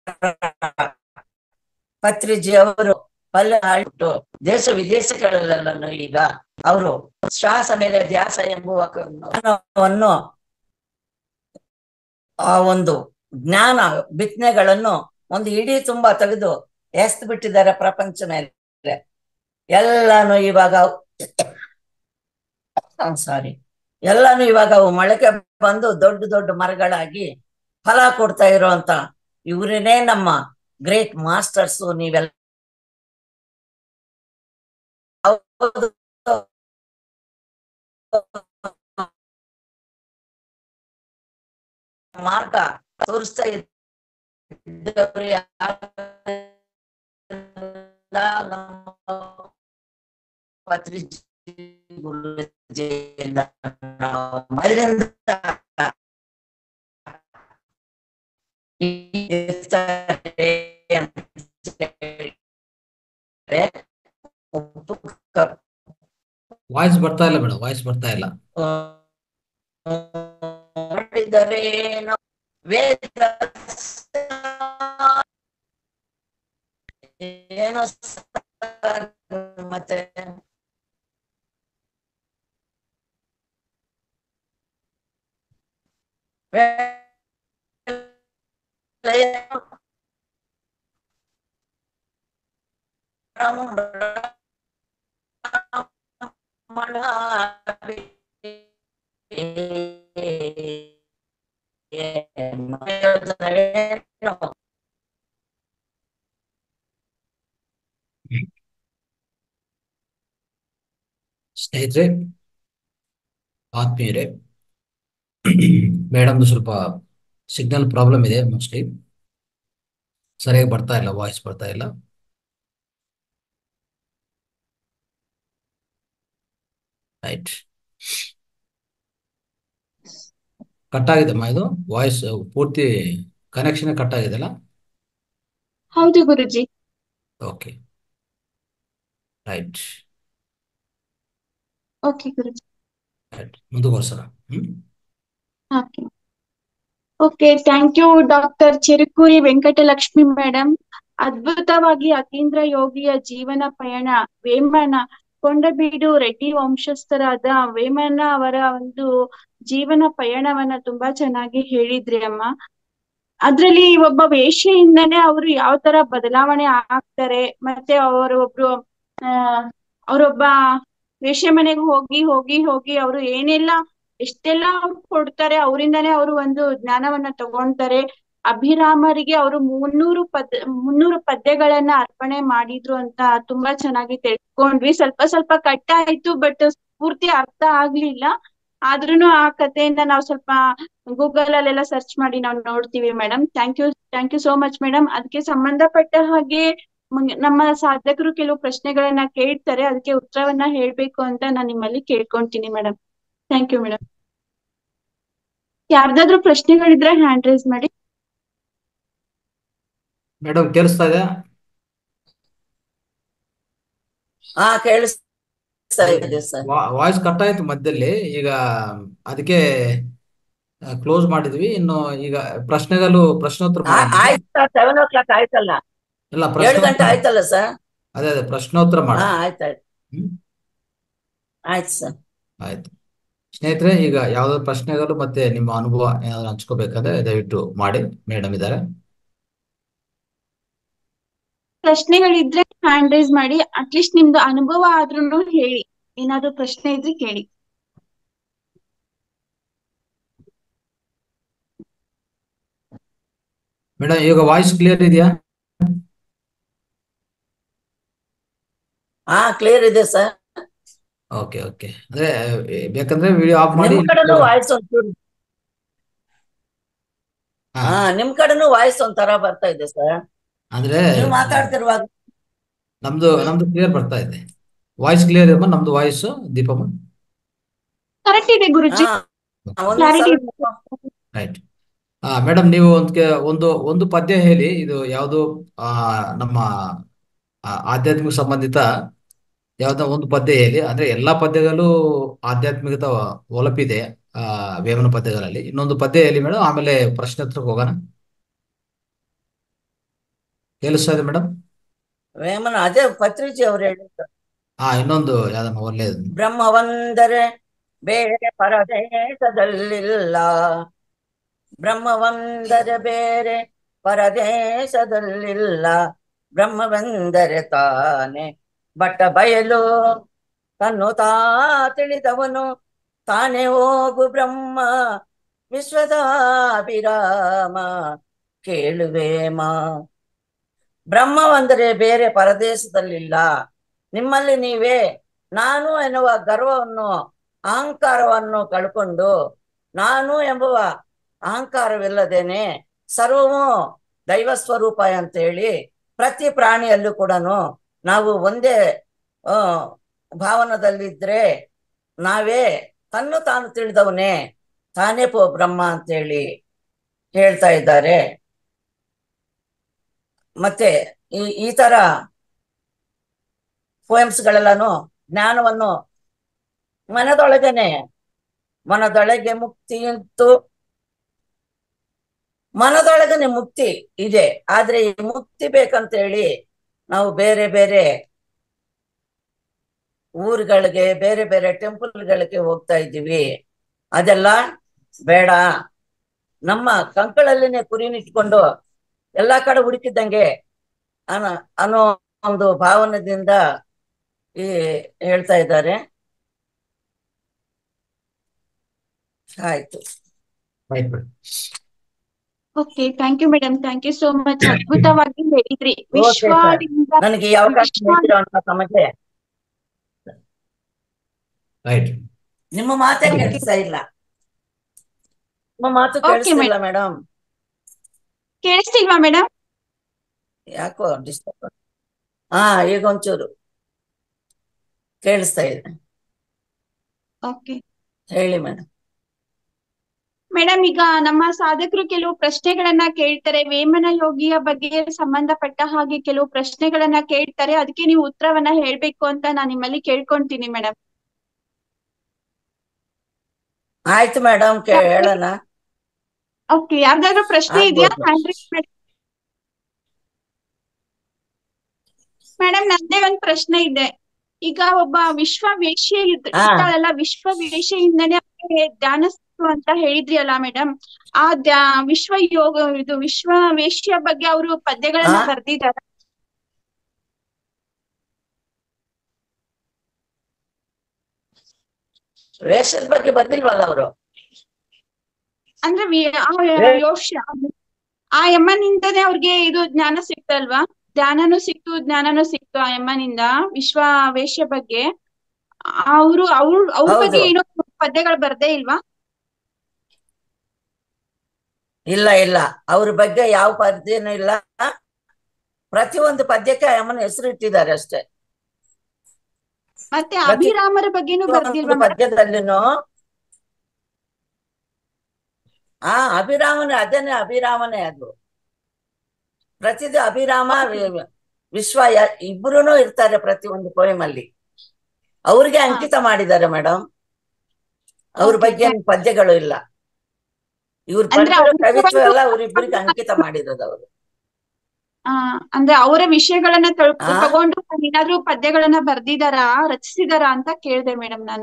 S2: ಪತ್ರಿಜಿ ಅವರು ಪಲ್ಯ ಹಾಡ್ಬಿಟ್ಟು ದೇಶ ವಿದೇಶಗಳಲ್ಲೆಲ್ಲೂ ಈಗ ಅವರು ಶ್ವಾಸ ಮೇಲೆ ಧ್ಯಾಸ ಎಂಬುವ ಜ್ಞಾನವನ್ನು ಆ ಒಂದು ಜ್ಞಾನ ಬಿತ್ತನೆಗಳನ್ನು ಒಂದು ಇಡೀ ತುಂಬಾ ತೆಗೆದು ಎಸ್ತ್ ಬಿಟ್ಟಿದ್ದಾರೆ ಪ್ರಪಂಚ ಮೇಲೆ ಎಲ್ಲಾನು ಇವಾಗ ಸಾರಿ ಎಲ್ಲಾನು ಇವಾಗ ಅವು ಮೊಳಕೆ ಬಂದು ದೊಡ್ಡ ದೊಡ್ಡ ಮರಗಳಾಗಿ ಫಲ ಕೊಡ್ತಾ ಇರುವಂತ ಇವರೇನೇ ನಮ್ಮ ಗ್ರೇಟ್ ಮಾಸ್ಟರ್ಸ್ ನೀವೆಲ್ಲ ಹೌದು. ಮಾರ್ಗ ತೋರಿಸ್ತಾ ಇದ್ದವ್ರು ಯಾರು ಇಲ್ಲ, ನಮ್ಮ ಪತ್ರಿಜಿ ಗುರೂಜಿಯಿಂದ ನಾವು ಮೊದಲಿಂದ ಇರ್ತಾರೆ ಅಂತ ಹೇಳಿ ಒಪ್ಪುಕ-
S1: ವಾಯ್ಸ್ ಬರ್ತಾ ಇಲ್ಲ ಮೇಡಮ್ ವಾಯ್ಸ್ ಬರ್ತಾ ಇಲ್ಲ
S2: ಮಾಡಿದರೇನೋ ವೇದ ಏನೋ ಸ- ಮತ್ತೆ
S1: ಸ್ನೇಹಿತರೆ ಆತ್ಮೀಯರೇ ಮೇಡಮ್ದು ಸ್ವಲ್ಪ ಸಿಗ್ನಲ್ ಪ್ರಾಬ್ಲಮ್ ಇದೆ ಮೋಸ್ಟ್ಲಿ ಸರಿಯಾಗಿ ಬರ್ತಾ ಇಲ್ಲ ವಾಯ್ಸ್ ಬರ್ತಾ ಇಲ್ಲ ರೈಟ್ ಕಟ್ ಆಗಿದೆಮ್ಮ ಇದು ವಾಯ್ಸ್ ಪೂರ್ತಿ ಕನೆಕ್ಷನ್ ಕಟ್ ಆಗಿದೆಲ್ಲ
S3: ಹೌದು Guruji
S1: okay right
S3: okay Guruji
S1: right ಮುಂದುವರ್ಸೋಣ hmm
S3: okay okay thank you doctor Chirukuri Venkatalakshmi madam ಅದ್ಭುತವಾಗಿ ಅತೀಂದ್ರ ಯೋಗಿಯ ಜೀವನ ಪಯಣ ವೇಮನ ಕೊಂಡಬೀಡು ರೆಡ್ಡಿ ವಂಶಸ್ಥರಾದ ವೇಮನ ಅವರ ಒಂದು ಜೀವನ ಪಯಣವನ್ನ ತುಂಬಾ ಚೆನ್ನಾಗಿ ಹೇಳಿದ್ರಿ ಅಮ್ಮ ಅದ್ರಲ್ಲಿ ಒಬ್ಬ ವೇಶ್ಯೆಯಿಂದನೇ ಅವರು ಯಾವ ತರ ಬದಲಾವಣೆ ಆಗ್ತಾರೆ ಮತ್ತೆ ಅವರು ಒಬ್ರು ಆ ಅವರೊಬ್ಬ ವೇಶ್ಯೆ ಮನೆಗೆ ಹೋಗಿ ಹೋಗಿ ಹೋಗಿ ಅವರು ಏನೆಲ್ಲ ಎಷ್ಟೆಲ್ಲ ಅವ್ರು ಕೊಡ್ತಾರೆ ಅವರಿಂದಾನೇ ಅವರು ಒಂದು ಜ್ಞಾನವನ್ನ ತಗೊಂತಾರೆ ಅಭಿರಾಮರಿಗೆ ಅವರು ಮುನ್ನೂರು ಪದ ಮುನ್ನೂರು ಪದ್ಯಗಳನ್ನ ಅರ್ಪಣೆ ಮಾಡಿದ್ರು ಅಂತ ತುಂಬಾ ಚೆನ್ನಾಗಿ ತಿಳ್ಕೊಂಡ್ವಿ ಸ್ವಲ್ಪ ಸ್ವಲ್ಪ ಕಟ್ಟ ಆಯ್ತು ಬಟ್ ಪೂರ್ತಿ ಅರ್ಥ ಆಗ್ಲಿಲ್ಲ ಆದ್ರೂನು ಆ ಕಥೆಯಿಂದ ನಾವು ಸ್ವಲ್ಪ ಗೂಗಲ್ ಅಲ್ಲೆಲ್ಲ ಸರ್ಚ್ ಮಾಡಿ ನಾವು ನೋಡ್ತೀವಿ madam thank you thank you so much madam ಅದಕ್ಕೆ ಸಂಬಂಧಪಟ್ಟ ಹಾಗೆ ಮ- ನಮ್ಮ ಸಾಧಕರು ಕೆಲವು ಪ್ರಶ್ನೆಗಳನ್ನ ಕೇಳ್ತಾರೆ ಅದಕ್ಕೆ ಉತ್ತರವನ್ನ ಹೇಳ್ಬೇಕು ಅಂತ ನಾನು ನಿಮ್ಮಲ್ಲಿ ಕೇಳ್ಕೊಂತೀನಿ ಮೇಡಮ್ ಥ್ಯಾಂಕ್ ಯು ಮೇಡಮ್ ಯಾರ್ದಾದ್ರೂ ಪ್ರಶ್ನೆಗಳಿದ್ರೆ ಹ್ಯಾಂಡ್ ರೈಸ್ ಮಾಡಿ
S1: ಮೇಡಮ್ ಕೇಳಿಸ್ತಾ ಇದೆ
S2: ಹಾ ಕೇಳಿಸ್ತಾ ಇದೆ ಸರ್
S1: ವಾಯ್ಸ್ ಕಟ್ ಆಯ್ತು ಮಧ್ಯದಲ್ಲಿ ಈಗ ಅದಕ್ಕೆ ಕ್ಲೋಸ್ ಮಾಡಿದ್ವಿ ಇನ್ನು ಈಗ ಪ್ರಶ್ನೆಗಳು ಪ್ರಶ್ನೋತ್ತರ ಮಾಡೋಣ
S2: ಆಯ್ತು ಸರ್ ಸೆವೆನ್ ಓ ಕ್ಲಾಕ್ ಆಯ್ತಲ್ಲ
S1: ಇಲ್ಲ
S2: ಏಳು ಗಂಟೆ
S1: ಪ್ರಶ್ನೋತ್ತರ
S2: ಆಯ್ತಲ್ಲ ಸರ್
S1: ಅದೇ ಅದೇ ಪ್ರಶ್ನೋತ್ತರ
S2: ಹಾ
S1: ಮಾಡೋಣ
S2: ಆಯ್ತಾಯ್ತು
S1: ಹ್ಮ್
S2: ಆಯ್ತು ಸರ್
S1: ಆಯ್ತು ಸ್ನೇಹಿತರೆ ಈಗ ಯಾವ್ದಾದ್ರು ಪ್ರಶ್ನೆಗಳು ಮತ್ತೆ ನಿಮ್ಮ ಅನುಭವ ಏನಾದ್ರು ಹಂಚ್ಕೋಬೇಕಾದ್ರೆ ದಯವಿಟ್ಟು ಮಾಡಿ ಮೇಡಮ್ ಇದ್ದಾರೆ
S3: ಪ್ರಶ್ನೆಗಳಿದ್ರೆ ಹ್ಯಾಂಡ್ ರೈಸ್ ಮಾಡಿ ಅಟ್ಲೀಸ್ಟ್ ನಿಮ್ದು ಅನುಭವ ಆದ್ರೂನು ಹೇಳಿ ಏನಾದ್ರು ಪ್ರಶ್ನೆ ಇದ್ರೆ ಕೇಳಿ
S1: ಮೇಡಮ್ ಈಗ ವಾಯ್ಸ್ ಕ್ಲಿಯರ್ ಇದೆಯಾ
S2: ಹಾ ಕ್ಲಿಯರ್ ಇದೆ ಸರ್
S1: ಓಕೆ ಓಕೆ ಅಂದ್ರೆ ಏ, ಬೇಕಂದ್ರೆ ವಿಡಿಯೋ ಆಫ್ ಮಾಡಿ
S2: ನಿಮ್ ಕಡೆನೂ ವಾಯ್ಸ್ ಒಂಚೂರು
S1: ಹಾ
S2: ಹಾ ನಿಮ್ ಕಡೆನೂ ವಾಯ್ಸ್ ಒಂಥರ ಬರ್ತಾ ಇದೆ ಸರ್
S1: ಅಂದ್ರೆ
S2: ನೀವು ಮಾತಾಡ್ತಿರುವಾಗ
S1: ನಮ್ದು ನಮ್ದು ಕ್ಲಿಯರ್ ಬರ್ತಾ ಇದೆ ವಾಯ್ಸ್ ಕ್ಲಿಯರ್ ಇದೆ ನಮ್ದು ವಾಯ್ಸ್ ದೀಪಮ್ಮ
S3: ಕರೆಕ್ಟ್ ಇದೆ ಗುರುಜಿ
S2: ಹಾ ಒಂದ್
S3: ಕ್ಲಾರಿಟಿ
S2: ಸ್ವಲ್ಪ
S1: ರೈಟ್ ಆ ಮೇಡಮ್ ನೀವು ಒಂದು ಕೆ- ಒಂದು ಒಂದು ಪದ್ಯ ಹೇಳಿ ಇದು ಯಾವುದು ಆ ನಮ್ಮ ಆ, ಆಧ್ಯಾತ್ಮಿಕ ಸಂಬಂಧಿತ ಯಾವ್ದೋ ಒಂದು ಪದ್ಯ ಹೇಳಿ ಅಂದ್ರೆ ಎಲ್ಲಾ ಪದ್ಯಗಳು ಆಧ್ಯಾತ್ಮಿಕತ ಒಲಪಿದೆ ಆ ವೇಮನ ಪದ್ಯಗಳಲ್ಲಿ ಇನ್ನೊಂದು ಪದ್ಯ ಹೇಳಿ ಮೇಡಮ್ ಆಮೇಲೆ ಪ್ರಶ್ನೆ ಉತ್ತರಕ್ಕೆ ಹೋಗೋಣ ಕೇಳಿಸ್ತಾ ಇದೆ ಮೇಡಮ್
S2: ವೇಮನ ಅದೇ ಪತ್ರಿಜಿ ಅವ್ರು ಹೇಳಿದ್ರು
S1: ಹಾ ಇನ್ನೊಂದು ಯಾವ್ದನ್ನ ಒಳ್ಳೆಯದು
S2: ಬ್ರಹ್ಮವಂದರೆ ಬೇರೆ ಪರದೇಶದಲ್ಲಿಲ್ಲ ಬ್ರಹ್ಮವಂದರೆ ಬೇರೆ ಪರದೇಶದಲ್ಲಿಲ್ಲ ಬ್ರಹ್ಮವೆಂದರೆ ತಾನೆ ಬಟ್ಟ ಬಯಲು ತನ್ನು ತಾ ತಿಳಿದವನು ತಾನೇ ಹೋಗು ಬ್ರಹ್ಮ ವಿಶ್ವದಾಭಿರಾಮ ಕೇಳುವೇಮಾ ಬ್ರಹ್ಮವಂದರೆ ಬೇರೆ ಪರದೇಶದಲ್ಲಿಲ್ಲ ನಿಮ್ಮಲ್ಲಿ ನೀವೇ ನಾನು ಎನ್ನುವ ಗರ್ವವನ್ನು ಅಹಂಕಾರವನ್ನು ಕಳ್ಕೊಂಡು ನಾನು ಎಂಬುವ ಅಹಂಕಾರವಿಲ್ಲದೇನೆ ಸರ್ವವು ದೈವ ಸ್ವರೂಪ ಅಂತೇಳಿ ಪ್ರತಿ ಪ್ರಾಣಿಯಲ್ಲೂ ಕೂಡ ನಾವು ಒಂದೇ ಆ ಭಾವನದಲ್ಲಿದ್ರೆ ನಾವೇ ತನ್ನು ತಾನು ತಿಳಿದವನೇ ತಾನೇ ಪೋ ಬ್ರಹ್ಮ ಅಂತೇಳಿ ಹೇಳ್ತಾ ಇದ್ದಾರೆ ಮತ್ತೆ ಈ ಈ ತರ ಪೋಯಮ್ಸ್ ಗಳೆಲ್ಲಾನು ಜ್ಞಾನವನ್ನು ಮನದೊಳಗನೆ ಮನದೊಳಗೆ ಮುಕ್ತಿ ಇತ್ತು ಮನದೊಳಗನೆ ಮುಕ್ತಿ ಇದೆ ಆದ್ರೆ ಈ ಮುಕ್ತಿ ಬೇಕಂತ ಹೇಳಿ ನಾವು ಬೇರೆ ಬೇರೆ ಊರುಗಳಿಗೆ ಬೇರೆ ಬೇರೆ ಟೆಂಪಲ್ಗಳಿಗೆ ಹೋಗ್ತಾ ಇದ್ದೀವಿ ಅದೆಲ್ಲ ಬೇಡ ನಮ್ಮ ಕಂಕಳಲ್ಲಿನೇ ಕುರಿನಿಟ್ಕೊಂಡು ಎಲ್ಲಾ ಕಡೆ ಹುಡುಕಿದ್ದಂಗೆ ಅನ ಅನ್ನೋ ಒಂದು ಭಾವನದಿಂದ ಈ ಹೇಳ್ತಾ ಇದ್ದಾರೆ ಆಯ್ತು
S1: right madam
S3: okay thank you madam thank you so much ಅದ್ಭುತವಾಗಿ ಹೇಳಿದ್ರಿ
S2: sir.
S3: ವಿಶ್ವದಿಂದ
S2: ನನಗೆ ಈ ಅವಕಾಶ ನೀಡಿರೋ ಅಂತ ತಮಗೆ
S1: ರೈಟ್
S2: ನಿಮ್ಮ ಮಾತೇ ಕೇಳಿಸ್ತಾ ಇಲ್ಲ ನಿಮ್ಮ ಮಾತು
S3: Okay,
S2: ಕೇಳಿಸ್ತಿಲ್ಲ ಮೇಡಮ್
S3: ಕೇಳಿಸ್ತಿಲ್ವಾ ಮೇಡಮ್
S2: ಯಾಕೋ ಡಿಸ್ಟರ್ಬ್ ಹಾ ಈಗ ಒಂಚೂರು ಕೇಳಿಸ್ತಾ ಇದೆ
S3: ಓಕೆ
S2: ಹೇಳಿ ಮೇಡಮ್
S3: ಮೇಡಮ್ ಈಗ ನಮ್ಮ ಸಾಧಕರು ಕೆಲವು ಪ್ರಶ್ನೆಗಳನ್ನ ಕೇಳ್ತಾರೆ ವೇಮನ ಯೋಗಿಯ ಬಗ್ಗೆ ಸಂಬಂಧಪಟ್ಟ ಹಾಗೆ ಕೆಲವು ಪ್ರಶ್ನೆಗಳನ್ನ ಕೇಳ್ತಾರೆ ಅದಕ್ಕೆ ನೀವು ಉತ್ತರವನ್ನ ಹೇಳ್ಬೇಕು ಅಂತ ನಾನು ನಿಮ್ಮಲ್ಲಿ ಕೇಳ್ಕೊಂತೀನಿ ಮೇಡಮ್
S2: ಆಯ್ತು ಮೇಡಮ್ ಹೇಳೋಣ
S3: ಓಕೆ ಯಾರ್ದಾದ್ರು ಪ್ರಶ್ನೆ ಇದೆಯಾ
S2: ಆಗ್ಬೋದು.
S3: ಮೇಡಮ್ ನಂದೇ ಒಂದ್ ಪ್ರಶ್ನೆ ಇದೆ ಈಗ ಒಬ್ಬ ವಿಶ್ವ ವೇಶ್ಯೆ ಇದ್-
S2: ಹಾ.
S3: ಇರ್ತಾಳಲ್ಲ ವಿಶ್ವ ವೇಶ್ಯೆಯಿಂದನೇ ಅವ್ರಿಗೆ ಧ್ಯಾನ ಸಿಕ್ತು ಅಂತ ಹೇಳಿದ್ರಿ ಅಲ್ಲ ಮೇಡಮ್ ಆ ಧ್ಯ ವಿಶ್ವ ಯೋಗ ಇದು ವಿಶ್ವ ವೇಶ್ಯ ಬಗ್ಗೆ ಅವರು ಪದ್ಯಗಳನ್ನ
S2: ಹಾ.
S3: ಬರ್ದಿದ್ದಾರೆ
S2: ರೇಷನ್ ಬಗ್ಗೆ ಬಂದಿಲ್ವಲ್ಲ ಅವರು
S3: ಅಂದ್ರೆ ವಿ- ಆ
S2: ಏ.
S3: ಯೋಶ್ಯ ಆ ಯಮ್ಮನಿಂದನೇ ಅವ್ರಿಗೆ ಇದು ಜ್ಞಾನ ಸಿಕ್ತಲ್ವಾ ಧ್ಯಾನನೂ ಸಿಕ್ತು ಜ್ಞಾನನೂ ಸಿಕ್ತು ಆ ಯಮ್ಮನಿಂದ ವಿಶ್ವ ವೇಶ್ಯ ಬಗ್ಗೆ ಅವರು ಅವ್ರ ಅವ್ರ
S2: ಹೌದು.
S3: ಬಗ್ಗೆ ಏನೋ ಪದ್ಯಗಳು ಬರ್ದೇ ಇಲ್ವಾ
S2: ಇಲ್ಲ ಇಲ್ಲ ಅವ್ರ ಬಗ್ಗೆ ಯಾವ ಪದ್ಯನೂ ಇಲ್ಲ ಪ್ರತಿಯೊಂದು ಪದ್ಯಕ್ಕೆ ಅಮ್ಮನ ಹೆಸರು ಇಟ್ಟಿದ್ದಾರೆ ಅಷ್ಟೇ
S3: ಮತ್ತೆ
S2: ಪ್ರತಿ-
S3: ಅಭಿರಾಮರ ಬಗ್ಗೆನೂ ಬರ್ದಿಲ್ವಾ
S2: ಒಂದು ಪದ್ಯದಲ್ಲಿನೂ ಆ ಅಭಿರಾಮನೇ ಅದೇನೆ ಅಭಿರಾಮನೇ ಅದು ಪ್ರತಿದು ಅಭಿರಾಮ ವಿ- ವಿಶ್ವ ಯ- ಇಬ್ರುನು ಇರ್ತಾರೆ ಪ್ರತಿ ಒಂದು poem ಅಲ್ಲಿ ಅವ್ರಿಗೆ ಅಂಕಿತ ಮಾಡಿದ್ದಾರೆ ಮೇಡಮ್ ಅವ್ರ
S3: Okay,
S2: ಬಗ್ಗೆ ಏನ್ ಪದ್ಯಗಳು ಇಲ್ಲ ಇವ್ರ
S3: ಅಂದ್ರೆ
S2: ಬರ್ದಿರೋ
S3: ಅವ್ರಿಗೆ
S2: ಕವಿತ್ವ ಎಲ್ಲ
S3: ಒಂದು-
S2: ಅವ್ರಿಬ್ರಿಗೆ ಅಂಕಿತ ಮಾಡಿರೋದು ಅವರು
S3: ಆ ಅಂದ್ರೆ ಅವರ ವಿಷಯಗಳನ್ನ ತಳ್-
S2: ಆ?
S3: ತಗೊಂಡು ಏನಾದ್ರೂ ಪದ್ಯಗಳನ್ನ ಬರ್ದಿದಾರಾ ರಚಿಸಿದಾರಾ ಅಂತ ಕೇಳ್ದೆ ಮೇಡಮ್ ನಾನು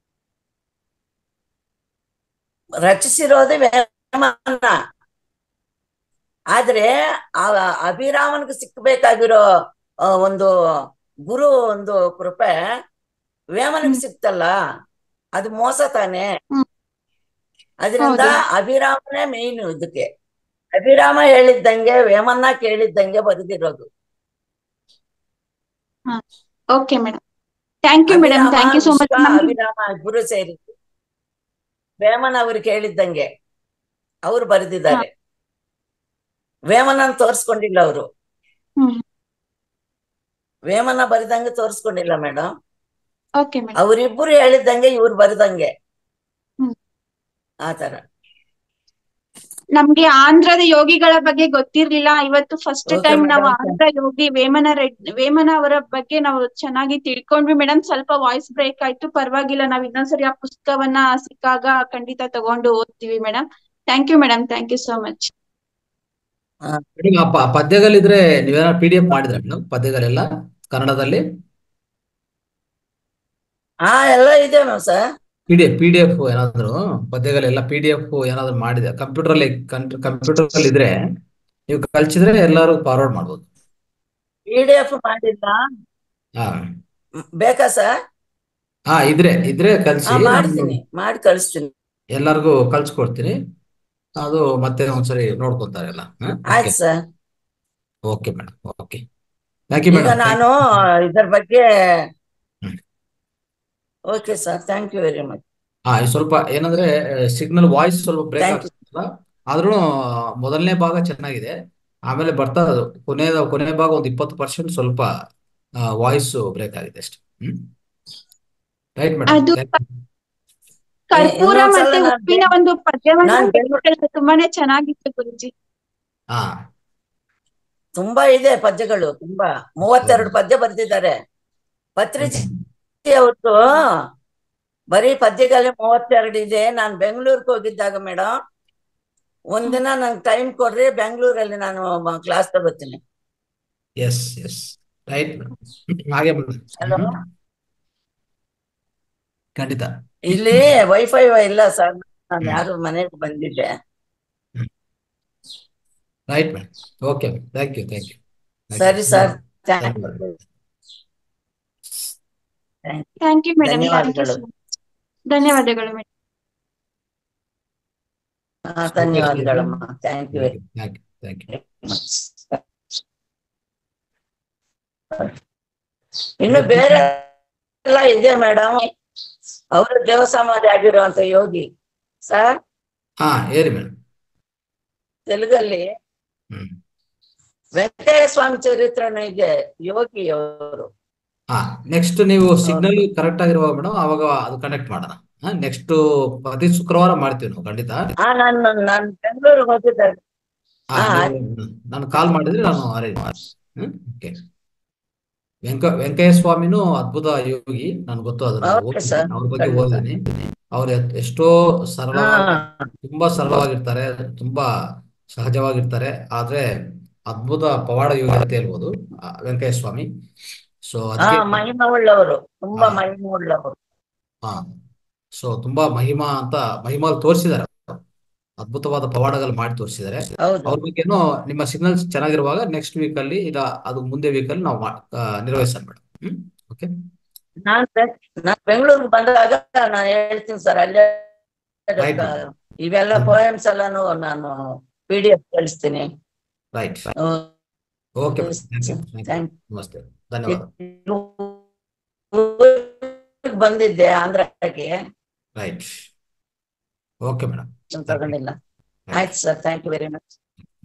S2: ರಚಿಸಿರೋದು ವೇಮನ ಆದ್ರೆ ಆ ಅಭಿರಾಮನ್ಗೆ ಸಿಕ್ಬೇಕಾಗಿರೋ ಆ, ಒಂದು ಗುರು ಒಂದು ಕೃಪೆ ವೇಮನಿಗೆ
S3: ಹ್ಮ್.
S2: ಸಿಕ್ತಲ್ಲ ಅದು ಮೋಸ ತಾನೆ
S3: ಹ್ಮ್.
S2: ಅದರಿಂದ
S3: ಹೌದು.
S2: ಅಭಿರಾಮನೇ ಮೇನ್ ಇದಕ್ಕೆ ಅಭಿರಾಮ ಹೇಳಿದ್ದಂಗೆ ವೇಮನ್ನ ಕೇಳಿದ್ದಂಗೆ ಬರೆದಿರೋದು
S3: okay madam thank you madam
S2: Abhirama,
S3: thank you so much
S2: Vishwa, Abhirama ಗುರು ಸೇರಿ ವೇಮನ ಅವ್ರಿಗೆ ಹೇಳಿದ್ದಂಗೆ ಅವ್ರು ಬರೆದಿದ್ದಾರೆ ವೇಮನನ್ ತೋರ್ಸ್ಕೊಂಡಿಲ್ಲ ಅವರು
S3: ಹ್ಮ್
S2: ವೇಮನ ಬರೆದಂಗೆ ತೋರ್ಸ್ಕೊಂಡಿಲ್ಲ ಮೇಡಮ್
S3: ಓಕೆ ಮೇಡಮ್
S2: ಅವರಿಬ್ಬರು ಹೇಳಿದ್ದಂಗೆ ಇವ್ರು ಬರೆದಂಗೆ
S3: ಹ್ಮ್.
S2: ಆತರ
S3: ನಮ್ಗೆ ಆಂಧ್ರದ ಯೋಗಿಗಳ ಬಗ್ಗೆ ಗೊತ್ತಿರ್ಲಿಲ್ಲ ಇವತ್ತು ಫಸ್ಟ್
S2: Okay,
S3: ಟೈಮ್ ನಾವು
S2: madam.
S3: ಆಂಧ್ರ ಯೋಗಿ ವೇಮನ ರೆಡ್ ವೇಮನ ಅವರ ಬಗ್ಗೆ ನಾವು ಚೆನ್ನಾಗಿ ತಿಳ್ಕೊಂಡ್ವಿ ಮೇಡಮ್ ಸ್ವಲ್ಪ ವಾಯ್ಸ್ ಬ್ರೇಕ್ ಆಯ್ತು ಪರವಾಗಿಲ್ಲ ನಾವ್ ಇನ್ನೊಂದ್ಸರಿ ಆ ಪುಸ್ತಕವನ್ನ ಸಿಕ್ಕಾಗ ಖಂಡಿತ ತಗೊಂಡು ಓದ್ತೀವಿ madam thank you madam thank you so much
S1: madam ಆ ಪ- ಪದ್ಯಗಳಿದ್ರೆ ನೀವೇನಾದ್ರು ಪಿ ಡಿ ಎಫ್ ಮಾಡಿದ್ರೆ ಮೇಡಮ್ ಪದ್ಯಗಳೆಲ್ಲ ಕನ್ನಡದಲ್ಲಿ
S2: ಹಾ ಎಲ್ಲ ಇದೆ sir
S1: P D F P D F ಏನಾದ್ರು ಪದ್ಯಗಳೆಲ್ಲ ಪಿ ಡಿ ಎಫ್ ಏನಾದ್ರು ಮಾಡಿದೆ ಕಂಪ್ಯೂಟರ್ ಅಲ್ಲಿ ಕಂಪ್ಯೂಟರ್ ಅಲ್ಲಿ ಇದ್ರೆ ನೀವು ಕಳ್ಸಿದ್ರೆ ಎಲ್ಲರೂ ಫಾರ್ವರ್ಡ್ ಮಾಡ್ಬೋದು
S2: ಪಿ ಡಿ ಎಫ್ ಮಾಡಿಲ್ಲ
S1: ಹಾ
S2: ಮ್, ಬೇಕಾ ಸರ್
S1: ಹಾ ಇದ್ರೆ ಇದ್ರೆ ಕಳ್ಸಿ
S2: ಹಾ
S1: ನಾನು
S2: ಮಾಡ್ತೀನಿ ಮಾಡಿ ಕಳಿಸ್ತೀನಿ
S1: ಎಲ್ಲರಿಗೂ ಕಳ್ಸ್ಕೊಡ್ತೀನಿ ಅದು ಮತ್ತೆ ಒಂದ್ಸರಿ ನೋಡ್ಕೊಂತಾರೆ ಎಲ್ಲ ಓಕೆ
S2: ಆಯ್ತು sir
S1: okay madam okay thank you
S2: ಈಗ
S1: ಮೇಡಮ್
S2: ನಾನು ಇದರ ಬಗ್ಗೆ
S1: ಹ್ಮ್.
S2: Okay sir thank you very much
S1: ಹಾ ಇದು ಸ್ವಲ್ಪ ಏನಂದ್ರೆ ಸಿಗ್ನಲ್ ವಾಯ್ಸ್ ಸ್ವಲ್ಪ ಬ್ರೇಕ್
S2: ಥ್ಯಾಂಕ್ ಯು
S1: ಆಗ್ತದಲ್ಲ ಆದ್ರೂ ಮೊದಲನೇ ಭಾಗ ಚೆನ್ನಾಗಿದೆ ಆಮೇಲೆ ಬರ್ತಾ ಕೊನೆ ಕೊನೆ ಭಾಗ ಒಂದು ಇಪ್ಪತ್ತು ಪರ್ಸೆಂಟ್ ಸ್ವಲ್ಪ ವಾಯ್ಸ್ ಬ್ರೇಕ್ ಆಗಿದೆ ಅಷ್ಟೇ ಹ್ಮ್ ರೈಟ್ ಮೇಡಮ್
S3: ಅದು ಕರ್ಪೂರ
S2: ಇನ್ನೊಂದ್ಸಲ
S3: ಮತ್ತೆ
S2: ನಾನ್
S3: ಉಪ್ಪಿನ ಒಂದು ಪದ್ಯವನ್ನ
S2: ನಾನ್ ಬೆಂಗ್ಳೂರ್
S3: ಹೇಳಿದ್ರೆ ತುಂಬಾನೇ ಚೆನ್ನಾಗಿತ್ತು ಗುರುಜಿ
S1: ಹಾ
S2: ತುಂಬಾ ಇದೆ ಪದ್ಯಗಳು ತುಂಬಾ ಮೂವತ್ತೆರಡು ಪದ್ಯ ಬರೆದಿದ್ದಾರೆ ಪತ್ರಿಜಿ ಅವ್ರದ್ದು ಬರೀ ಪದ್ಯಗಳೇ ಮೂವತ್ತೆರಡು ಇದೆ ನಾನ್ ಬೆಂಗಳೂರಿಗೆ ಹೋಗಿದ್ದಾಗ ಮೇಡಮ್ ಒಂದಿನ ನಂಗೆ ಟೈಮ್ ಕೊಡ್ರಿ ಬೆಂಗಳೂರಲ್ಲಿ ನಾನು ಕ್ಲಾಸ್ ತಗೋತೀನಿ
S1: ಎಸ್ ಎಸ್ ರೈಟ್ ಮೇಡಮ್ ಹಾಗೆ ಮೇಡಮ್
S2: ಹಲೋ
S1: ಖಂಡಿತ
S2: ಇಲ್ಲಿ ವೈಫೈ ಇಲ್ಲ ಸರ್ ನಾನು ಯಾರು ಮನೆಗೆ ಬಂದಿದ್ದೆ
S1: right madam okay thank you thank you
S2: ಸರಿ ಸರ್ ಥ್ಯಾಂಕ್
S1: ಧನ್ಯವಾದ
S3: thank you madam thank you
S2: ಧನ್ಯವಾದಗಳು
S3: ಧನ್ಯವಾದಗಳು ಮೇಡಮ್
S2: ಹಾ ಧನ್ಯವಾದಗಳಮ್ಮ thank you
S1: thank you thank you
S2: ಇನ್ನು ಬೇರೆ ಎಲ್ಲ ಇದೆ ಮೇಡಮ್ ಅವರು ದೇವಸಮಾಧಿ ಆಗಿರುವಂತ ಯೋಗಿ ಸರ್
S1: ಹಾ ಹೇಳಿ ಮೇಡಮ್
S2: ತೆಲುಗಲ್ಲಿ
S1: ಹ್ಮ್
S2: ವೆಂಕಟೇಶ್ವರ ಸ್ವಾಮಿ ಚರಿತ್ರನೂ ಇದೆ ಯೋಗಿ ಅವರು
S1: ಹಾ ನೆಕ್ಸ್ಟ್ ನೀವು ಸಿಗ್ನಲ್ ಕರೆಕ್ಟ್ ಆಗಿರುವಾಗ ಮೇಡಮ್ ಅವಾಗ ಅದು ಕನೆಕ್ಟ್ ಮಾಡೋಣ ನೆಕ್ಸ್ಟ್ ಪ್ರತಿ ಶುಕ್ರವಾರ ಮಾಡ್ತೀವಿ ನಾವು ಖಂಡಿತ
S2: ಹಾ ನಾನು ನಾನು ಬೆಂಗಳೂರಿಗೆ ಹೋಗಿದ್ದೆ
S1: ಹಾ
S2: ಹಾ
S1: ನೀವು ನಾನು ಕಾಲ್ ಮಾಡಿದ್ರೆ ನಾನು ಅರೇಂಜ್ ಮಾಡ್ತೀನಿ ಓಕೆ ವೆಂಕ ವೆಂಕಯ್ಯ ಸ್ವಾಮಿನೂ ಅದ್ಭುತ ಯೋಗಿ ನನ್ಗೆ ಗೊತ್ತು ಅದನ್ನ
S2: ಓಕೆ
S1: ಓದಿದ್ದೀನಿ
S2: ಸರ್
S1: ಅವ್ರ ಬಗ್ಗೆ
S2: ಖಂಡಿತ
S1: ಓದಿದ್ದೀನಿ ಅವ್ರು ಎತ್- ಎಷ್ಟೋ
S2: ಹಾ
S1: ಸರಳವಾಗಿ ತುಂಬಾ ಸರಳವಾಗಿರ್ತಾರೆ ತುಂಬಾ ಸಹಜವಾಗಿರ್ತಾರೆ ಆದ್ರೆ ಅದ್ಭುತ ಪವಾಡ ಯೋಗಿ ಅಂತ ಹೇಳ್ಬೋದು ಆ, ವೆಂಕಯ್ಯ ಸ್ವಾಮಿ ಸೊ
S2: ಹಾ
S1: ಅದಕ್ಕೆ
S2: ಮಹಿಮೆ ಉಳ್ಳವರು ತುಂಬಾ
S1: ಹಾ
S2: ಮಹಿಮೆ ಉಳ್ಳವರು
S1: ಹಾ ಸೊ ತುಂಬಾ ಮಹಿಮಾ ಅಂತ ಮಹಿಮಾ ತೋರಿಸಿದ್ದಾರೆ ಅದ್ಭುತವಾದ ಪವಾಡಗಳು ಮಾಡಿ ತೋರಿಸಿದ್ದಾರೆ
S2: ಹೌದು
S1: ಅವ್ರ ಬಗ್ಗೆನೂ ನಿಮ್ಮ ಸಿಗ್ನಲ್ಸ್ ಚೆನ್ನಾಗಿರುವಾಗ ನೆಕ್ಸ್ಟ್ ವೀಕ್ ಅಲ್ಲಿ ಇಲ್ಲ ಅದು ಮುಂದೆ ವೀಕ್ ಅಲ್ಲಿ ನಾವು ಮಾ- ಆ, ನಿರ್ವಹಿಸೋಣ ಮೇಡಮ್ ಹ್ಮ್ ಓಕೆ
S2: ನಾನ್ ಬೆ- ನಾನ್ ಬೆಂಗಳೂರಿಗೆ ಬಂದಾಗ ನಾನು ಹೇಳ್ತೀನಿ ಸರ್ ಅಲ್ಲೇ
S1: ರೈಟ್
S2: ಇವೆಲ್ಲ ಪೋಯಮ್ಸ್ ಎಲ್ಲಾನು ನಾನು ಪಿ ಡಿ ಎಫ್ ಕಳಿಸ್ತೀನಿ
S1: right okay thank you thank you
S2: thank
S1: ನಮಸ್ತೆ ಧನ್ಯವಾದ
S2: ಬಂದಿದ್ದೆ ಆಂಧ್ರಕ್ಕೆ
S1: right okay madam thank you
S2: ತಗೊಂಡಿಲ್ಲ ಆಯ್ತು sir thank you very much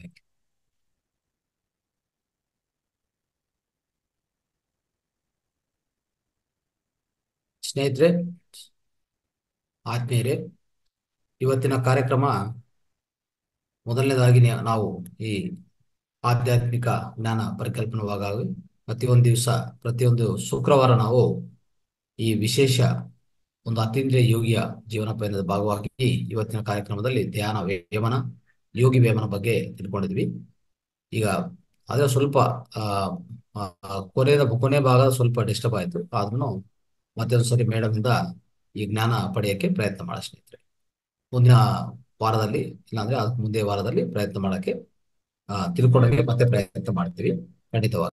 S1: ಸ್ನೇಹಿತರೆ ಆತ್ಮೀಯರೇ ಇವತ್ತಿನ ಕಾರ್ಯಕ್ರಮ ಮೊದಲನೇದಾಗಿ ನೇ- ನಾವು ಈ ಆಧ್ಯಾತ್ಮಿಕ ಜ್ಞಾನ ಪರಿಕಲ್ಪನೆವಾಗಿ ಪ್ರತಿಯೊಂದು ದಿವಸ ಪ್ರತಿಯೊಂದು ಶುಕ್ರವಾರ ನಾವು ಈ ವಿಶೇಷ ಒಂದು ಅತೀಂದ್ರಿಯ ಯೋಗಿಯ ಜೀವನ ಪಯಣದ ಭಾಗವಾಗಿ ಇವತ್ತಿನ ಕಾರ್ಯಕ್ರಮದಲ್ಲಿ ಧ್ಯಾನ ವೇಮನ ಯೋಗಿ ವೇಮನ ಬಗ್ಗೆ ತಿಳ್ಕೊಂಡಿದ್ವಿ ಈಗ ಅದೇ ಸ್ವಲ್ಪ ಆ ಆ, ಕೊನೆಯ ಕೊನೆ ಭಾಗ ಸ್ವಲ್ಪ ಡಿಸ್ಟರ್ಬ್ ಆಯ್ತು ಆದ್ರೂ ಮತ್ತೊಂದ್ಸರಿ ಮೇಡಮ್ ಇಂದ ಈ ಜ್ಞಾನ ಪಡೆಯಕ್ಕೆ ಪ್ರಯತ್ನ ಮಾಡ ಸ್ನೇಹಿತರೆ ಮುಂದಿನ ವಾರದಲ್ಲಿ ಇಲ್ಲಾಂದ್ರೆ ಅದಕ್ಕೆ ಮುಂದೆ ವಾರದಲ್ಲಿ ಪ್ರಯತ್ನ ಮಾಡಕ್ಕೆ ಆ ತಿಳ್ಕೊಳಕ್ಕೆ ಮತ್ತೆ ಪ್ರಯತ್ನ ಮಾಡ್ತೀವಿ ಖಂಡಿತವಾಗಿ